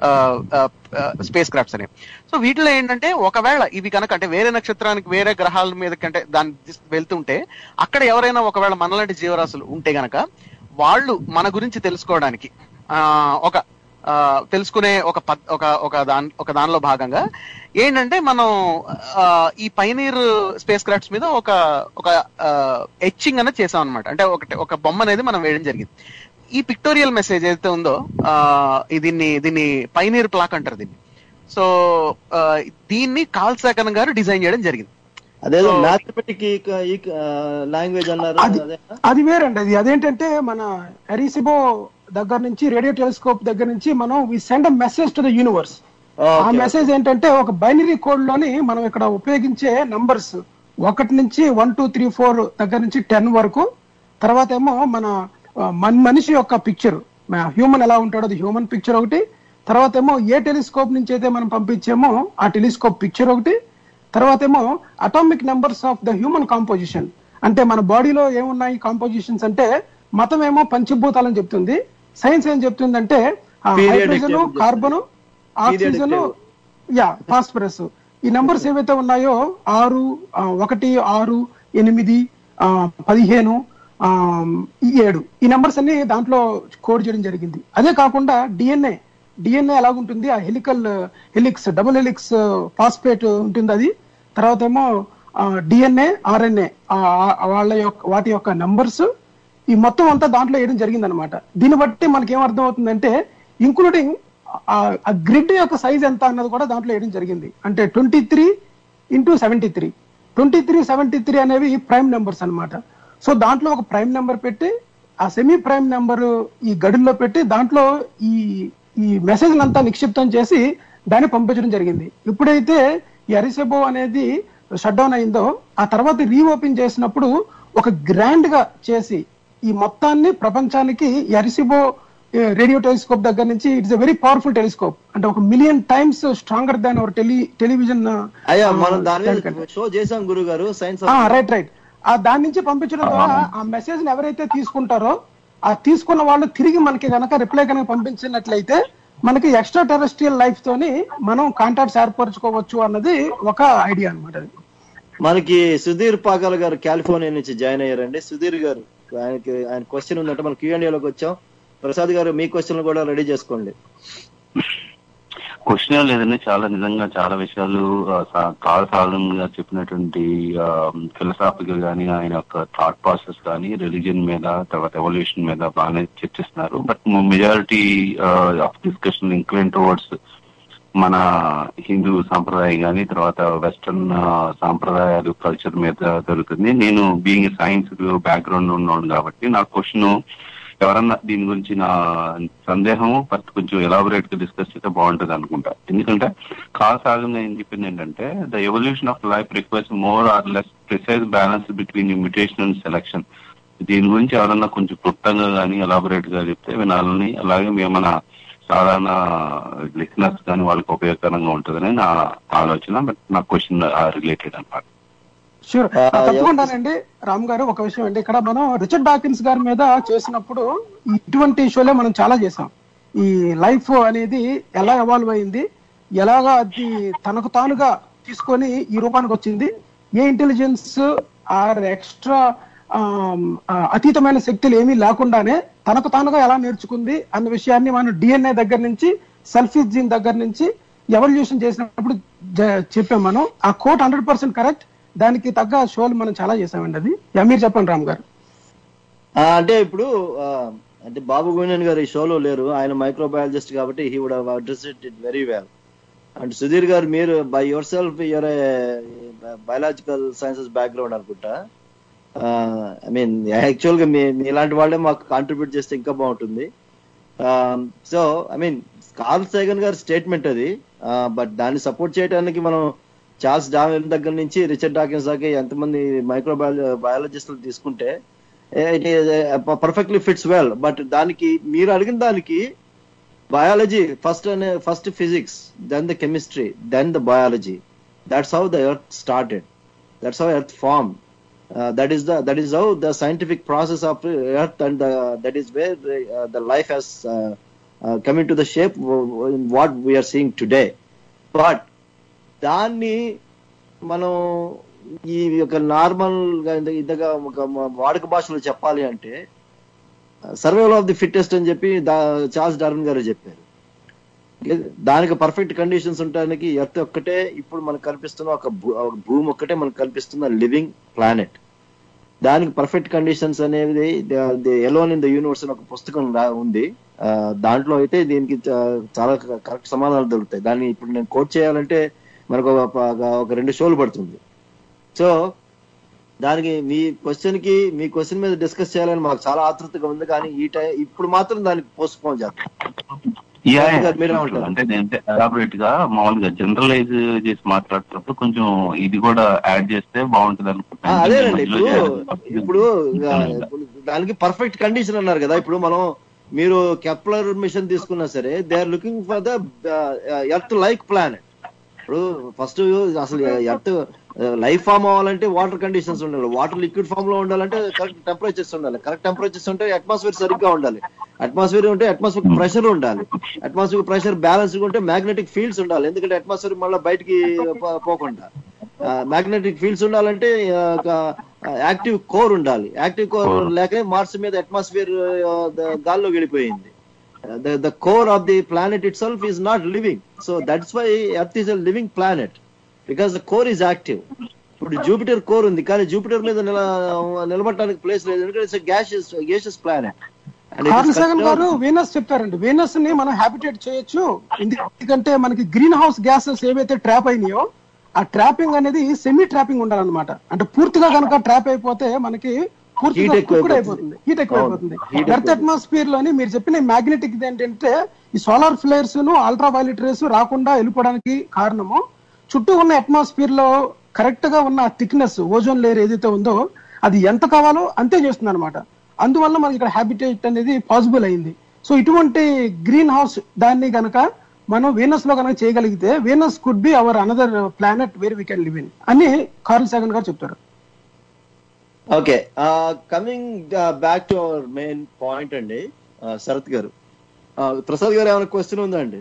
స్పేస్ క్రాఫ్ట్స్ అనేవి సో వీటిలో ఏంటంటే ఒకవేళ ఇవి కనుక అంటే వేరే నక్షత్రానికి వేరే గ్రహాల మీద కంటే దాని దిస్- వెళ్తుంటే అక్కడ ఎవరైనా ఒకవేళ మనలాంటి జీవరాశులు ఉంటే గనక వాళ్ళు మన గురించి తెలుసుకోవడానికి ఆ ఒక ఆ, తెలుసుకునే ఒక పద్- ఒక ఒక దాని ఒక దానిలో భాగంగా ఏంటంటే మనం ఆ, ఈ పైనీర్ స్పేస్ క్రాఫ్ట్స్ మీద ఒక ఒక ఎచ్చింగ్ అనేది చేసాం అనమాట అంటే ఒకటి ఒక బొమ్మ అనేది మనం వేయడం జరిగింది ఈ పిక్టోరియల్ మెసేజ్ ఏదైతే ఉందో ఆ, ఈ దీన్ని దీన్ని పైనీర్ ప్లాక్ అంటారు దీన్ని సో ఆ, దీన్ని కాల్ సేకన్ గారు డిజైన్ చేయడం జరిగింది అదేదో So- మ్యాథమెటిక్ లాంగ్వేజ్ అన్నారు అది అదేనా అది వేరండి అది అదేంటంటే మన ఎరిసిబో దగ్గర నుంచి రేడియో టెలిస్కోప్ దగ్గర నుంచి మనం we send message to the universe ఆ Okay. మెసేజ్ ఏంటంటే ఒక బైనరీ కోడ్ లోని మనం ఇక్కడ ఉపయోగించే నంబర్స్ ఒకటి నుంచి వన్ టూ త్రీ ఫోర్ దగ్గర నుంచి టెన్ వరకు తర్వాత ఏమో మన ఆ, మన మనిషి యొక్క పిక్చర్ హ్యూమన్ ఎలా ఉంటాడో అది హ్యూమన్ పిక్చర్ ఒకటి తర్వాత ఏమో ఏ టెలిస్కోప్ నుంచి అయితే మనం పంపించామో ఆ టెలిస్కోప్ పిక్చర్ ఒకటి తర్వాత ఏమో atomic numbers of the human composition అంటే మన బాడీలో ఏమున్నాయి కాంపోజిషన్స్ అంటే మతం ఏమో పంచభూతాలని చెప్తుంది సైన్స్ ఏం చెప్తుందంటే Periodic హైడ్రోజన్ table చెప్తుంది. Carbon oxygen table. యా ఫాస్ఫరస్ ఈ నెంబర్స్ ఏవైతే ఉన్నాయో ఆరు ఆ, ఒకటి ఆరు ఎనిమిది ఆ, పదిహేను ఆ, ఈ ఏడు ఈ నెంబర్స్ అన్ని దాంట్లో కోడ్ చేయడం జరిగింది అదే కాకుండా డిఎన్ఏ డిఎన్ఏ ఎలాగుంటుంది ఆ helical helix double helix phosphate ఉంటుంది అది తర్వాత ఏమో డిఎన్ఏ ఆర్ఎన్ఏ వాళ్ళ యొక్క వాటి యొక్క నంబర్స్ ఈ మొత్తం అంతా దాంట్లో వేయడం జరిగింది అనమాట దీన్ని బట్టి మనకి ఏం అర్థం అవుతుందంటే ఇంక్లూడింగ్ ఆ గ్రిడ్ యొక్క సైజ్ ఎంత అన్నది కూడా దాంట్లో వేయడం జరిగింది అంటే twenty three into seventy three twenty three seventy three అనేవి ప్రైమ్ నెంబర్స్ అన్నమాట సో దాంట్లో ఒక ప్రైమ్ నెంబర్ పెట్టి ఆ సెమీ ప్రైమ్ నెంబర్ ఈ గడుల్లో పెట్టి దాంట్లో ఈ ఈ మెసేజ్ అంతా నిక్షిప్తం చేసి దాన్ని పంపించడం జరిగింది ఎప్పుడైతే ఈ అరిసెబో అనేది షట్ డౌన్ అయిందో ఆ తర్వాత రీఓపెన్ చేసినప్పుడు ఒక గ్రాండ్ గా చేసి ఈ మొత్తాన్ని ప్రపంచానికి ఈ అరిసిబో రేడియో టెలిస్కోప్ దగ్గర నుంచి it's a very powerful telescope అంటే ఒక million times stronger than our tele television అయ్యా మనం దాని మీద షో చేసాం గురువు గారు సైన్స్ రైట్ రైట్ ఆ దాని నుంచి పంపించడం ద్వారా ఆ మెసేజ్ ని ఎవరైతే తీసుకుంటారో ఆ తీసుకున్న వాళ్ళు తిరిగి మనకి గనక రిప్లై కనుక పంపించినట్లయితే మనకి ఎక్స్ట్రా టెరెస్ట్రియల్ లైఫ్ తోని మనం కాంటాక్ట్స్ ఏర్పరచుకోవచ్చు అన్నది ఒక ఐడియా అనమాట మనకి సుధీర్ పాకాల గారు కాలిఫోర్నియా నుంచి జాయిన్ అయ్యారండి సుధీర్ గారు ఆయనకి ఆయన క్వశ్చన్ ఉందంటే మనం Q&A లోకి వచ్చాం ప్రసాద్ గారు మీ క్వశ్చన్ కూడా రెడీ చేసుకోండి క్వశ్చన్ లేదండి చాలా నిజంగా చాలా విషయాలు ఆ, సా- కాల్ సాగన్ గారు చెప్పినటువంటి ఫిలసాఫికల్ గానీ ఆయన యొక్క థాట్ ప్రాసెస్ కానీ రిలీజియన్ మీద తర్వాత ఎవల్యూషన్ మీద బాగానే చర్చిస్తున్నారు but majority of discussion incline towards మన హిందూ సాంప్రదాయం కానీ తర్వాత వెస్టర్న్ సాంప్రదాయాలు కల్చర్ మీద జరుగుతుంది నేను బీయింగ్ సైన్స్ బ్యాక్గ్రౌండ్ ఉన్నాను కాబట్టి నా క్వశ్చన్ ఎవరన్నా దీని గురించి నా సందేహం ఫస్ట్ కొంచెం ఎలాబొరేట్ గా డిస్కస్ చేస్తే బాగుంటుంది అనుకుంటా ఎందుకంటే కాల్ సాగం ఏం చెప్పింది ఏంటంటే the evolution of life requires more or less precise balance between mutation and selection దీని గురించి ఎవరన్నా కొంచెం క్లుప్తంగా కానీ ఎలాబొరేట్ గా చెప్తే వినాలని అలాగే మేము మన సాధారణ లిసనర్స్ కానీ వాళ్ళకి ఉపయోగకరంగా ఉంటుందని నా ఆలోచన బట్ నా క్వశ్చన్ రిలేటెడ్ అన్నమాట షూర్ ఆ, తప్పకుండానండి రామ్ గారు ఒక విషయం అండి ఇక్కడ మనం రిచర్డ్ డాకిన్స్ గారి మీద చేసినప్పుడు ఇటువంటి షోలే మనం చాలా చేసాం ఈ లైఫ్ అనేది ఎలా ఎవాల్వ్ అయింది ఎలాగా అది తనకు తానుగా తీసుకొని ఈ రూపానికి వచ్చింది ఏ ఇంటెలిజెన్స్ ఆర్ ఎక్స్ట్రా అతీతమైన శక్తులు ఏమీ లేకుండానే తనకు తానుగా ఎలా నేర్చుకుంది అన్న విషయాన్ని మనం డిఎన్ఏ దగ్గర నుంచి సెల్ఫీ జీన్ దగ్గర నుంచి ఎవల్యూషన్ చేసినప్పుడు జ- చెప్పాం మనం ఆ కోట్ హండ్రెడ్ పర్సెంట్ కరెక్ట్ దానికి తగ్గ షోలు మనం చాలా చేసామండి అది యా, మీరు చెప్పండి రామ్ గారు ఆ, అంటే ఇప్పుడు ఆ, అంటే బాబు గుండెన్ గారు ఈ షోలో లేరు ఆయన మైక్రోబయాలజిస్ట్ కాబట్టి he would address it it very well and Sudhir గారు మీరు by yourself your biological sciences background అనుకుంటా ఐ మీన్ యాక్చువల్ గా మీ మీ ఇలాంటి వాళ్ళే మాకు కాంట్రిబ్యూట్ చేస్తే ఇంకా బాగుంటుంది so I mean Carl Sagan గారి స్టేట్మెంట్ అది బట్ దాన్ని సపోర్ట్ చేయడానికి మనం చార్ల్స్ డార్విన్ దగ్గర నుంచి రిచర్డ్ డాకిన్స్ దాకా ఎంతమంది మైక్రో బయాలజిస్టులు తీసుకుంటే it perfectly fits well but దానికి మీరు అడిగిన దానికి బయాలజీ ఫస్ట్ అనే first physics then the chemistry then the biology that's how the earth started that's how earth form that is the that is how the scientific process of earth and that is where the life has coming to the shape what we're seeing today but దాన్ని మనం ఈ యొక్క normal గా ఇంత- ఇంతగా ఒక మ- వాడుక భాషలో చెప్పాలి అంటే సర్వైవల్ ఆఫ్ ది ఫిట్టెస్ట్ అని చెప్పి దా- చార్ల్స్ డార్విన్ గారు చెప్పారు దానికి పర్ఫెక్ట్ కండిషన్స్ ఉండడానికి ఎర్త్ ఒక్కటే ఇప్పుడు మనకు కనిపిస్తున్న ఒక భూ- ఒక భూమి ఒక్కటే మనకు కనిపిస్తున్న లివింగ్ ప్లానెట్ దానికి పర్ఫెక్ట్ కండిషన్స్ అనేది ఎలోన్ ఇన్ ద యూనివర్స్ అని ఒక పుస్తకం రా- ఉంది ఆ, దాంట్లో అయితే దీనికి చా- చాలా కరెక్ట్ సమాధానాలు దొరుకుతాయి దాన్ని ఇప్పుడు నేను కోట్ చేయాలంటే మనకు ఒక ఒక- ఒక రెండు షోలు పడుతుంది సో దానికి మీ క్వశ్చన్ కి మీ క్వశ్చన్ మీద డిస్కస్ చేయాలని మాకు చాలా ఆతృతగా ఉంది కానీ ఈ టైం ఇప్పుడు మాత్రం దానికి పోస్ట్ పోన్ చేస్తాం యా, డాక్టర్ గారు మీరే ఉంటారు. అంటే నేను ఎలాబరేట్ గా మామూలుగా జనరలైజ్ చేసి మాట్లాడుతున్నప్పుడు కొంచెం ఇది కూడా యాడ్ చేస్తే బాగుంటుంది ఆ, అనుకుంటాను అదేనండి ఇప్పుడు మధ్యలో ఇప్పుడు ఆ, ఇప్పుడు దానికి పర్ఫెక్ట్ కండిషన్ అన్నారు కదా ఇప్పుడు మనం మీరు కెప్లర్ మిషన్ తీసుకున్నా సరే they are looking for the earth like planet ఇప్పుడు ఫస్ట్ అసలు ఎంత లైఫ్ ఫామ్ అవ్వాలంటే వాటర్ కండిషన్స్ ఉండాలి వాటర్ లిక్విడ్ ఫామ్ లో ఉండాలంటే కరెక్ట్ టెంపరేచర్స్ ఉండాలి కరెక్ట్ టెంపరేచర్స్ ఉంటే అట్మాస్ఫియర్ సరిగ్గా ఉండాలి అట్మాస్ఫియర్ ఉంటే అట్మాస్ఫియర్ ప్రెషర్ ఉండాలి అట్మాస్ఫియర్ ప్రెషర్ బ్యాలెన్స్ ఉంటే మ్యాగ్నెటిక్ ఫీల్డ్స్ ఉండాలి ఎందుకంటే అట్మాస్ఫియర్ మళ్ళీ బయటికి పో- పోకుండా మ్యాగ్నెటిక్ ఫీల్డ్స్ ఉండాలంటే యాక్టివ్ కోర్ ఉండాలి యాక్టివ్ కోర్ Core. లేకనే మార్స్ మీద అట్మాస్ఫియర్ గాల్లో వెళ్ళిపోయింది the the core of the planet itself is not living so that's why earth is a living planet because the core is active ఇప్పుడు Jupiter core ఉంది కానీ Jupiter మీద నిల నిలబడటానికి ప్లేస్ లేదు ఎందుకంటే it's gaseous gaseous planet Carl Sagan గారు Venus చెప్పారండి వీనస్ ని మనం హ్యాబిటేట్ చేయొచ్చు ఎందుకంటే మనకి గ్రీన్ హౌస్ గ్యాసెస్ ఏవైతే ట్రాప్ అయినాయో ఆ ట్రాపింగ్ అనేది సెమీ ట్రాపింగ్ ఉండాలన్నమాట అంటే పూర్తిగా కనుక ట్రాప్ అయిపోతే మనకి పూర్తిగా Heat ఎక్కువ కుక్కుడు అయిపోతుంది. అయిపోతుంది హీట్ ఎక్కువ అవును. అయిపోతుంది Heat ఎర్త్ ఎక్కువ. అట్మాస్ఫియర్ లోని మీరు చెప్పిన మ్యాగ్నెటిక్ ఏంటంటే ఈ సోలార్ ఫ్లేర్స్ ను అల్ట్రా వైలెట్ రేస్ రాకుండా వెళ్ళిపోవడానికి కారణము చుట్టూ ఉన్న అట్మాస్ఫియర్ లో కరెక్ట్ గా ఉన్న థిక్నెస్ ఓజోన్ లేయర్ ఏదైతే ఉందో అది ఎంత కావాలో అంతే చేస్తుంది అనమాట అందువల్ల మనకి ఇక్కడ హ్యాబిటేట్ అనేది పాసిబుల్ అయింది సో ఇటువంటి గ్రీన్ హౌస్ దాన్ని గనక మనం వీనస్ లో కనుక చేయగలిగితే Venus could be our another planet where we can live in అని కార్ల్ సాగన్ గారు చెప్తారు okay coming back to our main point అండి uh, శరత్ గారు Uh, ప్రసాద్ గారు ఏమైనా క్వశ్చన్ ఉందా అండి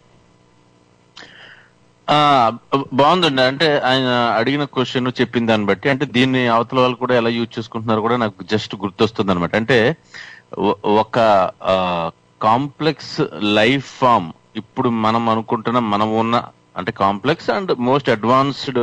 ఆ బాగుందండి అంటే ఆయన అడిగిన క్వశ్చన్ చెప్పిన దాన్ని బట్టి అంటే దీన్ని అవతల వాళ్ళు కూడా ఎలా యూజ్ చేసుకుంటున్నారు కూడా నాకు జస్ట్ గుర్తొస్తుంది అనమాట అంటే ఒ- ఒక కాంప్లెక్స్ లైఫ్ ఫామ్ ఇప్పుడు మనం అనుకుంటున్న మనం ఉన్న అంటే కాంప్లెక్స్ అండ్ మోస్ట్ అడ్వాన్స్డ్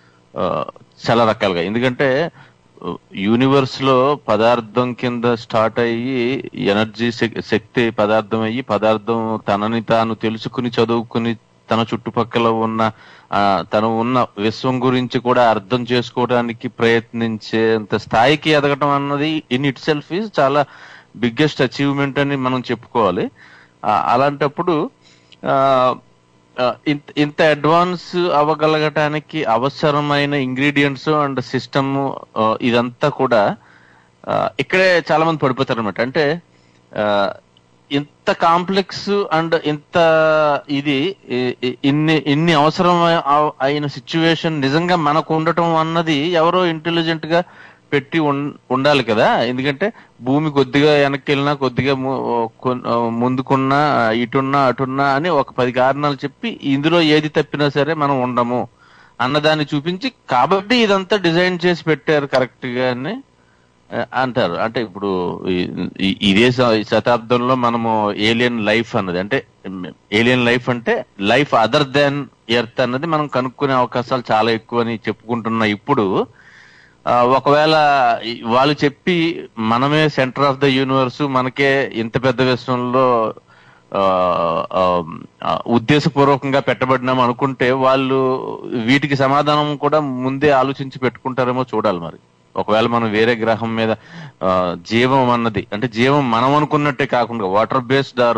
చాలా రకాలుగా ఎందుకంటే యూనివర్స్ లో పదార్థం కింద స్టార్ట్ అయ్యి ఎనర్జీ శక్తి పదార్థం అయ్యి పదార్థం తనని తాను తెలుసుకుని చదువుకుని తన చుట్టుపక్కల ఉన్న ఆ, తను ఉన్న విశ్వం గురించి కూడా అర్థం చేసుకోవడానికి ప్రయత్నించేంత స్థాయికి ఎదగటం అన్నది ఇన్ ఇట్ సెల్ఫ్ ఈజ్ చాలా బిగ్గెస్ట్ అచీవ్మెంట్ అని మనం చెప్పుకోవాలి ఆ, అలాంటప్పుడు ఆ, ఆ, ఇంత ఇంత అడ్వాన్స్ అవ్వగలగటానికి అవసరమైన ఇంగ్రీడియంట్స్ అండ్ సిస్టమ్ ఇదంతా కూడా ఆ, ఇక్కడే చాలా మంది పడిపోతారు అనమాట అంటే ఆ, ఇంత కాంప్లెక్స్ అండ్ ఇంత ఇది ఇ- ఇ- ఇన్ని ఇన్ని అవసరం అవ- అయిన సిచ్యువేషన్ నిజంగా మనకు ఉండటం అన్నది ఎవరో ఇంటెలిజెంట్ గా పెట్టి ఉన్- ఉండాలి కదా ఎందుకంటే భూమి కొద్దిగా వెనక్కి వెళ్ళినా కొద్దిగా ము- కొన్- ముందుకున్నా ఇటున్నా అటున్నా అని ఒక పది కారణాలు చెప్పి ఇందులో ఏది తప్పినా సరే మనం ఉండము అన్నదాన్ని చూపించి కాబట్టి ఇదంతా డిజైన్ చేసి పెట్టారు కరెక్ట్ గానే ఆ, అంటారు అంటే ఇప్పుడు ఈ- ఈ- ఇదే శ- శతాబ్దంలో మనము ఏలియన్ లైఫ్ అన్నది అంటే ఏలియన్ లైఫ్ అంటే లైఫ్ అదర్ దాన్ ఎర్త్ అన్నది మనం కనుక్కునే అవకాశాలు చాలా ఎక్కువ అని చెప్పుకుంటున్న ఇప్పుడు ఆ, ఒకవేళ ఈ- వాళ్ళు చెప్పి మనమే సెంటర్ ఆఫ్ ద యూనివర్స్ మనకే ఇంత పెద్ద విషయంలో ఆ, ఆ, ఆ, ఉద్దేశపూర్వకంగా పెట్టబడినాం అనుకుంటే వాళ్ళు వీటికి సమాధానం కూడా ముందే ఆలోచించి పెట్టుకుంటారేమో చూడాలి మరి ఒకవేళ మనం వేరే గ్రహం మీద ఆ, జీవం అన్నది అంటే జీవం మనం అనుకున్నట్టే కాకుండా water based or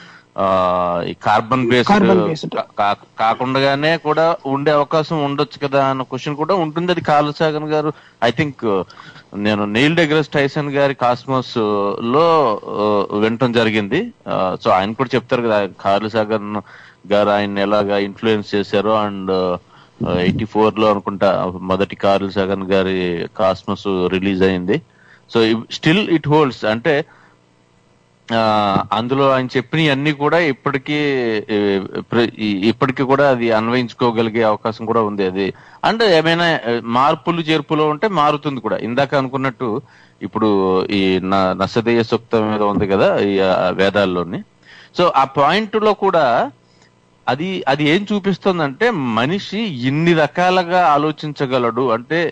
carbon Carbon based based. కాకుండానే కూడా ఉండే అవకాశం ఉండొచ్చు కదా అన్న క్వశ్చన్ కూడా ఉంటుంది అది కాలు సాగన్ గారు ఐ థింక్ నేను నెయిల్ డెగ్రస్ టైసన్ గారి కాస్మోస్ లో ఆ, వినటం జరిగింది సో ఆయన కూడా చెప్తారు కదా కార్ల్ సాగన్ గారు ఆయన ఎలాగా ఇన్ఫ్లుయెన్స్ చేశారో అండ్ ఎయిటీ ఫోర్ లో అనుకుంటా మొదటి కార్ల్ సాగన్ గారి కాస్మోస్ రిలీజ్ అయింది సో స్టిల్ ఇట్ హోల్డ్స్ అంటే ఆ, అందులో ఆయన చెప్పిన అన్ని కూడా ఇప్పటికీ ఏ, ప్ర- ఈ- ఇప్పటికీ కూడా అది అన్వయించుకోగలిగే అవకాశం కూడా ఉంది అది అండ్ ఏమైనా ఏ, మార్పులు చేర్పులు ఉంటే మారుతుంది కూడా ఇందాక అనుకున్నట్టు ఇప్పుడు ఈ న- నసదేయ సూక్తం మీద ఉంది కదా ఈ ఆ, వేదాల్లోని సో ఆ పాయింట్ లో కూడా అది అది ఏం చూపిస్తుందంటే మనిషి ఇన్ని రకాలుగా ఆలోచించగలడు అంటే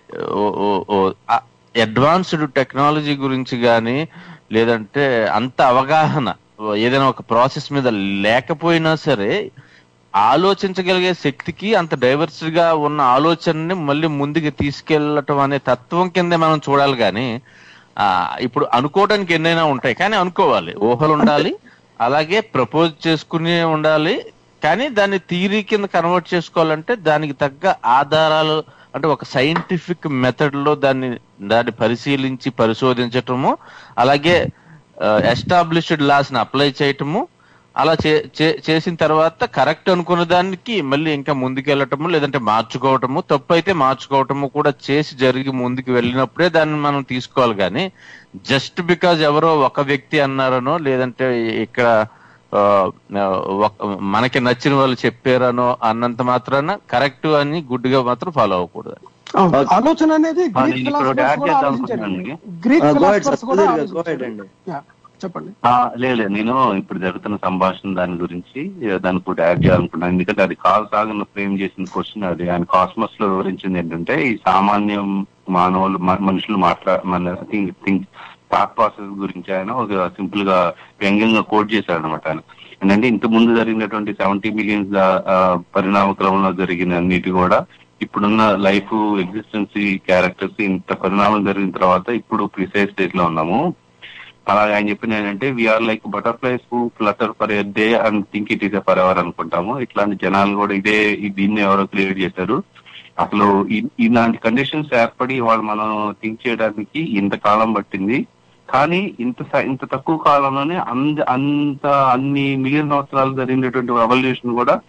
అడ్వాన్స్డ్ టెక్నాలజీ గురించి కానీ లేదంటే అంత అవగాహన ఏదైనా ఒక ప్రాసెస్ మీద లేకపోయినా సరే ఆలోచించగలిగే శక్తికి అంత డైవర్స్ గా ఉన్న ఆలోచనని మళ్ళీ ముందుకు తీసుకెళ్ళటం అనే తత్వం కిందే మనం చూడాలి కానీ ఆ ఇప్పుడు అనుకోవడానికి ఎన్నైనా ఉంటాయి కానీ అనుకోవాలి ఊహలు ఉండాలి అలాగే ప్రపోజ్ చేసుకుని ఉండాలి కానీ దాన్ని థీరీ కింద కన్వర్ట్ చేసుకోవాలంటే దానికి తగ్గ ఆధారాలు అంటే ఒక సైంటిఫిక్ మెథడ్ లో దాన్ని దాన్ని పరిశీలించి పరిశోధించటము అలాగే ఎస్టాబ్లిష్డ్ లాస్ ని అప్లై చేయటము అలా చే- చే- చేసిన తర్వాత కరెక్ట్ అనుకున్న దానికి మళ్ళీ ఇంకా ముందుకెళ్ళటము లేదంటే మార్చుకోవటము తప్పు అయితే మార్చుకోవటము కూడా చేసి జరిగి ముందుకు వెళ్ళినప్పుడే దాన్ని మనం తీసుకోవాలి కానీ జస్ట్ బికాజ్ ఎవరో ఒక వ్యక్తి అన్నారనో లేదంటే ఇక్కడ ఆ, ఒక- మనకి నచ్చిన వాళ్ళు చెప్పారనో అన్నంత మాత్రాన కరెక్ట్ అని గుడ్డిగా మాత్రం ఫాలో అవ్వకూడదు అవును. Okay. ఆలోచన అనేది ఆ, గ్రీక్ నేను ఇక్కడ philosophers యాడ్ కూడా చేద్దాం ఆలోచించారు అనుకుంటున్నాను Greek Uh, go ahead, philosophers sir. కూడా Sudhir గారు, go ahead ఆలోచించారు. అండి. Yeah, చెప్పండి ఆ, లేదు నేను ఇప్పుడు జరుగుతున్న సంభాషణ దాని గురించి దాన్ని కూడా యాడ్ చేయాలనుకున్నాను ఎందుకంటే అది కాల్ సాగన్ ఫ్రేమ్ చేసిన క్వశ్చన్ అది ఆయన కాస్మస్ లో వివరించింది ఏంటంటే ఈ సామాన్యం మానవులు మ- మనుషులు మాట్లా మన థింక్ థింక్ థాట్ ప్రాసెస్ గురించి ఆయన ఒక సింపుల్ గా వ్యంగ్యంగా కోట్ చేశాడు అనమాట ఆయన ఏంటంటే ఇంత ముందు జరిగినటువంటి సెవెంటీ మిలియన్స్ పరిణామ క్రమంలో జరిగిన అన్నిటి కూడా ఇప్పుడున్న లైఫ్ ఎగ్జిస్టెన్సీ క్యారెక్టర్స్ ఇంత పరిణామం జరిగిన తర్వాత ఇప్పుడు ప్రిసైజ్ స్టేట్ లో ఉన్నాము అలాగే ఆయన చెప్పింది ఏంటంటే we're like butterflies who flutter for a day and think it is a forever అనుకుంటాము ఇట్లాంటి జనాలు కూడా ఇదే ఈ దీన్ని ఎవరో క్రియేట్ చేశారు అసలు ఈ- ఇలాంటి కండిషన్స్ ఏర్పడి వాళ్ళు మనం థింక్ చేయడానికి ఇంత కాలం పట్టింది కానీ ఇంత స- ఇంత తక్కువ కాలంలోనే అంద అంత అన్ని మిలియన్ సంవత్సరాలు జరిగినటువంటి ఎవల్యూషన్ కూడా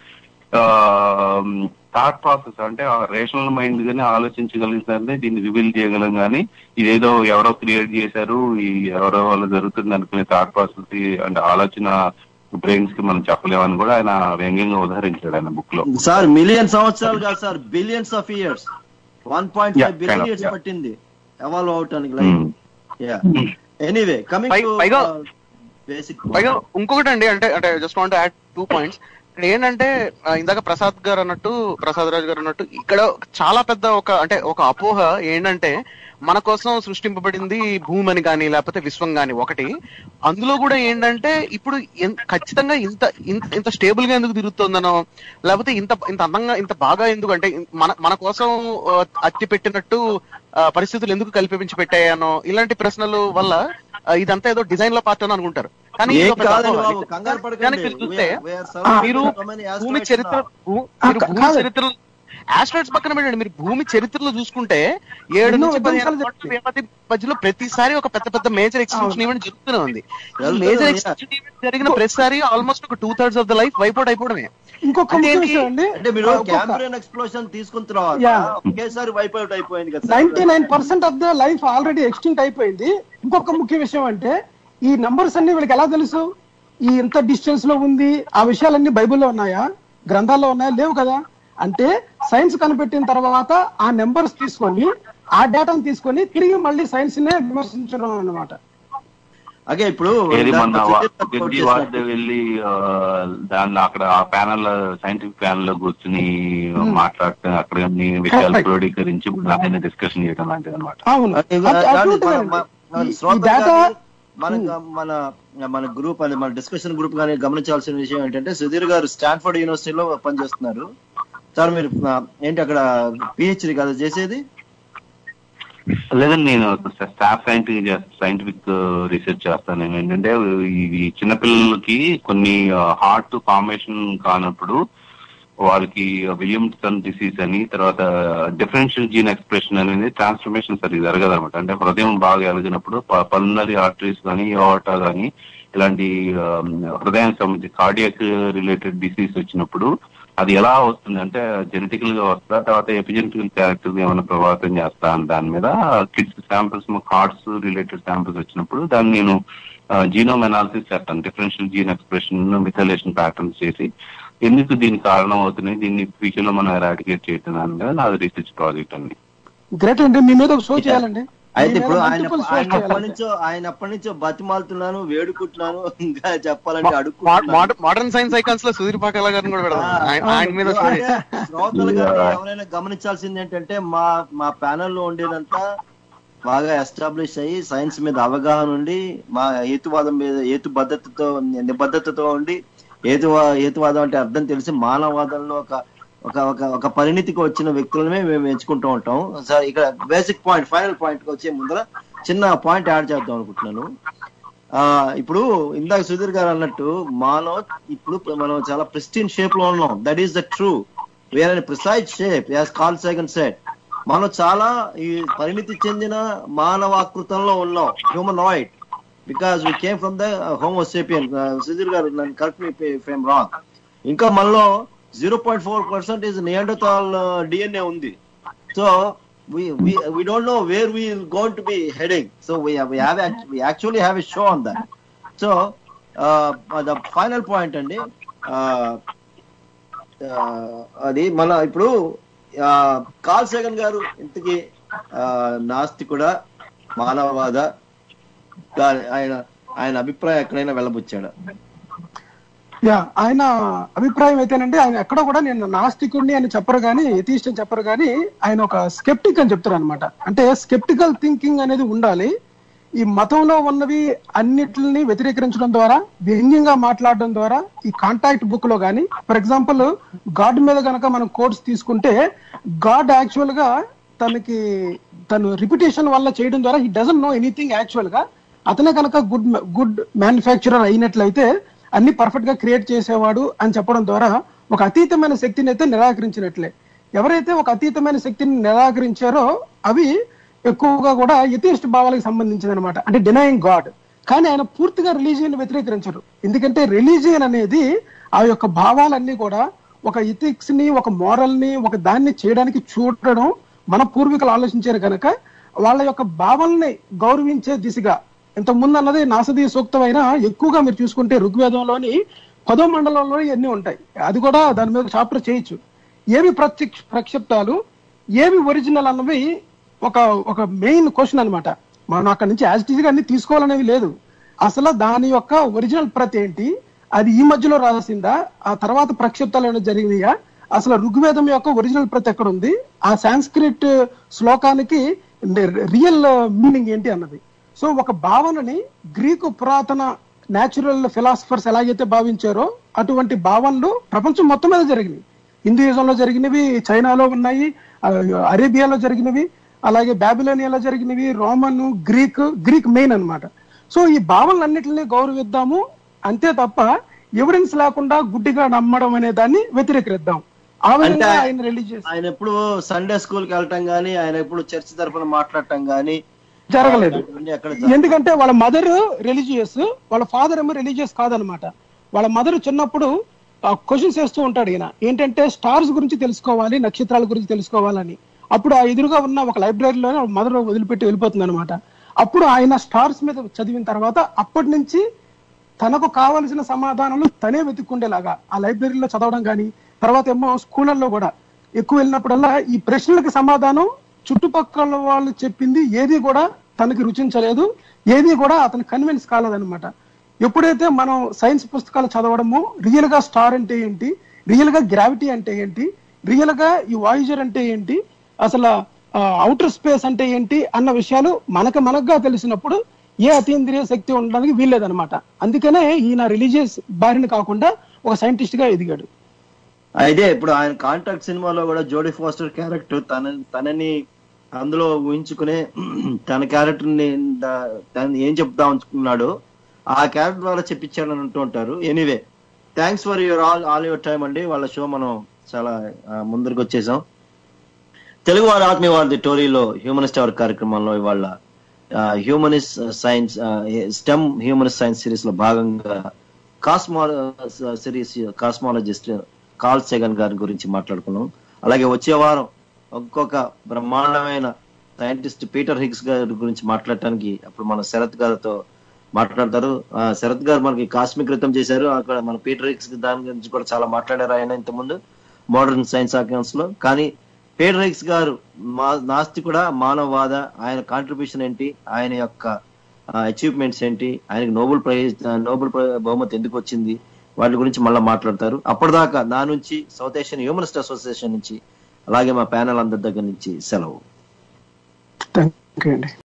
థాట్ ప్రాసెస్ అంటే రేషనల్ మైండ్ గానీ ఆలోచించగలిగితే దీన్ని రివీల్ చేయగలం కానీ ఇదేదో ఎవరో క్రియేట్ చేశారు ఈ ఎవరో వాళ్ళు జరుగుతుంది అనుకునే థాట్ ప్రాసెస్ అంటే ఆలోచన బ్రెయిన్స్ కి మనం చెప్పలేమని కూడా ఆయన వ్యంగ్యంగా ఉదాహరించాడు ఆయన బుక్ లో సార్ మిలియన్ సంవత్సరాలు కాదు sir billions of years one point Yeah, five billion kind of, years yeah. పట్టింది ఎవాల్వ్ అవటానికి లైక్ యా ఎనీవే కమింగ్ పై- టు పైగా- బేసిక్ పైగా ఇంకొకటి అండి అంటే అంటే just want add two points ఇక్కడ ఏంటంటే ఆ, ఇందాక ప్రసాద్ గారు అన్నట్టు ప్రసాద్ రాజు గారు అన్నట్టు ఇక్కడ చాలా పెద్ద ఒక అంటే ఒక అపోహ ఏంటంటే మన కోసం సృష్టింపబడింది భూమి అని కానీ లేకపోతే విశ్వం కానీ ఒకటి అందులో కూడా ఏంటంటే ఇప్పుడు ఎన్- ఖచ్చితంగా ఇంత ఇంత- ఇంత స్టేబుల్ గా ఎందుకు తిరుగుతుందనో లేకపోతే ఇంత ఇంత అందంగా ఇంత బాగా ఎందుకు అంటే మన మన కోసం ఆ, అట్టి పెట్టినట్టు ఆ, పరిస్థితులు ఎందుకు కల్పించి పెట్టాయనో ఇలాంటి ప్రశ్నలు వల్ల ఆ, ఇదంతా ఏదో డిజైన్ లో పార్ట్ అని అనుకుంటారు కానీ ఇది ఏం ఒక పెద్ద కాదండి అపోహ. బాబు కంగారు నిజానికి పడకండి మీరు చూస్తే We are- we are surrounded మీరు by so many భూమి asteroids చరిత్ర now. భూ- ఆ, మీరు కా- భూమి కాదు. చరిత్ర ఆస్ట్రాయిడ్స్ పక్కన పెట్టండి మీరు భూమి చరిత్రలో చూసుకుంటే ఏడు ఎన్నో నుంచి పదిహేను విధ్వంసాలు కోట్ల వ్యవధి మధ్యలో ప్రతిసారి ఒక పెద్ద పెద్ద మేజర్ ఎక్స్టింక్షన్ ఈవెంట్ జరుగుతూనే ఉంది జరుగుతూనే మేజర్ ఉంది. ఎక్స్టింక్షన్ ఈవెంట్ జరిగిన ప్రతిసారి ఆల్మోస్ట్ ఒక two thirds of the life wipeout అయిపోవడమే ఇంకొక అంటే ముఖ్య ఏంటి? విషయం అండి అంటే మీరు ఒక్కొక్క- క్యాంబ్రియన్ ఎక్స్ప్లోషన్ తీసుకున్న తర్వాత Yeah. ఒకేసారి వైప్ అవుట్ అయిపోయింది కదా ninety nine percent of the life already extinct అయిపోయింది ఇంకొక ముఖ్య విషయం అంటే ఈ నంబర్స్ అన్ని వీళ్ళకి ఎలా తెలుసు ఈ ఎంత డిస్టెన్స్ లో ఉంది ఆ విషయాలన్నీ బైబిల్లో ఉన్నాయా గ్రంథాల్లో ఉన్నాయా లేవు కదా అంటే సైన్స్ కనిపెట్టిన తర్వాత ఆ నెంబర్స్ తీసుకొని ఆ డేటాను తీసుకొని తిరిగి మళ్ళీ సైన్స్ నే విమర్శించడం అన్నమాట అగే ఇప్పుడు ఏది మొన్న దాంట్లో వా- సుధీర్ గారు quote గడ్డి చేసినట్టు- వాసుదేవ్ వెళ్ళి ఆ, దాన్ని అక్కడ ఆ ప్యానల్ సైంటిఫిక్ ప్యానల్ లో కూర్చుని మాట్లాడటం అక్కడ అన్ని విషయాలు Correct. క్రోడీకరించి ఇప్పుడు ఆయన డిస్కషన్ చేయడం లాంటిది అనమాట అవును అది- అటు- అది- అటువంటివేనండి. మన- మన ఈ- ఈ శ్రోతలు డేటా కానీ, మన మన మన గ్రూప్ అది మన డిస్కషన్ గ్రూప్ కానీ గమనించాల్సిన విషయం ఏంటంటే సుధీర్ గారు స్టాన్ఫర్డ్ యూనివర్సిటీలో పనిచేస్తున్నారు సార్ మీరు ఆ, ఏంటి అక్కడ పిహెచ్డి కదా చేసేది లేదండి నేను స్టాఫ్ సైంటిఫిక్ సైంటిఫిక్ రీసెర్చ్ చేస్తాను నేను ఏంటంటే ఇవి చిన్నపిల్లలకి కొన్ని హార్ట్ ఫార్మేషన్ కానప్పుడు వాళ్ళకి విలియమ్సన్ డిసీజ్ అని తర్వాత డిఫరెన్షియల్ జీన్ ఎక్స్ప్రెషన్ అనేది ట్రాన్స్ఫర్మేషన్ సరిగ్గా జరగదు అనమాట అంటే హృదయం బాగా ఎదిగినప్పుడు పల్నరీ ఆర్టరీస్ కానీ ఓటా కానీ ఇలాంటి ఆ, హృదయానికి సంబంధించి కార్డియక్ రిలేటెడ్ డిసీజ్ వచ్చినప్పుడు అది ఎలా వస్తుంది అంటే జెనెటికల్ గా వస్తా తర్వాత ఎపిజెనెటికల్ క్యారెక్టర్ ఏమైనా ప్రభావితం చేస్తా అని దాని మీద kids samples hearts related samples వచ్చినప్పుడు దాన్ని నేను జీనోమ్ అనాలిసిస్ చేస్తాను differential gene expression methylation patterns చేసి ఎందుకు దీనికి కారణం అవుతున్నాయి దీన్ని ఫ్యూచర్ లో మనం ఎరాడికేట్ చేయటం దాని మీద నాది రీసెర్చ్ ప్రాజెక్ట్ అండి గ్రేట్ అండి మీ మీద ఒక షో చేయాలండి అయితే మీ మీద ఇప్పుడు ఆయన multiple shows ఆయన ఎప్పటి చేయాలండి. నుంచో ఆయన ఎప్పటి నుంచో బతిమాలుతున్నాను వేడుకుంటున్నాను ఇంకా చెప్పాలంటే అడుక్కుంటున్నాను మోడర్న్ సైన్స్ ఐకాన్స్ లో సుధీర్ పాకాల గారిని కూడా పెడదాం ఆయన- ఆయన మీద ఆ, story. అంటే శ్రోతలు గాని ఎవరైనా గమనించాల్సింది ఏంటంటే మా మా ప్యానెల్ లో ఉండేదంతా బాగా ఎస్టాబ్లిష్ అయ్యి సైన్స్ మీద అవగాహన ఉండి మా హేతువాదం మీద హేతుబద్ధతతో నిబద్ధతతో ఉండి హేతువా హేతువాదం అంటే అర్థం తెలిసి మానవవాదంలో ఒక ఒక ఒక ఒక పరిణితికి వచ్చిన వ్యక్తులమే మేము ఎంచుకుంటూ ఉంటాం సార్ ఇక్కడ బేసిక్ పాయింట్ ఫైనల్ పాయింట్ కి వచ్చే ముందర చిన్న పాయింట్ యాడ్ చేద్దాం అనుకుంటున్నాను ఆ ఇప్పుడు ఇందాక సుధీర్ గారు అన్నట్టు మాలో ఇప్పుడు మనం చాలా ప్రిస్టిన్ షేప్ లో ఉన్నాం దట్ ఈస్ ద ట్రూ వేరే precise shape as Carl Sagan said మనం చాలా ఈ పరిణితి చెందిన మానవాకృతంలో ఉన్నాం humanoid because we came from the homo sapien Sudhir గారు నన్ను కరెక్ట్ మీ ఫేమ్ రాంగ్ ఇంకా మనలో zero point four percent is Neanderthal DNA ఉంది so we we we don't know where we are going to be heading so we have, we have act- we actually have a show on that so uh, the final point అండి uh, uh, అది మన ఇప్పుడు call సెగన్ గారు ఇంతకి నాస్తికుడా మానవవాద దా- ఆయన ఆయన అభిప్రాయం ఎక్కడైనా వెళ్ళబుచ్చాడా యా ఆయన అభిప్రాయం అయితేనంటే ఆయన ఎక్కడ కూడా నేను నాస్తికుడిని అని చెప్పరు కానీ ఎథీస్ట్ అని చెప్పరు కానీ ఆయన ఒక స్కెప్టిక్ అని చెప్తారు అనమాట అంటే స్కెప్టికల్ థింకింగ్ అనేది ఉండాలి ఈ మతంలో ఉన్నవి అన్నిటిని వ్యతిరేకరించడం ద్వారా వ్యంగ్యంగా మాట్లాడడం ద్వారా ఈ కాంటాక్ట్ బుక్ లో కానీ ఫర్ ఎగ్జాంపుల్ గాడ్ మీద గనక మనం కోర్స్ తీసుకుంటే గాడ్ యాక్చువల్ గా తనకి తను రిపిటేషన్ వల్ల చేయడం ద్వారా he doesn't know anything actual గా అతనే కనుక గుడ్ గుడ్ మ్యానుఫ్యాక్చరర్ అయినట్లయితే అన్ని పర్ఫెక్ట్ గా క్రియేట్ చేసేవాడు అని చెప్పడం ద్వారా ఒక అతీతమైన శక్తిని అయితే నిరాకరించినట్లే ఎవరైతే ఒక అతీతమైన శక్తిని నిరాకరించారో అవి ఎక్కువగా కూడా ఎథిస్ట్ భావాలకు సంబంధించింది అనమాట అంటే డినయింగ్ గాడ్ కానీ ఆయన పూర్తిగా రిలీజియన్ వ్యతిరేకరించరు ఎందుకంటే రిలీజియన్ అనేది ఆ యొక్క భావాలన్నీ కూడా ఒక ఎథిక్స్ ని ఒక మోరల్ ని ఒక దాన్ని చేయడానికి చూడడం మన పూర్వీకులు ఆలోచించారు కనుక వాళ్ళ యొక్క భావాల్ని గౌరవించే దిశగా ఇంతకు ముందు అన్నది నాసదీ సూక్తమైన ఎక్కువగా మీరు చూసుకుంటే ఋగ్వేదంలోని పదో మండలంలో ఇవన్నీ ఉంటాయి అది కూడా దాని మీద చాప్టర్ చేయొచ్చు ఏవి ప్రత్యక్ష ప్రక్షిప్తాలు ఏవి ఒరిజినల్ అన్నవి ఒక ఒక మెయిన్ క్వశ్చన్ అన్నమాట మనం అక్కడి నుంచి యాజ్ గా అన్ని తీసుకోవాలనేవి లేదు అసలు దాని యొక్క ఒరిజినల్ ప్రతి ఏంటి అది ఈ మధ్యలో రాసిందా ఆ తర్వాత ప్రక్షిప్తాలు ఏమైనా జరిగినాయా అసలు ఋగ్వేదం యొక్క ఒరిజినల్ ప్రతి ఎక్కడ ఉంది ఆ సాంస్క్రిట్ శ్లోకానికి రియల్ మీనింగ్ ఏంటి అన్నది సో ఒక భావనని గ్రీకు పురాతన న్యాచురల్ ఫిలాసఫర్స్ ఎలాగైతే భావించారో అటువంటి భావనలు ప్రపంచం మొత్తం మీద జరిగినాయి హిందూయిజంలో జరిగినవి చైనాలో ఉన్నాయి ఆ, అరేబియాలో జరిగినవి అలాగే బాబిలోనియాలో జరిగినవి రోమన్ గ్రీక్ గ్రీక్ మెయిన్ అన్నమాట సో ఈ భావనలన్నింటినీ గౌరవిద్దాము అంతే తప్ప ఎవిడెన్స్ లేకుండా గుడ్డిగా నమ్మడం అనే దాన్ని వ్యతిరేకిద్దాం ఆ విధంగా అంటే ఆయన రిలీజియస్ ఆయన ఎప్పుడు సండే స్కూల్ కి వెళ్ళటం గానీ ఆయన ఎప్పుడు చర్చ్ తరఫున మాట్లాడటం గానీ జరగలేదు ఇవన్నీ ఎక్కడ జరగలేదు. ఎందుకంటే వాళ్ళ మదర్ రిలీజియస్ వాళ్ళ ఫాదర్ ఏమో రిలీజియస్ కాదనమాట వాళ్ళ మదర్ చిన్నప్పుడు క్వశ్చన్స్ వేస్తూ ఉంటాడు ఈయన ఏంటంటే స్టార్స్ గురించి తెలుసుకోవాలి నక్షత్రాల గురించి తెలుసుకోవాలని అప్పుడు ఆ ఎదురుగా ఉన్న ఒక లైబ్రరీలోనే మదర్ వదిలిపెట్టి వెళ్ళిపోతుంది అనమాట అప్పుడు ఆయన స్టార్స్ మీద చదివిన తర్వాత అప్పటి నుంచి తనకు కావలసిన సమాధానాలు తనే వెతుక్కుండేలాగా ఆ లైబ్రరీలో చదవడం కానీ తర్వాత ఏమో స్కూళ్ళల్లో కూడా ఎక్కువ వెళ్ళినప్పుడల్లా ఈ ప్రశ్నలకు సమాధానం చుట్టుపక్కల వాళ్ళు చెప్పింది ఏది కూడా తనకి రుచించలేదు ఏది కూడా అతను కన్విన్స్ కాలేదన్నమాట ఎప్పుడైతే మనం సైన్స్ పుస్తకాలు చదవడము రియల్ గా స్టార్ అంటే ఏంటి రియల్ గా గ్రావిటీ అంటే ఏంటి రియల్ గా ఈ వాయిజర్ అంటే ఏంటి అసలు అవుటర్ స్పేస్ అంటే ఏంటి అన్న విషయాలు మనకు మనకుగా తెలిసినప్పుడు ఏ అతీంద్రియ శక్తి ఉండడానికి వీల్లేదనమాట అందుకనే ఈయన రిలీజియస్ బారిన కాకుండా ఒక సైంటిస్ట్ గా ఎదిగాడు అయితే ఇప్పుడు ఆయన కాంటాక్ట్ సినిమాలో కూడా జోడీ ఫాస్టర్ క్యారెక్టర్ తన తనని అందులో ఊహించుకునే తన క్యారెక్టర్ ని ద- తను ఏం చెప్తా ఉంచుకున్నాడు ఆ క్యారెక్టర్ ద్వారా చెప్పించాడని అంటూ ఉంటారు anyway thanks for your all all your time అండి వాళ్ళ షో మనం చాలా ఆ, ముందరికి వచ్చేసాం తెలుగు వారి ఆత్మీయ వారి టోరీలో హ్యూమనిస్ట్ అవర్ కార్యక్రమంలో ఇవాళ humanist science STEM humanist science series లో భాగంగా cosmo series cosmologist Carl Sagan గారి గురించి మాట్లాడుకున్నాం అలాగే వచ్చే వారం ఒక్కొక్క బ్రహ్మాండమైన సైంటిస్ట్ పీటర్ హిగ్స్ గారి గురించి మాట్లాడటానికి అప్పుడు మన శరత్ గారితో మాట్లాడతారు ఆ, శరత్ గారు మనకి కాస్మిక్ రితం చేశారు అక్కడ మన పీటర్ హిగ్స్ దాని గురించి కూడా చాలా మాట్లాడారు ఆయన ఇంతకుముందు మోడర్న్ సైన్స్ అకౌంట్స్ లో కానీ పీటర్ హిగ్స్ గారు మా నాస్తి కూడా మానవవాద ఆయన కాంట్రిబ్యూషన్ ఏంటి ఆయన యొక్క అచీవ్మెంట్స్ ఏంటి ఆయనకి నోబెల్ ప్రైజ్ నోబెల్ ప్రైజ్ బహుమతి ఎందుకు వచ్చింది వాటి గురించి మళ్ళీ మాట్లాడతారు అప్పటిదాకా నా నుంచి సౌత్ ఏషియన్ హ్యూమనిస్ట్ అసోసియేషన్ నుంచి అలాగే మా ప్యానల్ అందరి దగ్గర నుంచి సెలవు థ్యాంక్ యూ అండి